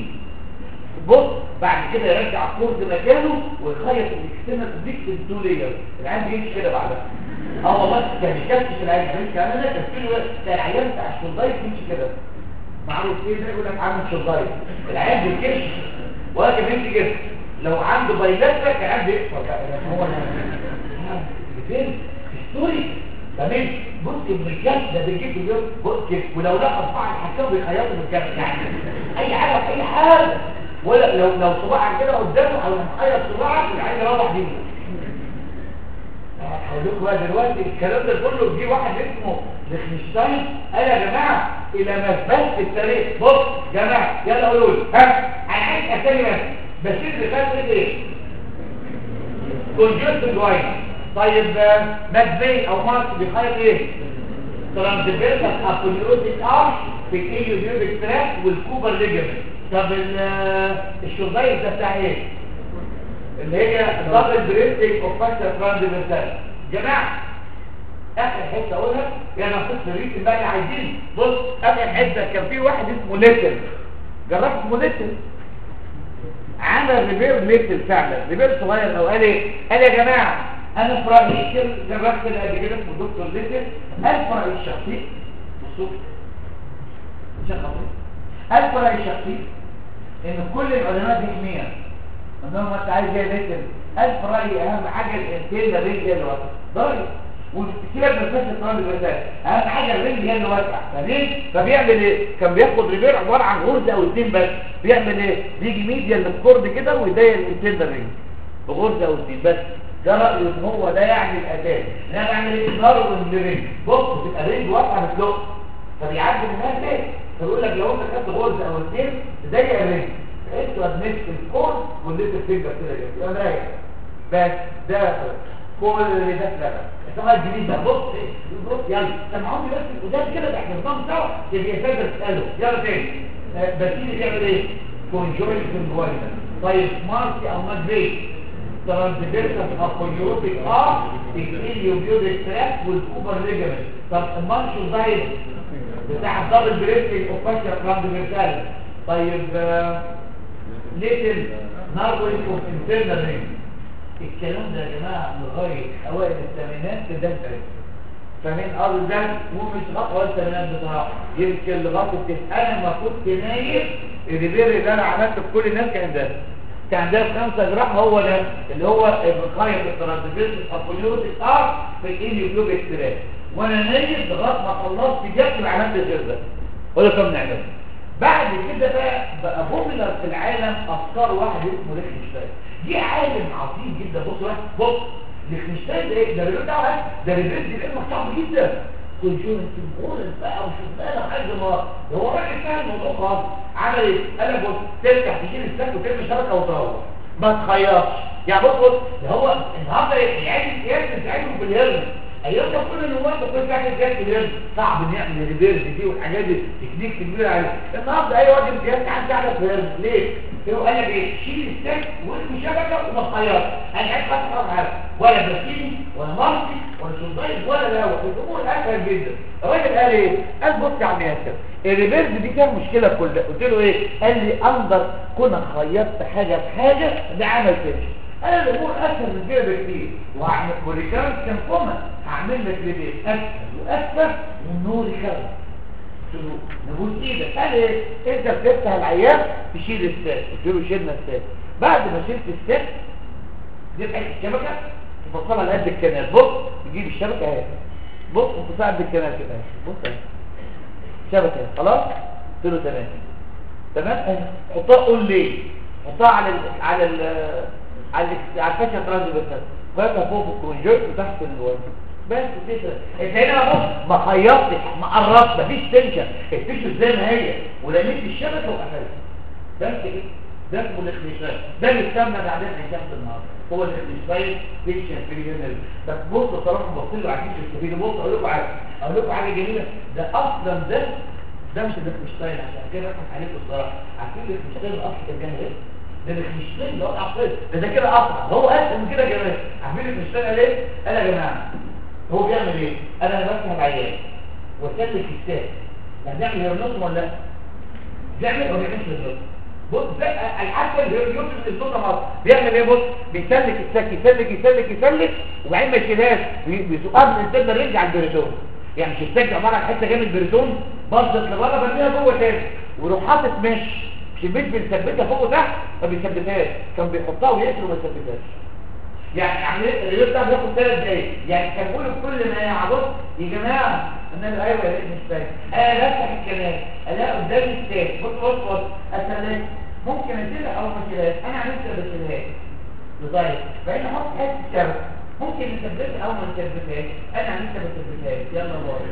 بص بعد كده يرجع الكورد مكانه ويخيط الاكسترنال اوبليك انتو لير العين بيمشي كده بعدها اه والله كان بيكشف العين بيمشي كمان انا كان في العيان بتاع الشولدايت بيمشي كده معروف ايه ده يقول لك عامل شولدايت العين بيكشف ولكن بيمشي كده لو عنده بايلاترا كان عنده يقفل يعني هو فين ستوري تمام بص الرجال ده بيجيب اليوم بص كده ولو لقى صباع الحكام بيخيطوا بالجنب يعني اي حاجه في اي حاجه ولا لو لو صباعك كده قدامه او محيط صباعك العين راح بيه هقول لكم بقى دلوقتي الكلام ده كله جه واحد اسمه ليخنشتاين قال يا جماعه الى مثبت التاريخ بص يا جماعه يلا قولوا لي ها انا عايز اسامي بس بشير اللي فات ايه كونجنت جواين طيب آه، ماكبي او مارك بيخيط ايه ترانسفيرسال ابونيوتيك ارش في الايو بيوبيك تراك والكوبر ليجمنت طب ال- آه، الشوزايز ده بتاع ايه اللي هي دبل بريستنج اوف فاشيا ترانسفيرسال جماعه اخر حته اقولها يعني نصيص الريت بقى اللي عايزين بص اخر حته كان في واحد اسمه ليتل جربت اسمه ليتل عمل ريبير ليتل فعلا ريبير صغير او قال ايه قال يا جماعه انا في رايي كده جربت كده قبل كده اسمه دكتور ليتل قال في رايي الشخصي بصوا شخصي قال في رايي الشخصي ان كل العلماء دي حميه انهم انت عايز ايه ليتل قال في رايي اهم حاجه الانتين ده رجل اللي واسع ضايق والكتير من الناس الطالب الرسالة اهم حاجه الرجل هي اللي واسعه فليه فبيعمل ايه كان بياخد ريبير عباره عن غرزه او اتنين بس بيعمل ايه بيجي ميديا للكورد كده ويضيق الانتين ده الرجل بغرزه او اتنين بس ده رايه ان هو ده يعني الاساس ان انا بعمل ايه ضرب الرجل بص تبقى الرجل واسعه بتلق فبيعدي منها ليه فبيقول لك لو انت خدت غرزه او اتنين تضيق الرجل انت هتمسك الكورد والليتل فينجر كده كده يبقى مريح بس ده كل ده اتلغى السماء الجديد ده بص بص يلا سمعوني بس القدام كده ده احنا نظام سوا يبقى يسجل تساله يلا تاني آه، بسيلي بيعمل ايه كونجوينت كونجوينت طيب مارسي او ماجبي ترانسفيرسال ابونيوتيك ار الاليوبيوتيك تراك والكوبر ليجمنت طب المارشال دايت بتاع الدبل بريستنج اوف فاشيا ترانسفيرسال طيب آه، ليتل ناربوينج اوف انترنال رينج الكلام ده يا جماعه لغايه اوائل الثمانينات ده الفرق فاهمين ارض ده ومش خطوه الثمانينات بصراحه يمكن لغايه التسعين انا ما كنت نايم الريبير اللي انا عملته في كل الناس كان ده كان ده في خمسة جراح هو ده اللي هو الخيط الترانسفيرس الابوليوتيك ار في الاليوبيوبيك تراك وانا نايم لغايه ما خلصت جبت عملت غير ده ولا كم نعمل بعد كده بقى بقى بوبيلر في العالم افكار واحد اسمه ليخنشتاين دي عالم عظيم جدا بص واحد بص ليخنشتاين ده ايه ده الريبيرت ده ده الريبيرت دي علم صعب جدا كونجورنت مورال بقى وشغلانه حاجه ما ده هو راجل فاهم الموضوع خالص عمل ايه قال لك بص تفتح تشيل السك وترمي شبكه وتروح ما تخيطش يعني بص بص ده هو النهارده يعيد القياس بتاعتهم في الهرم ايام ده كل النواب كل واحد جاي في الهرم صعب نعمل الريفيرس دي والحاجات دي تكنيك كبيره عليه النهارده اي واحد امتياز تعال تعالى في الهرم ليه؟ هو قال لك ايه شيل السك وارمي شبكه وما تخيطش انا قاعد خلاص حاجه ولا برسيمي ولا مارسي ولا شوزايز ولا لا الامور اسهل جدا الراجل قال ايه؟ قال بص يا عم ياسر الريفيرس دي فيها مشكله كلها قلت له ايه؟ قال لي انظر كنا خيطت حاجه بحاجه ده عمل كده انا الامور اسهل من كده بكتير وهعمل وريكارنس كان كومن هعمل لك ريفيرس اسهل واسهل والنور ريكارنس قلت له نبوس ايدك قال ايه؟ انت بتفتح العيان تشيل الساك قلت له شيلنا الساك بعد ما شلت الساك تفتح الشبكه تفصلها لقد الكنال بص تجيب الشبكه اهي بص انت قد الكنال كده اهي بص اهي شبكه اهي خلاص قلت له تمام تمام اهي حطها قول ليه حطها على ال على ال على ال على الفاشة ترانزفيرسال وقفها فوق الكونجكت وتحت الوزن بس كده انت هنا بص ما خيطتش ما قربت مفيش تنشن التيشو زي ما هي ولميت الشبكه وقفلت بس كده ده اسمه الاخليشاي ده اللي استنى بعدين هيتاخد النهارده هو الاخليشاي بيشن في الجنرال بس بصوا صراحه بصوا له عشان تستفيدوا بصوا اقول لكم حاجه اقول لكم حاجه جميله ده اصلا ده ده مش الاخليشاي عشان كده بضحك عليكم الصراحه عارفين الاخليشاي الاصل كان جنب ايه؟ ده الاخليشاي اللي هو العقل ده ده كده اصلا هو اسهل من كده كمان عارفين الاخليشاي قال ايه؟ قال يا جماعه هو بيعمل ايه؟ انا بفتح العيان واسلك الساك هنعمل هيرنوتم ولا لا؟ بيعمل ولا بيعملش هيرنوتم؟ بص الحاجه اللي هي يوسف الصوت مصر بيعمل ايه بص بيسلك السك يسلك يسلك يسلك وبعدين ما يشيلهاش بيسوقها من السنه يرجع البريتون يعني مش السك عباره عن حته جايه من البريتون باظت لبره برميها جوه تاني ويروح حاطط مش مش المش بيثبتها فوق وتحت ما بيثبتهاش كان بيحطها ويقفل وما يثبتهاش يعني عمليه الرياض ده بياخد ثلاث دقايق يعني كان بيقول كل ما يعبط يا جماعه انا ايوه يا ريت مش فاهم انا بفتح الكلام الاقي قدامي الساك بص بص بص اسالك ممكن اشيلها او ما اشيلهاش انا عملت ما بشيلهاش لغايه فانا احط حته شبكه ممكن نثبتها او ما نثبتهاش انا عملت ما ثبتهاش يلا بقى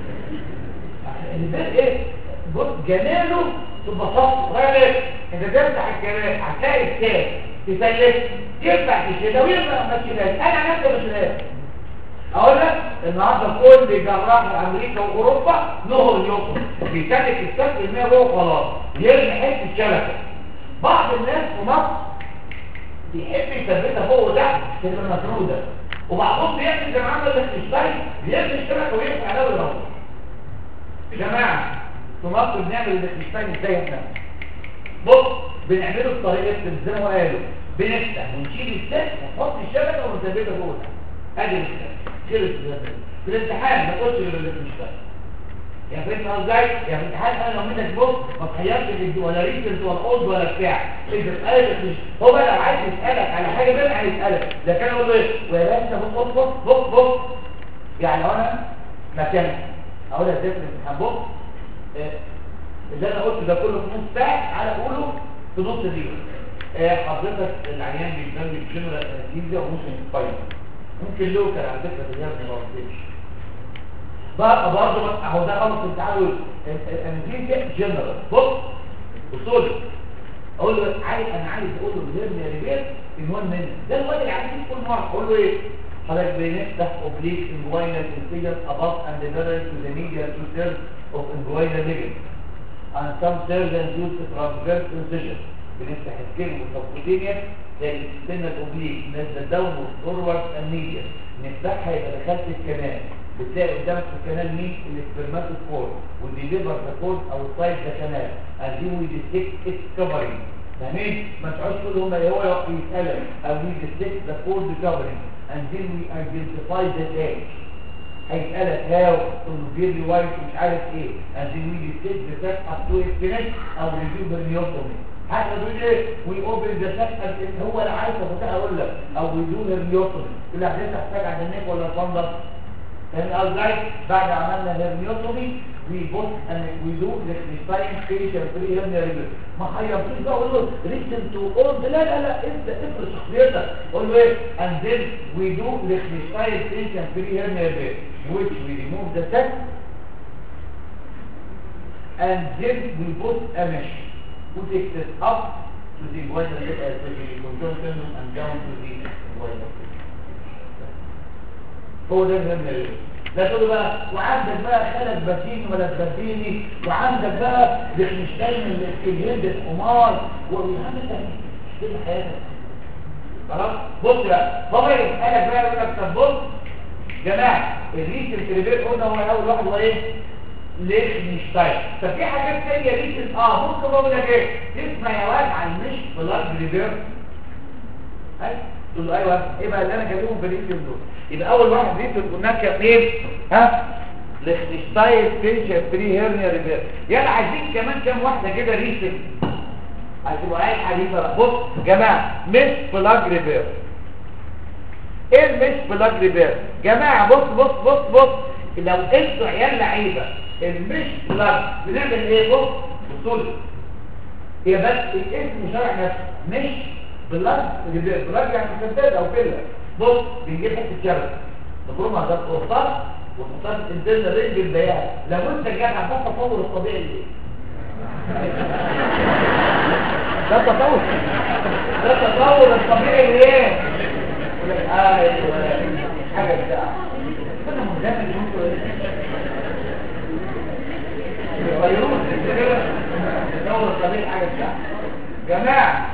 البيت ايه بص جماله ببساطه غير انت تفتح الكلام هتلاقي الساك تسلك ينفع تشيلها وينفع ما تشيلهاش انا عملت ما اشيلهاش اقول لك النهارده كل جراح امريكا واوروبا نهر اليوم بيسلك السلك المية جوه خلاص يرمي حته شبكه بعض الناس في مصر بيحب يثبتها فوق وتحت تبقى مفروده وبعضهم بيعمل زي ما عمل الاستشفاء بيرمي الشبكه ويرفع عليها ويروح يا جماعه في مصر بنعمل الاستشفاء ازاي احنا بص بنعمله بطريقه زي ما قالوا بنفتح ونشيل السلك ونحط الشبكه ونثبتها فوق وتحت ادي الكلام خلص في الامتحان ما تقولش غير اللي مش فاهم يعني فهمت قصدي ازاي يعني في الامتحان انا لو منك بص ما تخيرش اللي ولا ريسنت ولا اولد ولا بتاع انت بتسالك مش هو بقى لو عايز يسالك على حاجه بقى هيسالك لكن اقول له ايه ويا باشا بص بص بص بص بص يعني لو انا مكانك اقول لك ازاي في الامتحان بص إيه، اللي انا قلته ده كله في نص ساعه تعالى اقوله في نص دقيقه إيه، حضرتك العيان بيبان بالجنرال انستيزيا وممكن يتفايل ممكن لوكال على فكره في الجهاز ما بيعرفش بقى برضه اهو ده خلص التعامل انستيزيا جنرال بص اصولي اقول له عايز انا عايز اقول له الهرنيا ريبير المهم منه ده الواد اللي عايز كل مره اقول له ايه حضرتك بنفتح اوبليك انجوينال انسيجن above and lateral to the medial two thirds of inguinal ligament and some surgeons use the transverse incision بنفتح السكين والسبكوتينيا زي السن الاوبليك نازله داون فورورد الميديا نفتحها يبقى دخلت الكنال بتلاقي قدامك في الكنال مين الاسبرماتو كورد والديليفر ذا كورد او السايد ذا كنال ادي وي ديتكت اتس كفرنج فاهمين ما تقعدش تقول هم هو يسالك او وي ديتكت ذا كورد كفرنج and then we identify the age هيسألك هاو انه لي وايت مش عارف ايه and then we detect the fact up to its finish او review بالنيوتومي حتى تقول ايه وي اوبن ذا فاكت هو اللي عايز افتح اقول لك او وي دو النيوتومي اللي هتفتح حاجه عند النيك ولا الفندق فاهم قصدي بعد عملنا هرنيوتومي وي بوت اند وي دو ليكنشتاين فيشر فري هرنيا ريبير ما حيرتوش بقى اقول له ليستن تو اول لا لا لا انت افرض شخصيتك قول له ايه اند ذن وي دو ليكنشتاين فيشر فري هرنيا ريبير which we remove the sac and then we put a mesh who takes it up to the wider uh, to the conjunction and down to the wider هو ده الهم لا تقول بقى وعندك بقى خلق باتيني ولا باتيني وعندك بقى لخنشتين الجلد الحمار والهم انت كده حياتك خلاص بص بقى بابا يسألك بقى يقول لك طب بص جماعة الريس التريبير قلنا هو اول واحد هو ايه ليخنشتاين ففي حاجات تانية ريس اه ممكن بقول لك ايه تسمع يا واد عن مش بلاد ريفير ايوه تقول له ايوه ايه بقى اللي انا كاتبهم في الريس دول يبقى اول واحد ريس هناك اثنين ها ليخنشتاين فيشر فري هيرنيا ريفير يلا عايزين كمان كام واحده كده ريس هتبقى اي حديثه بقى بص جماعه مش بلاج ريفير ايه المش بلاج ريفير جماعه بص بص بص بص لو انتوا عيال لعيبه المش بلاج بنعمل ايه بص بصوا لي هي بس الاسم شرح نفسه مش بلاج ريفير بلاج يعني مسدد او فيلا بص بنجيب حته شبكه نخرمها ده قرطاس وقرطاس تنزل رجل البيان لو انت جاي على التطور الطبيعي ليه ده تطور ده تطور الطبيعي ليه يقول لك ايوه حاجه بتاع انا مهتم يغيرون كده تطور الطبيعي حاجه بتاع جماعه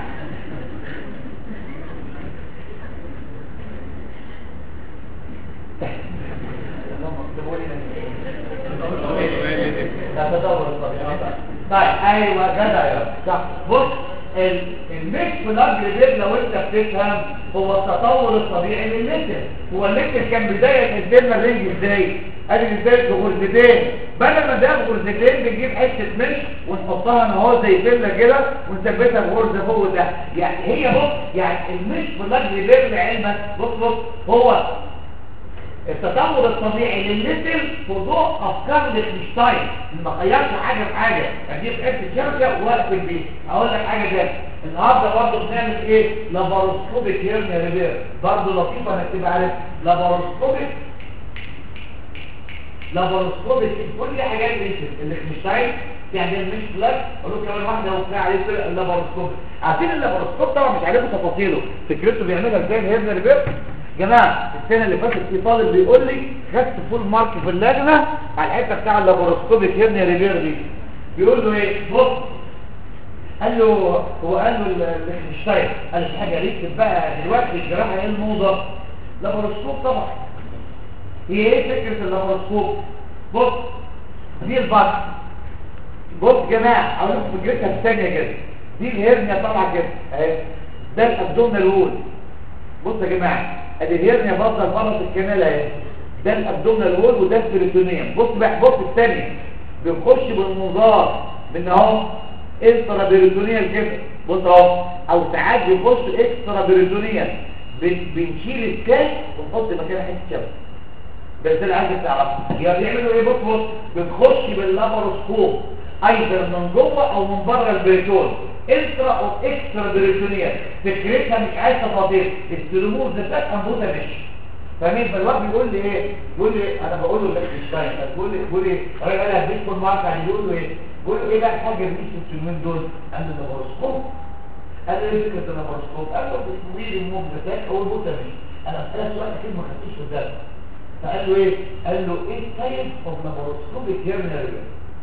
ده تطور الطبيعي طيب ايوه جدع يا صح بص الميكس بلاج ريبير لو انت بتفهم هو التطور الطبيعي للليتر هو الليتر كان بدايه الدم الرنج ازاي ادي ازاي بغرزتين بدل ما ده بغرزتين بنجيب حته مش ونحطها ان هو زي فيلا كده ونثبتها بغرزه فوق ده يعني هي بص يعني الميكس بلاج ريبير لعلمك بص بص هو التطور الطبيعي للمثل في ضوء افكار ليخنشتاين ما غيرش حاجه في حاجه اجيب حته شبكه ووقف البيت اقول لك حاجه تانية النهارده برضه بنعمل ايه لاباروسكوبيك هيرنيا ريفير برضه لطيفه انك تبقى عارف لاباروسكوبيك لاباروسكوبيك كل حاجات الليخنشتاين يعني مش بلاك اقول له كمان واحده وبتاع عليه اللاباروسكوب عارفين اللاباروسكوب طبعا مش عارفه تفاصيله فكرته بيعملها ازاي الهيرنيا ريفير جماعة السنة اللي فاتت في طالب بيقول لي خدت فول مارك في اللجنة على الحتة بتاع اللابوروسكوبيك هيرنيا ريفير دي بيقول له ايه بص قال له هو قال له الاشتاير قال له حاجة ريكتب بقى دلوقتي الجراحة ايه الموضة لابوروسكوب طبعا هي ايه فكرة اللابوروسكوب بص دي البطن بص جماعة اقول لكم فكرتها الثانية كده دي الهرنيا طالعة كده اهي ده الابدومينال وول بص يا جماعة ادي الهرنيا بطل فرط الكمال اهي ده الابدومينال وول وده البريتونيوم بص بقى بص الثانية بنخش بالمنظار من اهو اكسترا بريتونيال كده بص اهو او ساعات بنخش اكسترا بريتونيال بنشيل الكاس ونحط مكانها حته شبكه بس ده اللي عايزك تعرفه يا بيعملوا ايه بص بص بنخش باللابروسكوب ايضا من جوه او من بره البريتون انترا او اكسترا بريتونيال فكرتها مش عايز تفاصيل السلمور ذات انبوته مش فاهمين فالواحد بيقول لي ايه بيقول لي انا بقول له ليكشتاين بيقول لي بيقول لي الراجل قال هديك كل ماركه يعني بيقول له ايه بيقول له ايه بقى الحاجه اللي في السلمين دول قال له لابروسكوب قال له ايه فكره اللابروسكوب قال له بتسويه الموج بتاعك او البوته مش انا اسالك سؤال اكيد ما خدتوش في بالك فقال له ايه قال له ايه تايب اوف لابروسكوبيك هيرنيا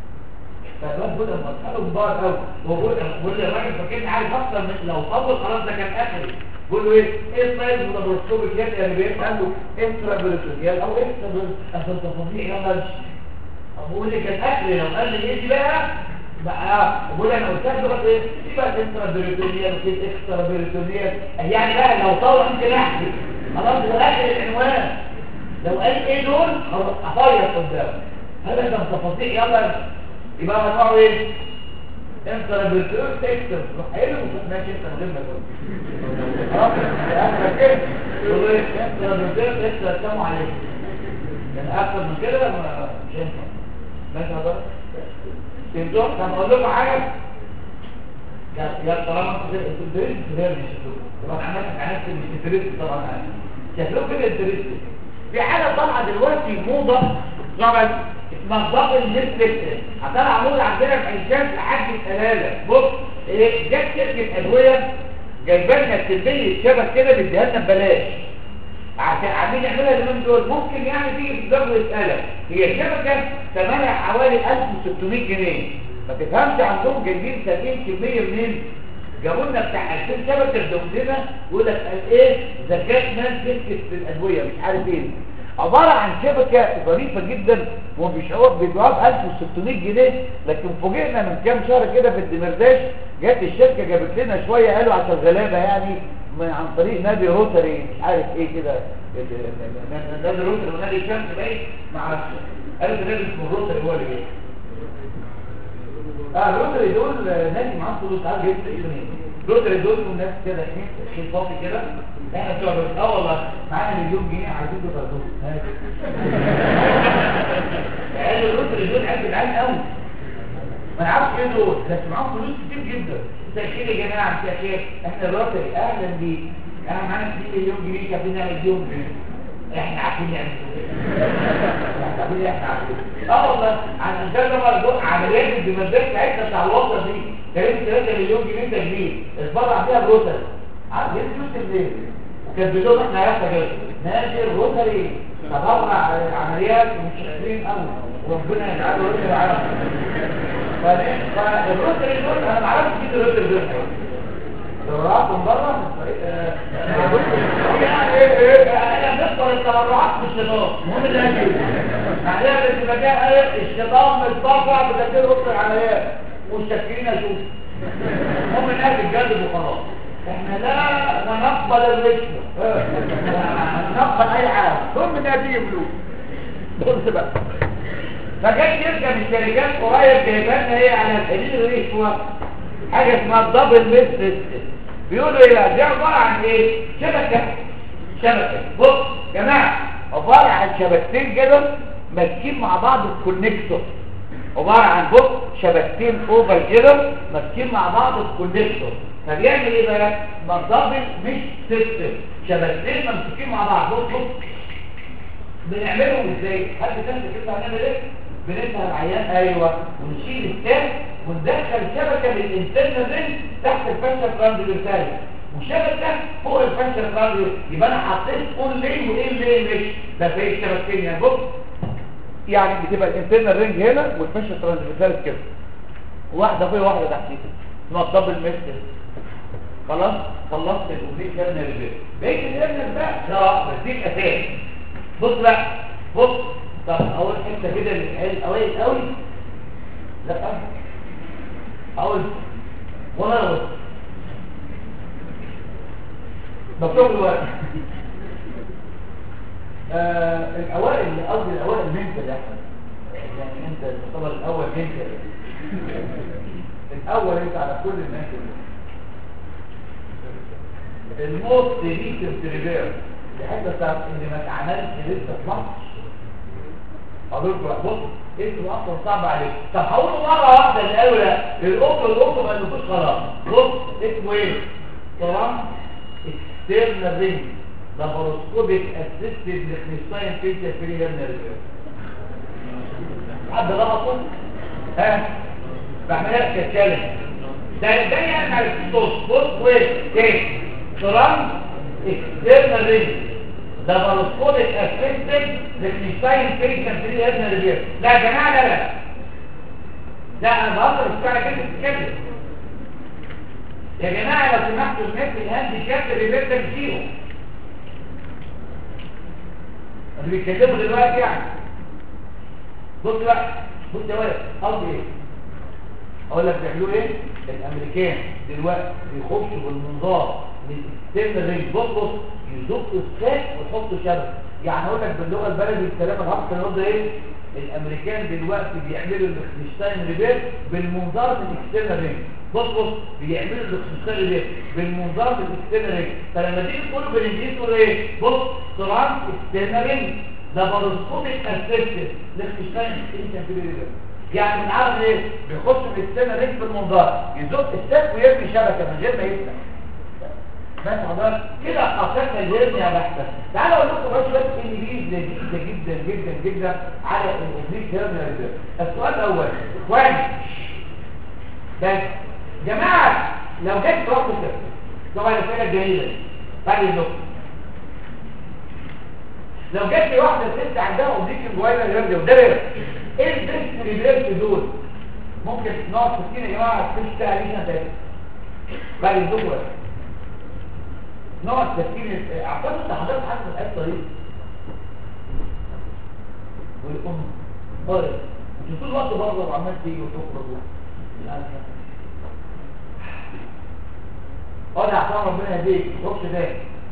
فالواد بيقول لما اساله مبارك قوي هو بيقول بيقول لي الراجل فاكرني عارف اصلا من لو طول خلاص ده كان اخري بيقول له ايه ايه السايز من اللابروسكوبيك هيرنيا اللي قال له اكسترا بريتونيال او اكسترا اصل التفاصيل يلا امشي بقول لي كان اخري لو قال لي ايه دي بقى بقى بقول انا قلت له بقى ايه دي بقى اكسترا بريتونيال وكده اكسترا بريتونيال يعني بقى لو طول يمكن احكي خلاص ده اخر العنوان لو قال ايه دول خلاص افير قدامه هذا ده تفاصيل يلا يبقى هنوعه ايه انت بتقول تكتب روح قايل له مش ماشي انت من غير ما تقول خلاص اخرك كده تقول ايه انت بتقول تكتب كام عليك لان اكتر من كده ما- مش هينفع ماشي حضرتك فهمتوا طب اقول لكم حاجه يا يا طالما انتوا الدريس غير مش طبعا عملت عملت مش الدريس طبعا شكلكم كده الدريس في حاجه طالعه دلوقتي موضه طبعا اسمها دبل ميستيك هطلع موضه عندنا في عين شمس لحد الثلاثه بص ايه جت شركه ادويه جايبه لنا كميه شبك كده بيديها لنا ببلاش عشان عاملين يعملها اليومين دول ممكن يعني تيجي في الجو يسألك هي شبكة ثمنها حوالي 1600 جنيه ما تفهمش عندهم جايبين ساكين كمية منين جابوا لنا بتاع 2000 شبكة ادوهم لنا يقول لك قال ايه زكاة ناس تسكت في الأدوية مش عارف ايه عبارة عن شبكة ظريفة جدا وبيشعر بيبيعوها ب 1600 جنيه لكن فوجئنا من كام شهر كده في الدمرداش جت الشركة جابت لنا شوية قالوا عشان غلابة يعني من عن طريق نادي روتري مش عارف ايه كده ال- ال- ال- نادي روتري ونادي الشمس باين ما اعرفش قالوا ده نادي اسمه الروتري هو اللي جاي اه الروتري دول نادي معاهم فلوس عارف جايب ايه منين الروتري دول ناس كده ايه في صافي كده احنا بتوع بس اه والله معانا مليون جنيه عايزين تفرجوه قالوا الروتري دول عيب العين قوي ما نعرفش ايه دول بس معاهم فلوس كتير جدا مساء يا جماعه مساء الخير احنا الروتري اهلا بيك انا معانا 2 مليون جنيه عارفين نعمل بيهم ايه احنا عارفين نعمل ايه احنا عارفين احنا عارفين اه والله عشان كده لما الدور عمليات الدمرداش بتاعتنا بتاع الوسط دي كانت 3 مليون جنيه تجميل اتبرع بيها بروتري عارف ايه فلوس منين وكان بيقولوا احنا عرفنا كده نادي الروتري تبرع عمليات مش شاطرين قوي وربنا يجعله روتري عارف فالروتري دول انا ما اعرفش كده الروتري دول تبرعات من بره من طريق آه، يعني ايه ايه انا بنختار التبرعات في الشيطان المهم ده اكيد بعدها بس بقى ايه الشيطان متبرع بتدبير روتري العمليات والشاكرين اشوف هم الناس الجانب وخلاص احنا لا نقبل الرشوة نقبل اي حاجة هم نتيجة فلوس بص بقى فجت شركة من الشركات قريب جايبه لنا ايه على سبيل الرشوة حاجة اسمها الدبل ميد سيستم بيقولوا ايه بقى دي عبارة عن ايه شبكة شبكة بص يا جماعة عبارة عن شبكتين كده ماسكين مع بعض الكونكتور عبارة عن بص شبكتين اوفر كده ماسكين مع بعض الكونكتور فبيعمل ايه بقى مضابط مش سيستم شبكتين ممسوكين مع بعض بص بص بنعملهم ازاي حد كان كده هنعمل ايه بنفتح العيان ايوه ونشيل التاب وندخل شبكه من الانترنال رينج تحت الفاشل ترانزفيرسال وشبكه فوق الفاشل ترانزفيرسال يبقى انا حطيت اون لين وايه لين مش ده في الشبكتين يعني بص يعني بتبقى الانترنال رينج هنا والفاشل ترانزفيرسال كده واحده فوق واحده تحت كده اسمها الدبل ميستر خلاص خلصت الاوبريشن كان ريبير بقيت الارنب بقى لا بس دي الاساس بص بقى بص طب اول حته كده اللي قوي قوي لا اول ولا بص مكتوب الورق آه الاوائل قصدي الاوائل منتل يا احمد يعني انت تعتبر الاول منتل الاول انت على كل الناس الموت ريسيرش ريفير الحته بتاعت ان ما اتعملش لسه في مصر اقول لكم بص اسمه اصلا صعب عليك طب هقوله مره واحده اللي قالوا لا الام الام ما قالوش خلاص بص اسمه ايه طبعا اكسترنال رينج لاباروسكوبيك اسيستد لكنيستاين فيتشر في الهرنال حد غلطه ها بعملها كتشالنج ده ده يعني على الصوت بص وين تاني ترانس اكسترنال رينج ده بارسكوبيك اسيستنت لكنيستاين فيكشن في الهرنال ريفير لا يا جماعه لا لا لا انا بهزر مش بتاع كده بتتكلم يا جماعه لو سمحتوا الناس الهاند كاب ريفير ده نسيهم اللي بيتكلموا دلوقتي يعني بص بقى بص يا ولد قصدي ايه اقول لك بيعملوا ايه الامريكان دلوقتي بيخشوا بالمنظار للسيستم رينج بص بص يزقوا الساك ويحطوا شبكه يعني اقول لك باللغه البلدي الكلام الهبط النهارده ايه الامريكان دلوقتي بيعملوا الاكستنشن ريبير بالمنظار من الاكسترنال رينج بص بص بيعملوا الاكستنشن ريبير بالمنظار من الاكسترنال رينج فلما تيجي تقول بالانجليزي تقول ايه بص ترانس اكسترنال رينج لاباروسكوبيك اسيستد لاختشفاء الانترفيرير يعني من عارف ايه بيخش في السنه رجل بالمنظار يزق السقف ويرمي شبكه من غير ما يفتح بس حضرتك كده قصدنا الهرنيا بحته تعالوا اقول لكم بس شويه انجليز لذيذه جدا جدا جدا على الاوبليك هرنيا ريزيرف السؤال الاول اخواني بس جماعه لو جت رقم كده طبعا الاسئله الجميله دي بعد النقطه لو جت لي واحده ست عندها اوبليك جوايا هرنيا وده رير ايه البريست ريفيرس دول ممكن نقعد 60 يا جماعه تمشي علينا تاني بعد الدكتور نوع التفكير اعتقد ان حضرتك حاسس الحته دي والام طارق انت طول الوقت بره وعمال تيجي وتخرج اه ده عشان ربنا يهديك ما تروحش تاني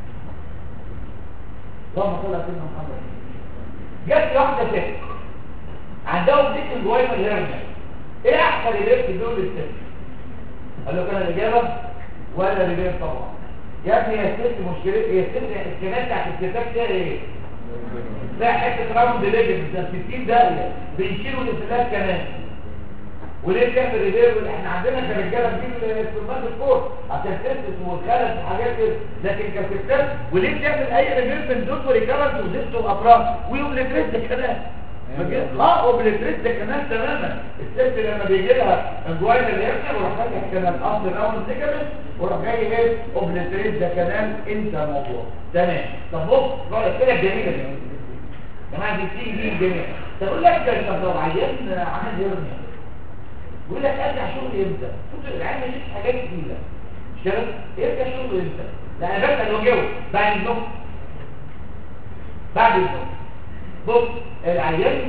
اللهم صل على سيدنا محمد جت لي واحده ست عندها وديك الجوايمه الهرمه ايه احسن ريبيرت دول للست قال له كان الاجابه ولا ريبيرت طبعا يا ابني يا ست مشكلتي هي الست الكلام بتاعت الكتاب ده ايه ده حته راوند ليجن ده 60 دقيقه بنشيله الانفلات كمان وليه بتعمل ريفير احنا عندنا كرجاله بنجيب استخدامات الكور عشان تسس والخلف وحاجات كده لكن كستات وليه بتعمل اي ريفير من دوت وريكارنت وزفت وافراد ويوبليتريس كمان اه اوبليتريس ده كمان تماما الست لما بيجي لها انجواينا اللي يرجع وراح فاتح كمان اصل راوند ليجمنت وراح جاي ايه اوبليتريس ده كمان انسى الموضوع تمام طب بص بقى كده جميله دي يا جماعه دي بتيجي دي جميله طب اقول لك طب لو عيان عمل هرنيا يقول لك ارجع شغل امتى شوف العيان مش حاجات كتيره مش كده يرجع شغل امتى لا انا بسال وجاوب بعد النوم بعد النوم بص العيان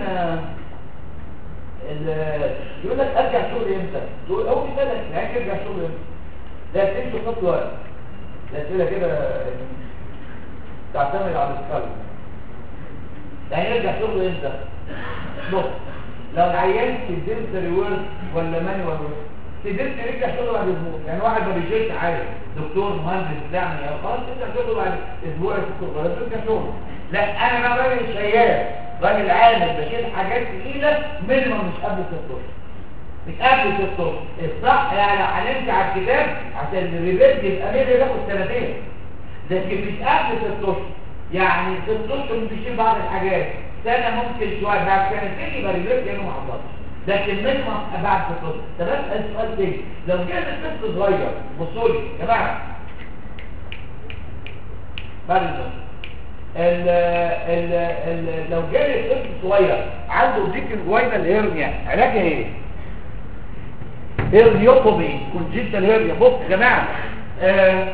يقول لك ارجع شغل امتى تقول اول سنه العيان يرجع شغل امتى لا تمشي خط ورق الاسئله كده تعتمد على السكالب يعني يرجع شغل امتى بص لو العيان سيدنت ريورد ولا مانوال سيدنت يرجع شغله بعد اسبوع يعني واحد ما بيشيلش عادي دكتور مهندس بتاع يعني خلاص يرجع شغله بعد اسبوع اسبوع خلاص يرجع شغله لا انا بقى راجل شيال راجل عامل بشيل حاجات تقيله مينيمم مش قبل ست اشهر مش قبل ست اشهر الصح يعني هنمشي على الكتاب عشان الريفيرد يبقى ميري ياخد سنتين لكن مش قبل ست اشهر يعني ست اشهر بيشيل بعض الحاجات سنة ممكن شوية بعد سنتين يبقى ريفيرد لانه ما حصلش لكن مينيمم بعد ست اشهر طب اسال سؤال تاني لو جاب طفل صغير بصوا لي يا جماعه بعد الظهر ال ال ال لو جالي طفل صغير عنده ديك الجوينال هيرنيا علاجها ايه هيرنيوتومي كونجنتال هيرنيا بص يا جماعه آه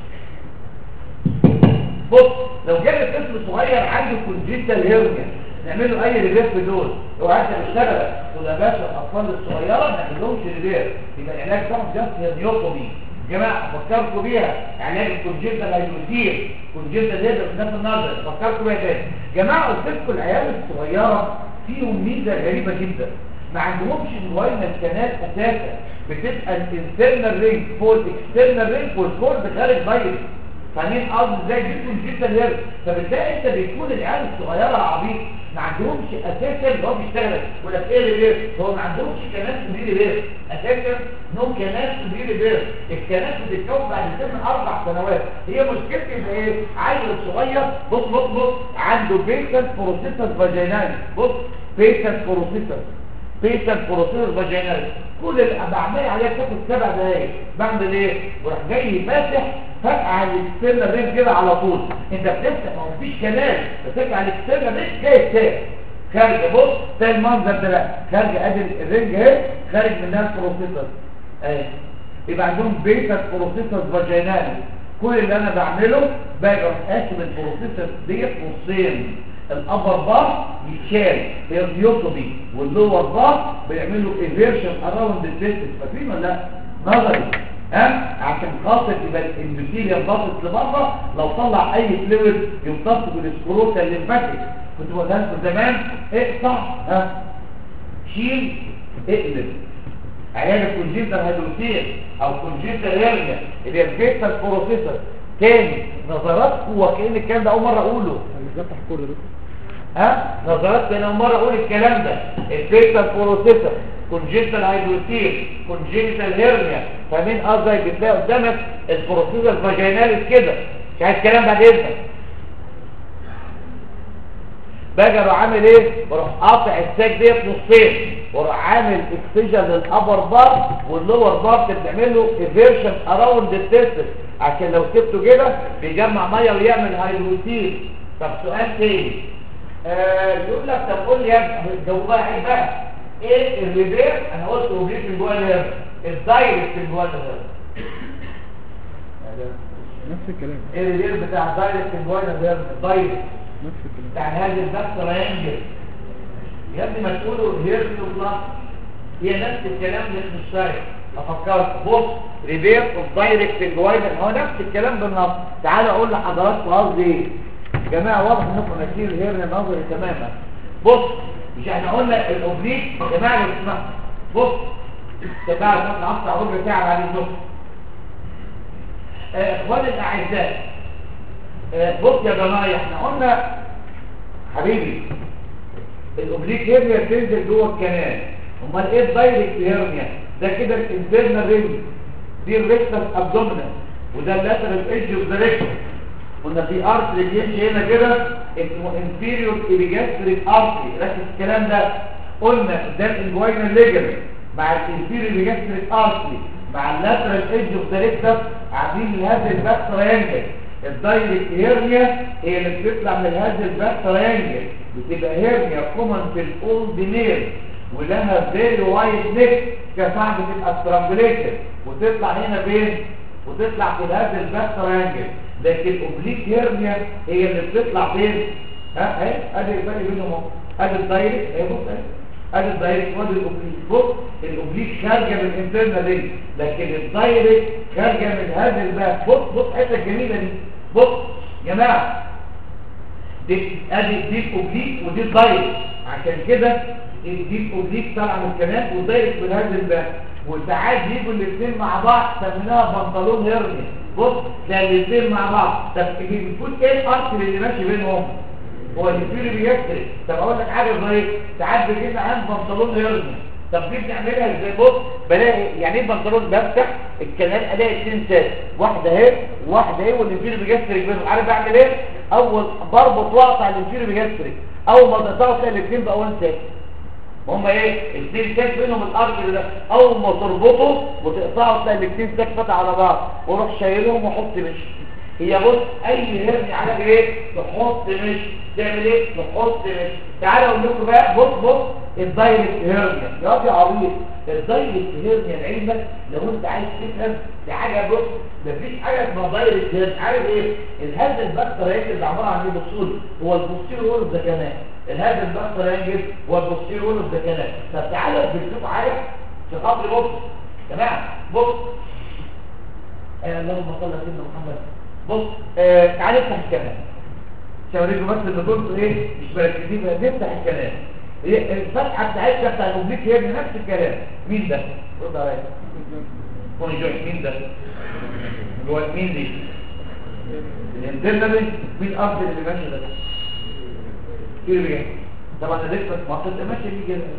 بص لو جالي طفل صغير عنده كونجنتال هيرنيا نعمل له اي ريفير في دول لو عايز اشتغل ولا باشا الاطفال الصغيره ما نعملهمش ريفير يبقى العلاج طبعا جاست هيرنيوتومي جماعة فكرتوا بيها علاج الكونجنتال هيدروسير كونجنتال هيدر في نفس النظر فكرتوا بيها تاني جماعة قلت لكم العيال الصغيرة فيهم ميزة غريبة جدا ما عندهمش الواينال كانال اساسا بتبقى الانترنال رينج فوق الاكسترنال رينج والكورد خارج بايظ فاهمين قصدي ازاي دي كونجنتال هيدر فبتلاقي انت بيكون العيال الصغيرة عبيط ما عندهمش اساسا اللي هو بيشتغل يقول لك ايه ريبير هو ما عندهمش كنات تدير ريبير اساسا نو كنات تدير ريبير الكنات بتتكون بعد سن اربع سنوات هي مشكلتي في ايه عيل صغير بص بص بص عنده بيتنت بروسيسس فاجينال بص بيتنت بروسيسس بيتنت بروسيسس فاجينال كل اللي بعمل عليها تاخد سبع دقايق بعمل ايه بروح جاي فاتح فتح على الاكسترنال رينج كده على طول انت بتفتح ما فيش كلام بتفتح على الاكسترنال رينج جاي تاني خارج بص ده المنظر ده بقى خارج ادي الرينج اهي خارج منها البروسيسور اهي يبقى عندهم بيتا بروسيسور فاجينال كل اللي انا بعمله باجي اقسم البروسيسور ديت نصين الابر بار يتشال هي الديوتومي واللور بار بيعملوا ايفيرشن اراوند التستس فاكرين ولا لا نظري ها عشان خاطر يبقى الاندوثيليوم باصص لبره لو طلع اي فلويد يمتص بالسكروتا الليمفاتيك كنت بقولها لكم زمان اقطع ها شيل اقلب عيان الكونجنتال هيدروسيل او كونجنتال هيرنيا اللي هي البيتال بروسيسور تاني نظراتكم وكأن الكلام ده اول مره اقوله بالظبط الكور ده ها نظرات انا مره اقول الكلام ده الفيتال بروسيسر كونجنتال هيدروسيل كونجنتال هيرنيا فاهمين قصدي بتلاقي قدامك البروسيسر فاجيناليس كده مش عايز كلام بعد اذنك باجي اروح عامل ايه بروح قاطع الساك ديت نصين واروح عامل اكسجن للابر بار واللور بار بتعمل له ايفيرشن اراوند التستس عشان لو سبته كده بيجمع ميه ويعمل هيدروسيل طب سؤال تاني آه يقول لك طب قول لي يا ابني جاوبها ايه بقى ايه الريبير انا قلت اوبليك من جوه الهرم الدايركت من جوه الهرم نفس الكلام ايه الريبير بتاع الدايركت من جوه الهرم الدايركت نفس الكلام بتاع هذه البث رينجل يا ابني ما تقولوا هيرت بلس هي نفس الكلام اللي اسمه الشايف افكرك بص ريبير اوف دايركت انجويدر هو نفس الكلام بالنص تعالوا اقول لحضراتكم قصدي ايه يا جماعه واضح انكم ناسيين الهيرن النظري تماما بص مش احنا قلنا الاوبليك يا جماعه لو سمحتوا بص تبع نقطع اقطع ربع ساعه بعد الظهر آه، اخواني الاعزاء آه، بص يا جماعه احنا قلنا حبيبي الاوبليك هيرنيا بتنزل جوه الكنال امال ايه الدايركت هيرنيا ده كده الانترنال رينج دي الريكتس ابدومينال وده اللاترال ايدج اوف ذا ريكتس قلنا في ارتري بيمشي هنا كده اسمه انفيريور ايبيجاستريك ارتري ركز الكلام ده قلنا ده الانجوينال ليجمنت مع الانفيريور ايبيجاستريك ارتري مع اللاترال ايدج اوف ذا ريكتس عاملين الهاز الباك تريانجل الدايركت هيرنيا هي اللي بتطلع من الهاز الباك تريانجل بتبقى هيرنيا كومن في الاولد ميل ولها فيري وايد نيك كفاح بتبقى سترانجليتد وتطلع هنا فين وتطلع في هذا الباك تريانجل لكن الاوبليك هيرنيا هي اللي بتطلع فين ها اهي ادي الفرق بينهم اهو ادي الدايركت اهي بص اهي ادي الدايركت وادي الاوبليك بص الاوبليك خارجه من الانترنال دي لكن الدايركت خارجه من هذا الباك بص بص الحته الجميله دي بص يا جماعه دي ادي دي الاوبليك ودي الدايركت عشان كده دي الاوبليك طالعه من الكنال والدايركت من هذا الباك وساعات بيجوا الاثنين مع بعض سميناها بنطلون هيرنيا بص تلاقي الاثنين مع بعض طب بيكون ايه الارتري اللي ماشي بينهم هو الفيري بيكسر طب اقول لك حاجه صغيره ساعات بيجي عند بنطلون هيرنيا طب دي بنعملها ازاي بص بلاقي يعني ايه بنطلون بفتح الكنال الاقي اثنين سات واحده اهي وواحده اهي والانفيري بيكسر بينهم عارف بعمل ايه اول بربط واقطع الانفيري بيكسر اول ما تقطعه تلاقي الاثنين بقوا وان سات هم ايه الاثنين ساك بينهم الارض ده اول ما تربطه وتقطعه تلاقي الاثنين ساك فتح على بعض وروح شايلهم وحط مش هي بص اي هرني على ايه تحط مش تعمل ايه تحط مش تعالى اقول لكم بقى بص بص الدايركت هيرنيا يا دي عبيط الدايركت هيرنيا لعلمك لو انت عايز تفهم دي حاجه بص مفيش حاجه اسمها دايركت هيرنيا عارف ايه الهاز البكتر هيك اللي عباره عن ايه بصول هو البوستير وول ده كمان الهاز البكتر هيك هو البوستير وول ده كمان طب تعالى بتشوف عارف في خاطري بص يا جماعه بص آه اللهم صل على سيدنا محمد بص آه تعالى افتح الكلام شاوريكم بس ان كنتوا ايه مش مركزين بقى نفتح الكلام إيه الفتحه بتاعتنا بتاع الاوبليك هي نفس الكلام مين ده رد عليا كوني جوي مين ده جوه مين دي الانترنال مين ارض اللي ماشي ده كده بيه طبعا ده لسه ما انت ماشي بيه كده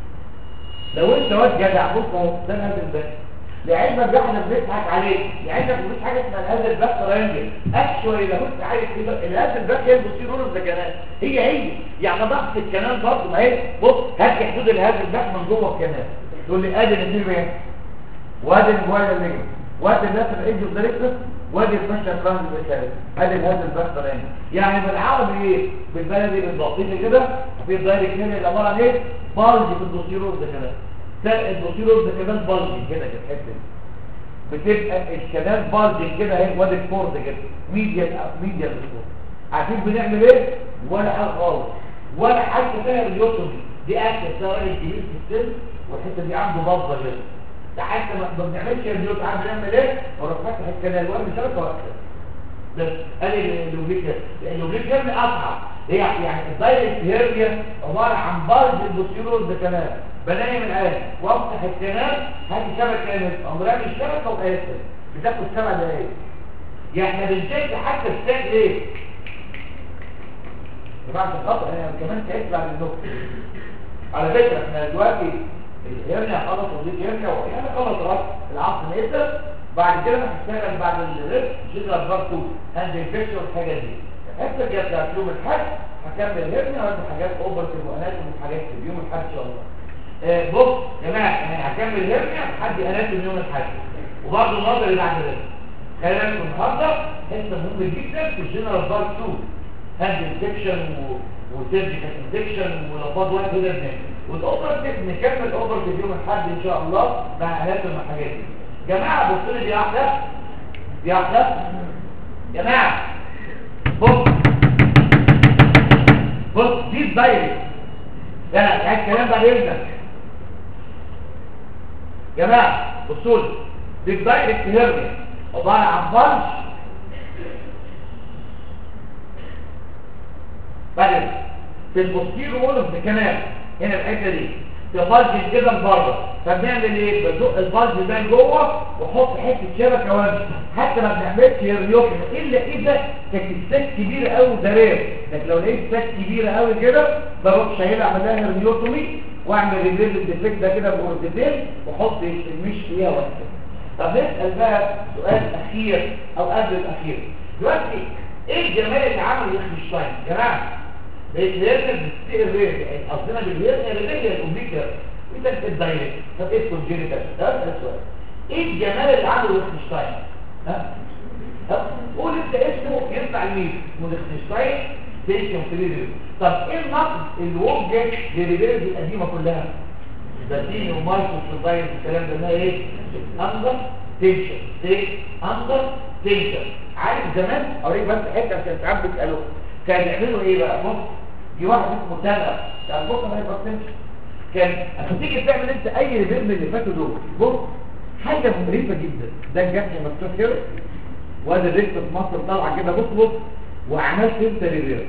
لو انت واد جدع بص اهو ده الهدف ده لعلمك ده احنا بنضحك عليك لعلمك مفيش حاجه اسمها الهدف الباك ترينجل اكشوالي لو انت عارف كده الهدف الباك هي البوستير رولز ده كمان هي هي يعني ضغط الكنال برضه ما هي بص هات لي حدود الهدف الباك من جوه الكنال تقول لي ادي الاثنين بيه وادي الموبايل اللي وادي الناس الايدج اوف ذا وادي المشى ترانز بالكلام ادي الهدف الباك ترينجل يعني بالعربي ايه بالبلدي بالضبطين كده في الدايركت هنا اللي عباره عن ايه بارج في البوستير رولز ده كمان ده البوتيروز ده كمان بلجي كده في الحته دي بتبقى الكلام بلجي كده اهي وادي الكورد كده ميديا ميديا الكورد عارفين بنعمل ايه ولا حاجه خالص ولا حاجه فيها اليوتومي دي اكل ده راجل كبير في السن والحته دي عنده ضبه كده ده حتى ما بنعملش اليوتومي عارف بنعمل ايه وراح فاتح الكلام وانا مش عارف اوقف بس قال اللوبيك اللوبيك هيرمي اصعب هي يعني الدايركت هيرميا عباره عن بلج البوتيروز ده كمان بنام الآن وافتح الكنال هاتي شبكة كامل عمرها مش شبكة وقاسم بتاخد سبع دقايق يعني احنا بنشد حتى الساق ايه جماعه عشان خاطر انا كمان تعبت بعد النوم على فكره احنا دلوقتي الهرنيا خلص ودي هرنيا يعني خلص خلاص العصر نقدر بعد كده هنشتغل بعد الريست جنرال بارتو هاند انفكشن والحاجات دي حتى جت بتاعت يوم الحد هكمل هرنيا وادي حاجات اوبر في الوهنات وحاجات في يوم الحد ان شاء الله آه، بص يا جماعه احنا هكمل هرنيا لحد اناتومي يوم الحد وبرضه النظر اللي بعد الريست خلي بالكم النهارده حته مهمه جدا في الجنرال بارت 2 هاند انفكشن وسيرجيكال انفكشن ولفظ واحد كده بنعمل والاوبرتيف نكمل اوبرتيف يوم الاحد ان شاء الله مع اناتوم الحاجات دي جماعه بصوا لي دي واحده دي واحده جماعه بص بص دي الدايركت لا الكلام بعد اذنك جماعه بصوا لي دي الدايركت هيرنيا عباره عن بلج بعدين في البوستير وول اوف كمان هنا الحته دي تبلج كده لبره فبنعمل ايه بزق البلج ده لجوه واحط حته شبكه وامشي حتى ما بنعملش هيرنيوكم الا اذا كانت السات كبيره قوي ده رير لكن لو لقيت سات كبيره قوي كده بروح شايلها اعمل لها هيرنيوتومي واعمل ريفيل الديفكت ده كده بورتين واحط المش فيها واسكت طب نسال بقى سؤال اخير او قبل الاخير دلوقتي ايه الجمال اللي عمله ليخنشتاين يا جماعه الهيرنر بتستقر رير قصدنا بالهيرنر اللي هي الاوميكا وده الدايركت طب ايه الكونجينيتال ده ده السؤال ايه الجمال اللي عمله ليخنشتاين ها ها؟ قول انت اسمه ينفع لمين اسمه ليخنشتاين تنشن فريدر طب ايه النقد اللي وجه للريبيرز القديمه كلها باتين ومايكرو سوباير الكلام ده ما ايه اندر تنشن ستيت اندر تنشن عارف زمان اوريك بس حته عشان ساعات بيسالوه كان يعملوا ايه بقى بص دي واحد اسمه تامر كان بص ما يبطلش كان عشان تيجي تعمل انت اي ريفيرم اللي فاتوا دول بص حاجه مقرفه جدا ده الجرح مفتوح كده وادي الريست في مصر طالعه كده بص بص وعملت انت ريفيرم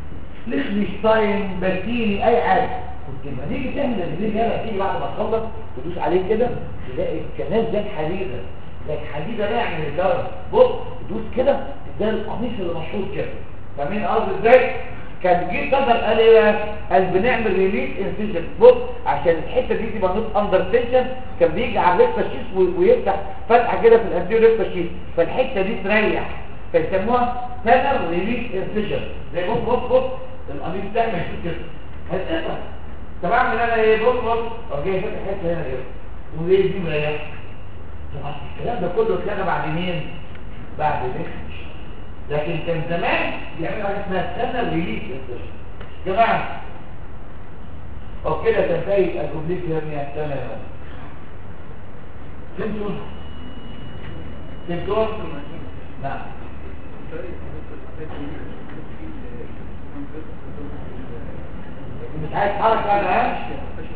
ليخنشتاين باتيني اي حاجه كنت لما تيجي تعمل الريفيرم هنا تيجي بعد ما تخلص تدوس عليه كده تلاقي الكناز زي الحديده زي الحديده ده يعني الجرم بص تدوس كده ده القميص اللي مشهور كده فاهمين قصدي ازاي كان جه قدر قال ايه بقى قال بنعمل ريليس انسيجن بص عشان الحته دي تبقى نوت اندر تنشن كان بيجي على الريكتا شيس و- ويفتح فتحه كده في الانتيور ريكتا شيس فالحته دي تريح فيسموها تانر ريليس انسيجن زي بص بص بص القميص بتاعي مشهور كده هتقطع طب اعمل انا ايه بص بص اوكي فاتح حته هنا كده وليه دي مريحه طبعا الكلام ده كله اتلغى بعد مين بعد نخش لكن كان زمان بيعملوا حاجه اسمها سنه ريليس انسيشن جماعه او كده تنتهي الجملة هرنيا تماما فهمتوا فهمتوا نعم مش عايز حركه انا ها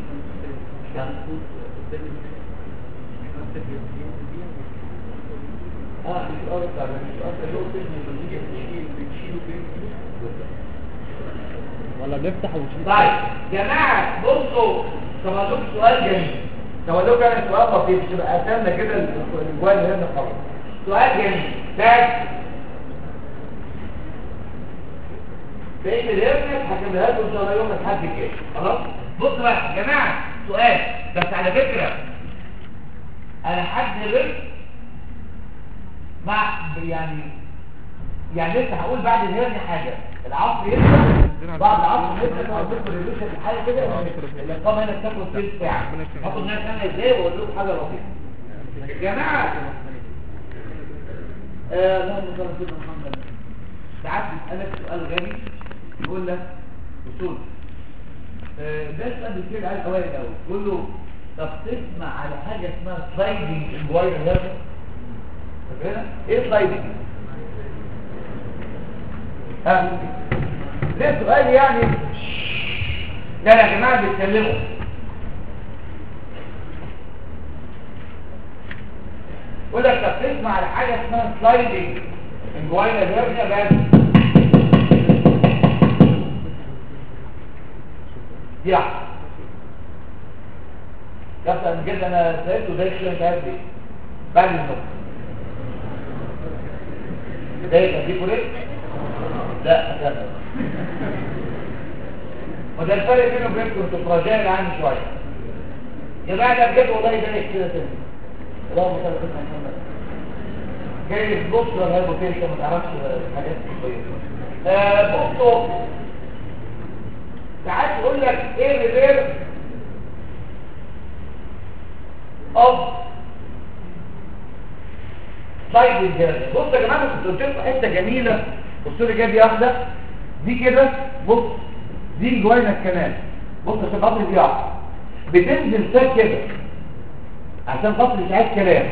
اه مش قصدي مش قصدي لو ولا بنفتح ونشوف طيب جماعة بصوا طب هدوك سؤال جميل طب هدوك انا سؤال لطيف تبقى قسمنا كده الجوال اللي هنا خالص سؤال جميل تاج بقيت الهرنس هكملها لكم ان شاء الله يوم الحد الجاي خلاص بصوا بقى يا جماعة سؤال بس على فكرة انا حد الرزق مع يعني يعني لسه هقول بعد الهرني حاجة العصر يبدأ بعد العصر يبدأ انا هقول لكم الريليشن الحاجة كده الإقامة هنا بتاخد تلت ساعة هاخد ناس انا ازاي واقول لكم حاجة لطيفة يا جماعة آه، اللهم صل على سيدنا محمد ساعات بيسألك سؤال غبي يقول لك اصول آه، ده سؤال بيصير على الاوائل الاول يقول له طب تسمع على حاجة اسمها سلايدنج انجواير ليرنينج فاكرها؟ ايه سلايدنج؟ ها ده سؤال يعني ده يا جماعه بيتكلموا يقول لك طب تسمع على حاجه اسمها سلايدنج انجواينا هيرنيا بس دي احسن يبقى من كده انا سالته ده شويه مش عارف ايه بعد النوم ده يبقى دي كوريك لا أكمل وده الفرق بينه وبينكم انتوا فراجايل عني شويه يا جماعه ده بجد والله ده كده تاني اللهم صل على سيدنا محمد جاي لي بص ولا هيبقى كده انت ما تعرفش الحاجات دي آه بصوا ساعات يقول لك ايه ريفير اوف سايد الجهاز بصوا يا جماعه كنت قلت لكم حته جميله بصوا لي جايه واحده دي كده بص دي جوانا الكنال بص عشان خاطر دي واحده بتنزل ساك كده عشان خاطر مش عايز كلام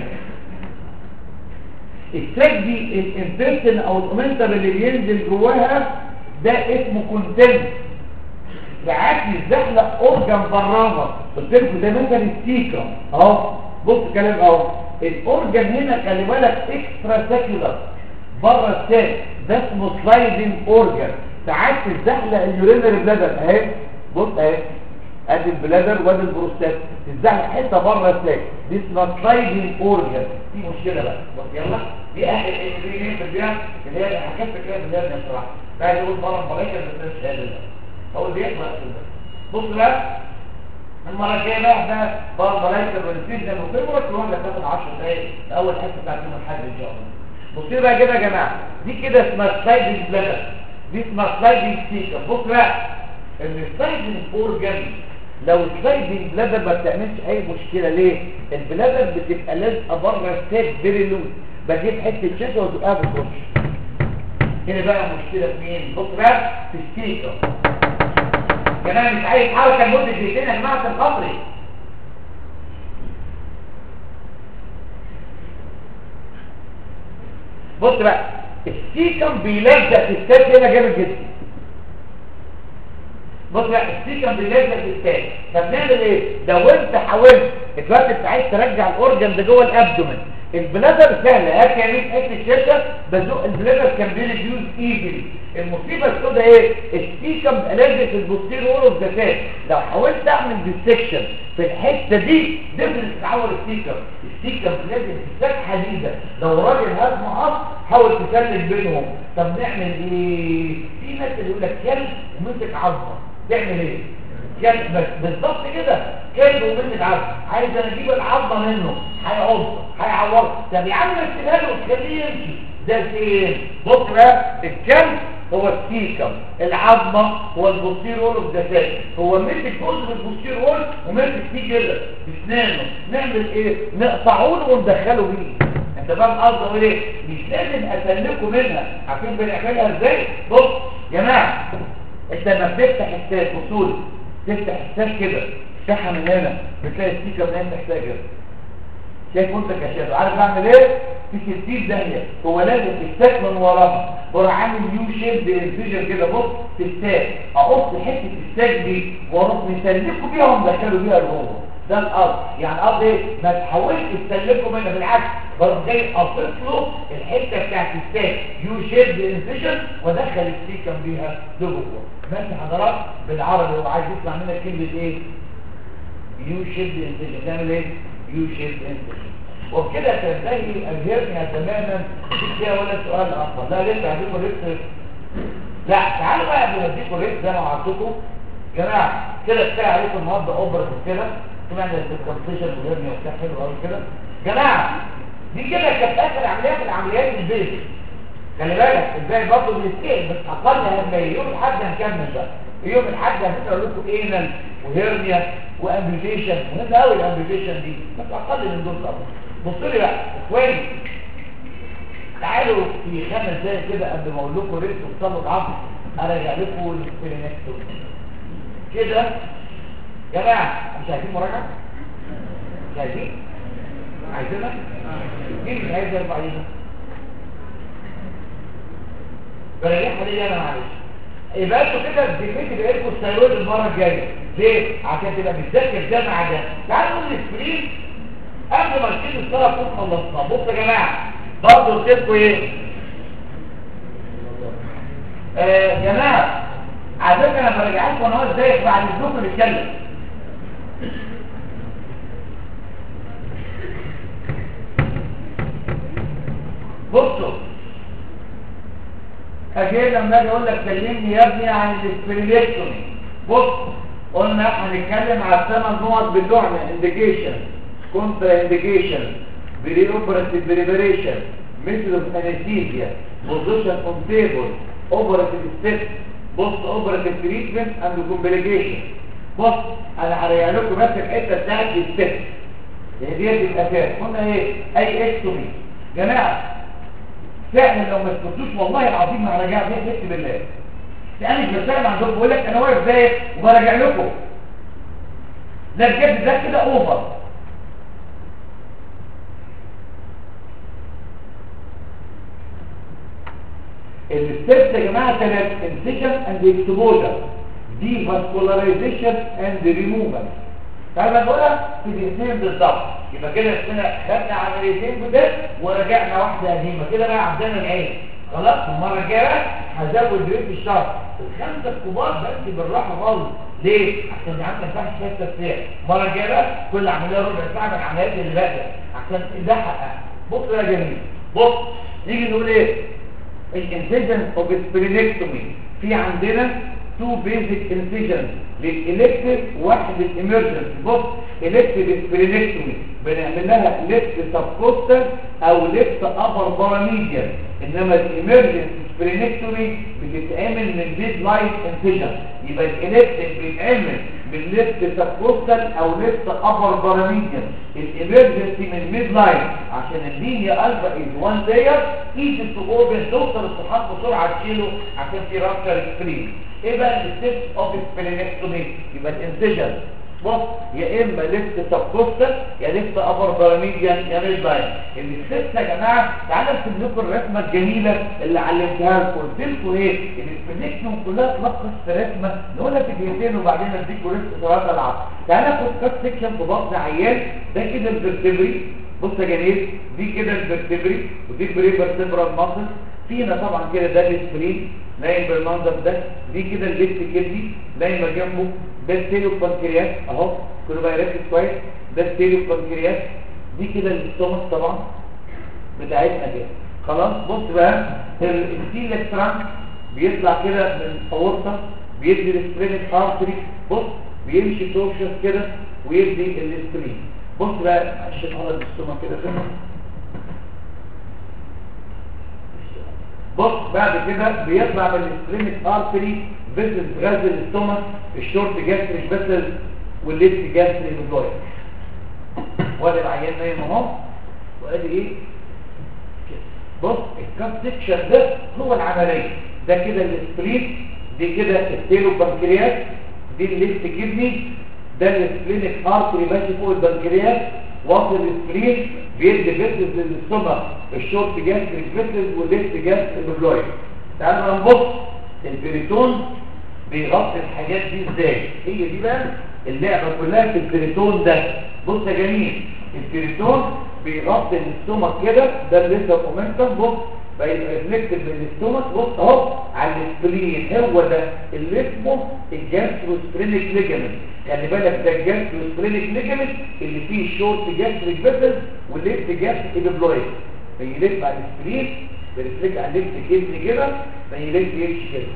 الساك دي الانفكشن او الاومنتر اللي بينزل جواها ده اسمه كونتنت ساعات يزحلق اورجان براها قلت لكم ده مثلا السيكا اهو بص الكلام اهو الاورجان هنا خلي بالك اكسترا ساكيولار بره الساك ده اسمه سلايدنج اورجان ساعات تزحلق اليورينري بلادر اهي بص اهي ادي البلادر وادي البروستات تزحلق حته بره الساك دي اسمها سلايدنج اورجان دي مشكله بقى بص يلا دي اخر اللي في البيع اللي هي حكيت كده اللي هي بصراحه بعد يقول بره الملايكه بس مش قادر هو اللي بيطلع كده بص بقى المره الجايه بقى ده بره الملايكه بالفيزيا وفيبرك تروح لك تاخد 10 دقايق اول حته بتاعت يوم الاحد ان شاء الله بصوا بقى كده يا جماعه دي كده اسمها سلايدنج بلادر دي اسمها سلايدنج سيكا بص بقى ان السلايدنج اورجان لو السلايدنج بلادر ما بتعملش اي مشكله ليه البلادر بتبقى لازقه بره الساك فيري لوز بجيب حته شاشه وازقها بالكوتش هنا بقى مشكله في مين بص بقى في السيكا كمان مش عايز حركه لمده دقيقتين يا جماعه عشان خاطري بص بقى السيكم بيلزق في الساك هنا جامد جدا بص بقى السيكم بيلزق في الساك فبنعمل ايه لو انت حاولت دلوقتي انت عايز ترجع الاورجن ده جوه الابدومن البلادر سهله هات يمين حته الشاشه بزق البلادر كان بيريديوز ايزلي المصيبه السوداء ايه السيكم الرجل في البوستير وول اوف ذا فات لو حاولت اعمل ديسكشن في الحته دي دبل تتعور السيكم السيكم لازم تساك حديده لو راجل هاز مقص حاول تسلك بينهم طب نعمل ايه في ناس اللي يقول لك كلب ومسك عظمه تعمل ايه كلب بس بالظبط كده كلب ومسك عظمه عايز انا اجيب العظمه منه هيعض هيعور طب يا عم ارسلها له وتخليه يمشي ده فين بص بقى الكلب هو السيكم العظمة هو البوستير وول اوف ذا هو مسك جزء من البوستير وول ومسك فيه كده بسنانه نعمل ايه نقطعه له وندخله بيه انت فاهم قصدي ايه مش لازم اسلكه منها عارفين بنعملها ازاي بص يا جماعه انت لما بتفتح الساك وصول تفتح الساك كده تفتحها من هنا بتلاقي السيكم هنا محتاجه شايف وانت كشاف عارف اعمل ايه في كتير داهيه هو لازم الساك من وراها بروح عامل يو شيب انفيجن كده بص في الساك اقص حته الساك دي واروح مسلكه بيها ومدخله بيها لجوه ده القصد يعني قصد ايه ما تحاولش تسلكه منها بالعكس بروح جاي قصص له الحته بتاعت الساك يو شيب انفيجن وادخل السيكم بيها لجوه ماشي حضرات بالعربي هو عايز يطلع منك كلمه ايه يو شيب انفيجن تعمل ايه يو شيب انفيجن وبكده تنتهي الهرنيا تماما مفيش فيها ولا سؤال اصلا لا لسه هديكم ريست لا تعالوا بقى قبل ما اديكم ريست زي ما وعدتكم جماعه كده كفايه عليكم النهارده اوبرا كده سمعنا الكونفيشن والهرنيا وبتاع حلو قوي كده جماعه دي كده كانت اخر عمليات من عمليات البيت خلي بالك الباقي برضه بيسكيل بس اقل اهميه يوم الاحد هنكمل بقى يوم الاحد هنقول لكم اينال وهرنيا وامبيتيشن مهم قوي الامبيتيشن دي بس اقل من دول طبعا بصوا لي بقى اخواني تعالوا في خمس دقايق كده قبل ما اقول لكم ريت وصلوا العصر ارجع لكم السبيرينكتور كده يا جماعه مش عايزين مراجعه مش عايزين عايزينها مين مش عايز يرفع ايده بريحها ليه انا معلش يبقى انتوا كده بتكتبوا بقى لكم الثيرويد المره الجايه ليه عشان تبقى بتذاكر ده مع ده تعالوا نقول السبرين قبل ما نشيل الصلاه تكون خلصنا بصوا يا جماعه برضه قلت لكم ايه آه يا جماعه على فكره انا برجع لكم انا ازاي بعد اذنكم نتكلم بصوا اجي لما اجي اقول لك كلمني يا ابني عن الاسبريليكتومي بص قلنا هنتكلم على الثمان نقط بتوعنا انديكيشن كونترا انديكيشن بري اوبراتيف بريبريشن ميثود اوف انستيزيا بوزيشن اون تيبل اوبراتيف ستيب بص اوبراتيف تريتمنت اند كومبليكيشن بص انا هريح لكم بس الحته بتاعت الستيب هي دي الاساس قلنا ايه اي اكتومي جماعه فعلا لو ما سكتوش والله العظيم ما هرجع بيها ست بالله يعني مش بشتغل عندكم بقول لك انا واقف زيك وبرجع لكم ده بجد ده كده اوفر الستبس يا جماعه ثلاث انسيشن اند اكسبوجر دي فاسكولاريزيشن اند ريموفال تعالى نقولها في دقيقتين بالظبط يبقى كده احنا خدنا عمليتين بده ورجعنا واحده قديمه كده بقى عندنا العين خلاص المره الجايه هزود ريت الشهر الخمسه الكبار بس بالراحه خالص ليه؟ عشان عندنا ما ينفعش فيها تسريع المره الجايه بقى كل عمليه ربع ساعه من العمليات اللي باقيه عشان نحقق بص يا جميل بص نيجي نقول ايه؟ الانسيجن اوف سبرينكتومي في عندنا تو بيزك انسيجن للالكتيف واحد للامرجنسي بص الكتيف سبرينكتومي بنعمل لها ليفت سبكوستر او ليفت ابر باراميديان انما الامرجنسي سبرينكتومي بتتعمل من ميد لاين انسيجن يبقى الالكتيف بيتعمل من ليفت سبكوستر او ليفت ابر باراميديان الامرجنسي من ميد لاين عشان اللينيا الفا از وان لاير ايزي تو اوبن توصل الصحات بسرعه تشيله عشان في رابشر سكرين ايه بقى الستيبس اوف سبرينكتومي يبقى الانسيجن بص يا اما ليفت سبكوستر يا ليفت ابر باراميديان يا ميد لاين الستيبس يا جماعه تعالوا ارسم لكم الرسمه الجميله اللي علمتها لكم قلت لكم ايه السبرينكتوم كلها تلخص في رسمه نقولها في دقيقتين وبعدين اديكم ريسك صلاه العصر تعالى ناخد كات سيكشن في بطن عيان ده كده الفرتبري بص يا جميل دي كده الفرتبري ودي البريفرتبرال ماسل فينا طبعا كده ده السبرين نايم بالمنظر ده دي كده الليفت كدني نايمه جنبه ده السيلو بانكرياس اهو كله بقى يركز كويس ده السيلو بانكرياس دي كده الاستومك طبعا بتاعتنا كده خلاص بص بقى الستيل ترانك بيطلع كده من الاورطه بيدي السبرينك ارتري بص بيمشي توشر كده ويدي السبرين بص بقى عشان على الاستومك كده كده بص بعد كده بيطلع من السبرينك ارتري فيزل غاز الاستومك الشورت جاستريك فيزل والليفت جاستريك فلويد وادي العيان نايم اهو وادي ايه كده. بص الكات سيكشن ده هو العمليه ده كده السبرين دي كده التيلو بانكرياس دي الليفت كدني ده السبرينك ارتري ماشي فوق البنكرياس واصل السبرين بيدي فيتز للسمك الشورت جاستريك فيتز والليفت جاستريك فلويد تعالوا نبص البريتون بيغطي الحاجات دي ازاي هي دي بقى اللعبه كلها في البريتون ده بص يا جميل البريتون بيغطي الاستومك كده ده اللي لسه مومنتم بص بقى ريفلكتد من الاستومك بص اهو على السبلين هو ده اللي اسمه الجاستروسبرينيك ليجامنت خلي بالك ده الجاستروسبرينيك ليجامنت اللي فيه شورت جاستريك فيسل والليفت جاستريك ايبلويد بيلف على السبلين بيرفلكت على الليفت كيدني كده بيلف يمشي كده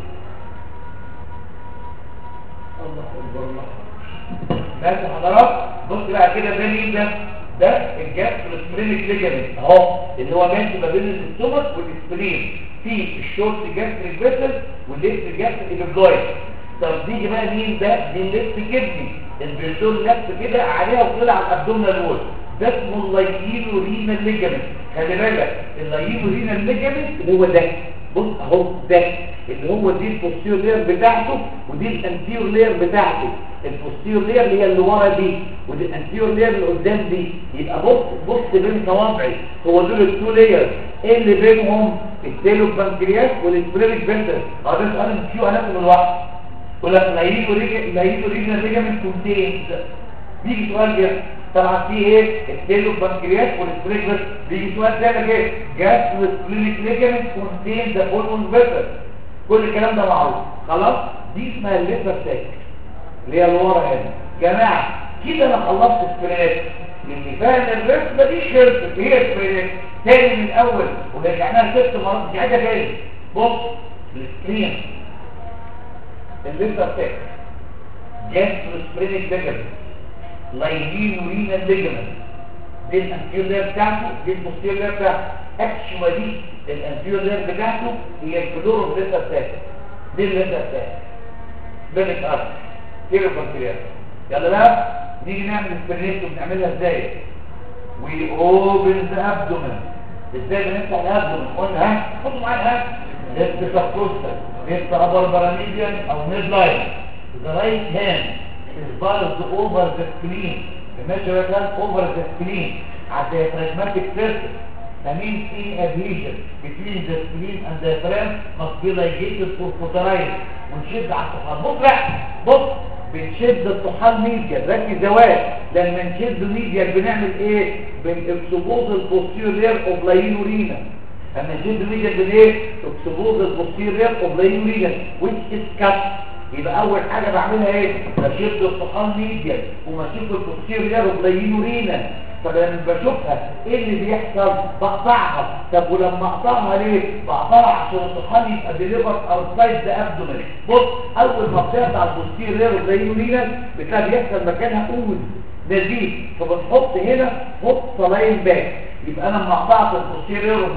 الله اكبر الله ماشي حضرات بص بقى كده ده مين ده ده الجاستروسبرينيك ليجامنت اهو اللي هو ماشي ما بين الاستومك والسبلين في الشورت جاستريك فيسل والليفت جاستريك ايبلويد طب نيجي بقى مين ده دي الليفت كدني البرسول لف كده عليها وطلع على الابدومينال وول ده اسمه اللايينو رينال ليجامنت خلي بالك اللايينو رينال ليجامنت اللي هو ده بص اهو ده اللي هو دي البوستير لير بتاعته ودي الانتيور لير بتاعته البوستير لير اللي هي اللي ورا دي ودي الانتيور لير اللي قدام دي يبقى بص بص بين صوابعي هو دول التو لير ايه اللي بينهم التيلو بانكرياس والسبرينك فينتر اه ده سؤال كيو هناخده لوحده يقول لك لايينو رينال ليجامنت كونتينز بيجي سؤال كده طبعا في ايه التيلو بانكرياس والسبرينك بيجي سؤال تاني كده جاس والسبرينك ليجامنت كونتين ذا بولمون فيسل كل الكلام ده معروف خلاص دي اسمها الليفر ساك اللي هي اللي ورا هنا جماعه كده انا خلصت السبرينك اللي فاهم الرسمه دي شرط هي السبرينك تاني من الاول ورجعناها ست مرات مش عايزه تاني بص السكرين الليفر ساك جاستروسبرينيك ليجمنت لاينين ورينال ليجمنت دي الانتيور لير بتاعته دي البوستير لير بتاعته اكشوالي الانتيور لير بتاعته هي الفلورو ليتر بتاعته دي الليتر بتاعته بينك ارض كيلو بنكرياس يلا بقى نيجي نعمل السبرينيت وبنعملها ازاي وي اوبن ذا ابدومن ازاي بنفتح الابدومن قلنا ها خدوا معايا ها ليفت سبكوستال ليفت ابر باراميديان او ميد لاين ذا رايت هاند is bulged over the spleen the measure hand over the spleen at the diaphragmatic surface that means any adhesion between the spleen and the diaphragm must be ligated or cauterized ونشد على الطحال بص لا بص بنشد الطحال ميديا ركز زواج لما نشد ميديا بنعمل ايه بنكسبوز البوستيرير اوف لاينورينا لما نشد ميديا بالايه اكسبوز البوستيرير اوف لاينورينا which is cut يبقى اول حاجه بعملها ايه بشد الطحال ميديا ومشد البوستيرير اوف لاينورينا فلما بشوفها ايه اللي بيحصل بقطعها طب ولما اقطعها ليه بقطعها عشان الطحال يبقى ديليفر اوتسايد ذا ابدومين بص اول ما بتقطع البوستيرير اوف بتلاقي بيحصل مكانها قوس نزيف فبتحط هنا حط صلاين باك يبقى انا لما قطعت البوستيرير اوف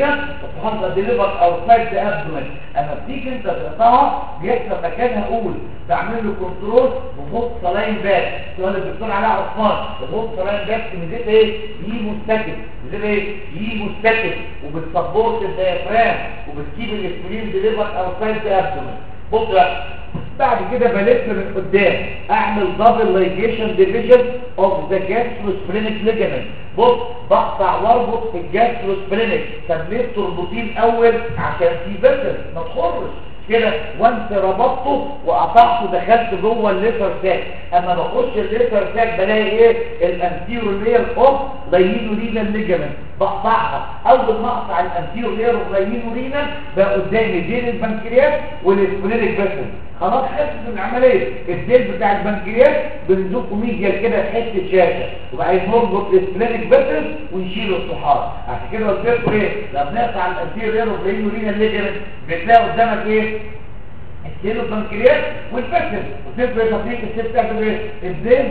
بتحط ديليفر اوتسايد ذا ابدومين اما بتيجي انت تقطعها بيحصل مكانها قوس بعمل له كنترول بحط صلاين باك سؤال الدكتور علاء عثمان بحط صلاين باك ميزتها ايه يمستكت ميزتها ايه يمستكت وبتسبورت الديافرام وبتجيب الاسبرين ديليفر اوتسايد ذا ابدومين بص بقى بعد كده بلف من قدام اعمل دبل لايجيشن ديفيجن اوف ذا جاستروسبرينيك ليجامنت بص بقطع واربط الجاستروسبرينيك طب ليه تربطيه الاول عشان في فيسل ما تخرش كده وانت ربطته وقطعته دخلت جوه الليتر ساك اما بخش الليتر ساك بلاقي ايه الانتيرو لير اوف لاينو رينال ليجامنت بقطعها اول ما اقطع الانتيرو لير اوف لاينو رينال بقى قدامي ديل البنكرياس والسبلينيك فيسل خلاص خلصت من العمليه الديل بتاع البنكرياس بنزقه ميديا كده حته شاشه وبعدين نربط السبلينيك فيسل ونشيل الصحار عشان كده قلت لكم ايه لما بنقطع الانتيرو لير اوف لاينو رينال ليجامنت بتلاقي قدامك ايه السيل البنكرياس والفشل وتبقى تطبيق السيل بتاعته ايه الدين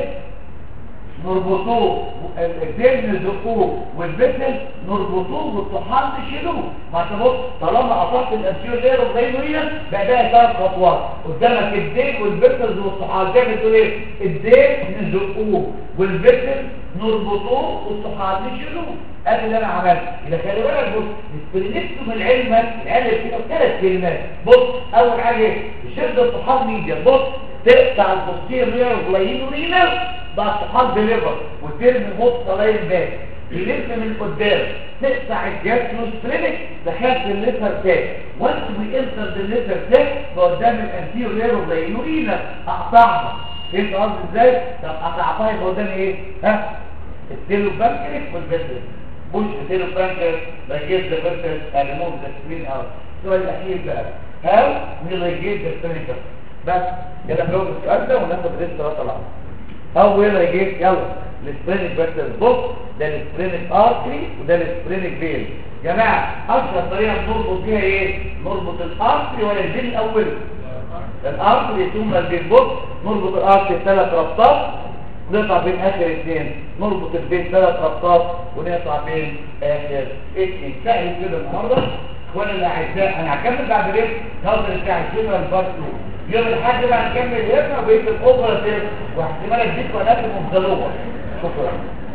نربطوه الدين نزقوه والفشل نربطوه والطحال نشيلوه ما تبص طالما قطعت الانسيور لير والغينوريا بقى ده ثلاث خطوات قدامك الدين والفشل والطحال زي ما تقول ايه الدين نزقوه والفشل نربطوه والطحال نشيلوه ادي اللي انا عملته يبقى خلي بالك بص السبرينكتوم العلم العلم فيه ثلاث كلمات بص اول حاجه شد الطحال ميديا بص تقطع البوستير رير ولاينورينا بقى الطحال ديليفر وترمي بص لاين باك يلف من قدام تقطع الجاستروسبرينك دخلت الليتر تاك وانت وي انتر الليتر تاك قدام الانتيرو رير ولاينورينا اقطعها فهمت قصدي ازاي؟ طب قطعتها يبقى قدامي ايه؟ ها؟ التيلو بانكريك والبسل بوش التيلو بانكريك بجيب ذا بسل ريموف ذا سكرين اوت السؤال الاخير بقى هاو نلجيت ذا سكرين بس كده نجاوب السؤال ده وناخد ريست ثلاثة لحظة هاو ويل اي جيت يلا السبرينك بسل بص ده السبرينك ارتري وده السبرينك فيل جماعة اشهر طريقة نربط بيها ايه؟ نربط الارتري ولا الفيل الاول الارتري ثم الفيل بص نربط الارتري ثلاث ربطات نقطع بين اخر اثنين نربط بين ثلاث ربطات ونقطع بين اخر اثنين سهل كده النهارده وانا الاعزاء انا هكمل بعد ليه نظر بتاع الجنرال بارت 2 يوم الاحد بقى نكمل هنا وبقيه الاوبرا تاني واحتمال اديك ولكن مفضلوها شكرا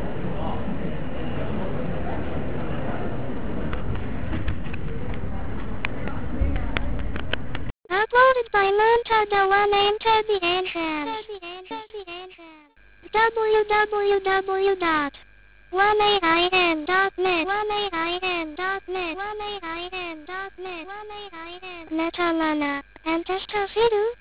Uploaded by Montada One and Tabby Anham. www.1aim.net 1aim.net 1aim.net Metalana and Testafidu